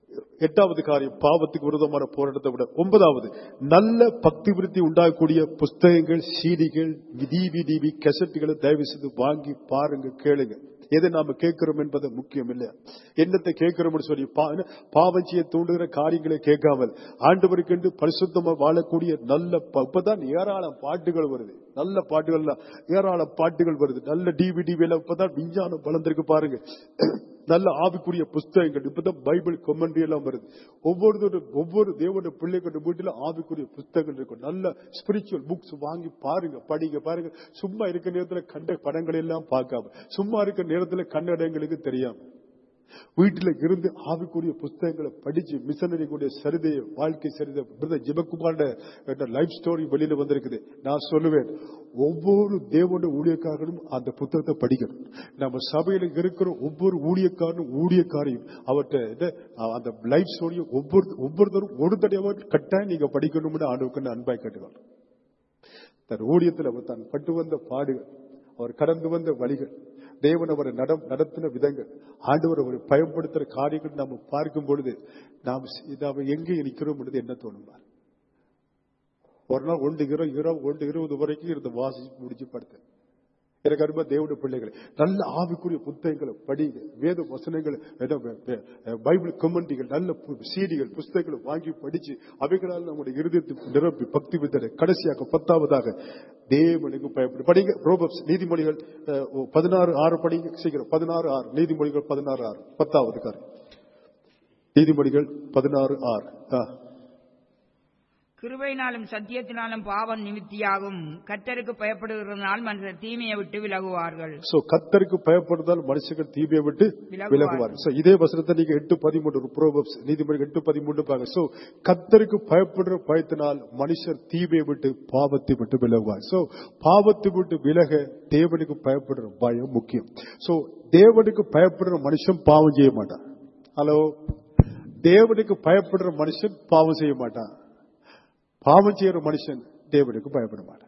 எட்டாவது காரியம் பாவத்துக்கு விரோதமான போராட்டத்தை விட ஒன்பதாவது நல்ல பக்தி விருத்தி உண்டாகக்கூடிய புஸ்தகங்கள் சீடிகள் டிவிடிவி கெசட்டுகளை தயவு செய்து வாங்கி பாருங்க கேளுங்க எதை நாம கேட்கிறோம் என்பது முக்கியம் இல்ல என்னத்தை கேட்கிறோம்னு சொல்லி பா- பாவச்சியை தூண்டுகிற காரியங்களை கேட்காமல் ஆண்டவருக்கென்று பரிசுத்தமா வாழக்கூடிய நல்ல ப- இப்பதான் ஏராளம் பாட்டுகள் வருது நல்ல பாட்டுகள் எல்லாம் ஏராளம் பாட்டுகள் வருது நல்ல டிவிடி எல்லாம் இப்பதான் விஞ்ஞானம் வளர்ந்திருக்கு பாருங்க நல்ல ஆவிக்குரிய புஸ்தகங்கள் இப்பதான் பைபிள் கொமெண்ட்ரி எல்லாம் வருது ஒவ்வொருத்தரும் ஒவ்வொரு தேவனுடைய பிள்ளைகளுடைய வீட்டுல ஆவிக்குரிய புஸ்தகங்கள் இருக்கும் நல்ல ஸ்பிரிச்சுவல் புக்ஸ் வாங்கி பாருங்க படிங்க பாருங்க சும்மா இருக்க நேரத்துல கண்ட படங்களை எல்லாம் பார்க்காம சும்மா இருக்க நேரத்துல கன்னடங்களுக்கு தெரியாம வீட்டுல இருந்து ஆவிக்குரிய புஸ்தகங்களை படிச்சு மிஷனரி கூடிய சரிதையை வாழ்க்கை சரிதை பிரதர் ஜிபகுமாரோட லைஃப் ஸ்டோரி வெளியில வந்திருக்குது நான் சொல்லுவேன் ஒவ்வொரு தேவனுடைய ஊழியக்காரனும் அந்த புத்தகத்தை படிக்கணும் நம்ம சபையில இருக்கிற ஒவ்வொரு ஊழியக்காரனும் ஊழியக்காரையும் அவர்கிட்ட என்ன, அந்த லைஃப் ஸ்டோரியை ஒவ்வொரு ஒவ்வொருத்தரும் ஒரு தடவை கட்டாயம் நீங்க படிக்கணும்னு ஆண்டவுக்கு அன்பாய் கேட்டுக்கணும் தன் ஊழியத்தில் அவர் தான் பட்டு வந்த பாடுகள் அவர் கடந்து வந்த வழிகள் தேவன் அவரை நடம் நடத்தின விதங்கள் ஆண்டவர் அவரை பயன்படுத்துற காரியங்கள் நாம் பார்க்கும் பொழுது நாம் சி- நாம எங்கே நிற்கிறோம் பொழுது என்ன தோணும் ஒரு நாள் ஒன்று இரவு இரவு ஒன்று இருபது வரைக்கும் இருந்த வாசிச்சு முடிச்சு படுத்தேன் எனக்கு அருமை தேவனுடைய பிள்ளைகளை நல்ல ஆவிக்குரிய புத்தகங்களை படிங்க வேத வசனங்கள் என்ன, வே- வே- பைபிள் கமெண்டிகள் நல்ல பு- சீடிகள் புஸ்தகங்களை வாங்கி படிச்சு அவைகளால் நம்முடைய இருதயத்தை நிரப்பி பக்தி வித்தனை கடைசியாக பத்தாவதாக தேவனுக்கு பயப்படு படிங்க ரோபப்ஸ் நீதிமொழிகள் அஹ், ஓ, பதினாறு ஆறு படிங்க சீக்கிரம் பதினாறு ஆறு நீதிமொழிகள் பதினாறு ஆறு பத்தாவது காரியம் நீதிமொழிகள் பதினாறு ஆறு ஆ. கிருபையினாலும் சத்தியத்தினாலும் பாவம் நிமித்தியாகும் கர்த்தருக்கு பயப்படுகிறதுனால் மனிதர் தீமையை விட்டு விலகுவார்கள் சோ கத்தருக்கு பயப்படுதால் மனுஷர்கள் தீமையை விட்டு விலகுவார்கள். விலகுவார் சோ இதே வசனத்தை நீங்க எட்டு பதிமூன்று ப்ரோபப்ஸ் நீதிமன்ற எட்டு பதிமூன்று பாருங்க சோ கத்தருக்கு பயப்படுற பயத்தினால் மனுஷர் தீமையை விட்டு பாவத்தை விட்டு விலகுவார் சோ பாவத்தை விட்டு விலக தேவனுக்கு பயப்படுற பயம் முக்கியம் சோ தேவனுக்கு பயப்படுற மனுஷன் பாவம் செய்ய மாட்டான் ஹலோ தேவனுக்கு பயப்படுற மனுஷன் பாவம் செய்ய மாட்டான் பாவம் செய்யற மனுஷன் தேவனுக்கு பயப்பட மாட்டான்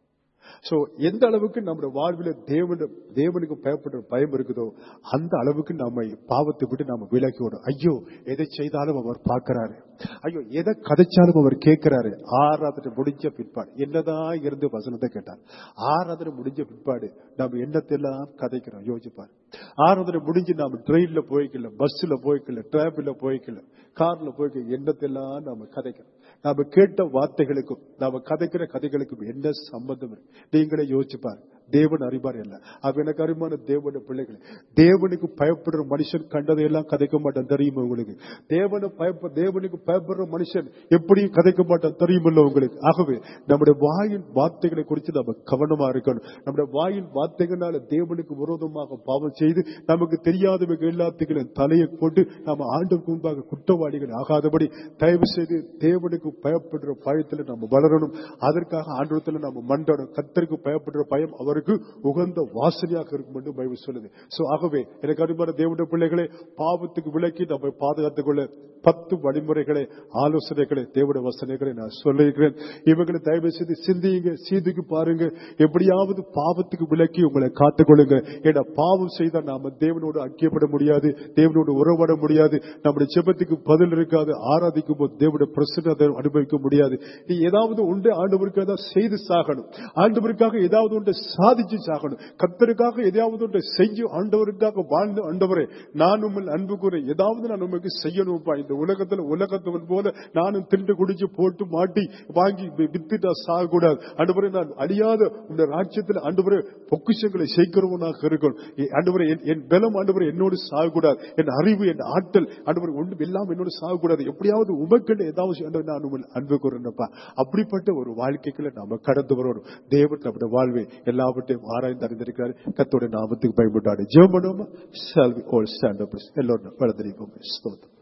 சோ எந்த அளவுக்கு நம்முடைய வாழ்வில தேவன தேவனுக்கு பயப்படுற பயம் இருக்குதோ அந்த அளவுக்கு நம்ம பாவத்தை விட்டு நாம விலகி விடும் ஐயோ எதை செய்தாலும் அவர் பார்க்கிறாரு ஐயோ எதை கதைச்சாலும் அவர் கேட்கிறாரு ஆராதனை முடிஞ்ச பிற்பாடு என்னதான் இருந்து வசனத்தை கேட்டார் ஆராதனை முடிஞ்ச பிற்பாடு நாம என்னத்தெல்லாம் கதைக்கிறோம் யோசிப்பார் ஆராதனை முடிஞ்சு நாம ட்ரெயின்ல போய்க்கல பஸ்ல போய்க்கல டிராபில போய்க்கல கார்ல போய்க்கல என்னத்தெல்லாம் நாம கதைக்கிறோம் நாம கேட்ட வார்த்தைகளுக்கும் நாம கதைக்கிற கதைகளுக்கும் என்ன சம்பந்தம் இருக்கு நீங்களே யோசிச்சு பாருங்க தேவன் அறிவார் இல்ல அவ எனக்கு அறிமான தேவனுடைய பிள்ளைகளை தேவனுக்கு பயப்படுற மனுஷன் கண்டதையெல்லாம் கதைக்க மாட்டான் தெரியுமா உங்களுக்கு தேவனை பயப்ப தேவனுக்கு பயப்படுற மனுஷன் எப்படியும் கதைக்க மாட்டான் தெரியுமில்ல உங்களுக்கு ஆகவே நம்முடைய வாயின் வார்த்தைகளை குறித்து நம்ம கவனமா இருக்கணும் நம்முடைய வாயின் வார்த்தைகளால தேவனுக்கு விரோதமாக பாவம் செய்து நமக்கு தெரியாதவங்க எல்லாத்துக்கும் தலையை கொண்டு நம்ம ஆண்டுக்கு முன்பாக குற்றவாளிகள் ஆகாதபடி தயவு செய்து தேவனுக்கு பயப்படுற பயத்துல நம்ம வளரணும் அதற்காக ஆண்டவத்துல நம்ம மண்டணும் கத்தருக்கு பயப்படுற பயம் அவருக்கு உகந்த வாசனையாக இருக்கும் என்று பைபிள் சொல்லுது சோ ஆகவே எனக்கு அருமையான தேவனுடைய பிள்ளைகளே பாவத்துக்கு விலக்கி நம்ம பாதுகாத்துக் கொள்ள பத்து வழிமுறைகளை ஆலோசனைகளை தேவனுடைய வசனைகளை நான் சொல்லியிருக்கிறேன் இவங்களை தயவு செய்து சிந்தியுங்க சீதுக்கு பாருங்க எப்படியாவது பாவத்துக்கு விலக்கி உங்களை காத்துக்கொள்ளுங்க ஏன்னா பாவம் செய்தால் நாம தேவனோடு ஐக்கியப்பட முடியாது தேவனோடு உறவாட முடியாது நம்முடைய செபத்துக்கு பதில் இருக்காது ஆராதிக்கும் போது தேவனுடைய பிரசன்னத்தை அனுபவிக்க முடியாது நீ ஏதாவது உண்டு ஆண்டவருக்கு ஏதாவது செய்து சாகணும் ஆண்டவருக்காக ஏதாவது ஒன்றை சாதிச்சு சாகணும் கத்தருக்காக எதையாவது ஒன்றை செஞ்சு ஆண்டவருக்காக வாழ்ந்து ஆண்டவரே நான் உங்கள் அன்பு கூற ஏதாவது நான் உமக்கு செய்யணும்ப்பா இந்த உலகத்துல உலகத்தவன் போல நானும் திண்டு குடிச்சு போட்டு மாட்டி வாங்கி வி- வித்துட்டா சாகக்கூடாது ஆண்டவரே நான் அழியாத இந்த ராஜ்யத்தில் ஆண்டவரே பொக்கிஷங்களை சேர்க்கிறவனாக இருக்கணும் எ- ஆண்டவரே என்- என் பலம் ஆண்டவரே என்னோடு சாகக்கூடாது என் அறிவு என் ஆற்றல் ஆண்டவரே ஒன்றும் எல்லாம் என்னோடு சாகக்கூடாது எப்படியாவது உமக்கென்று ஏதாவது ஆண்டவரே, நான் உங்கள் அன்பு கூறணும்ப்பா அப்படிப்பட்ட ஒரு வாழ்க்கைக்குள்ள நாம கடந்து வரணும் தேவன் நம்முடைய வாழ்வை எல்லாவற்றையும் ஆராய்ந்து அறிந்திருக்கிறார் கத்தோட நாமத்துக்கு பயன்பட்டாடு ஜெபம் பண்ணுவோமா shall we all stand up எல்லோரும் வளர்ந்திருப்போம் ஸ்தோத்திரம்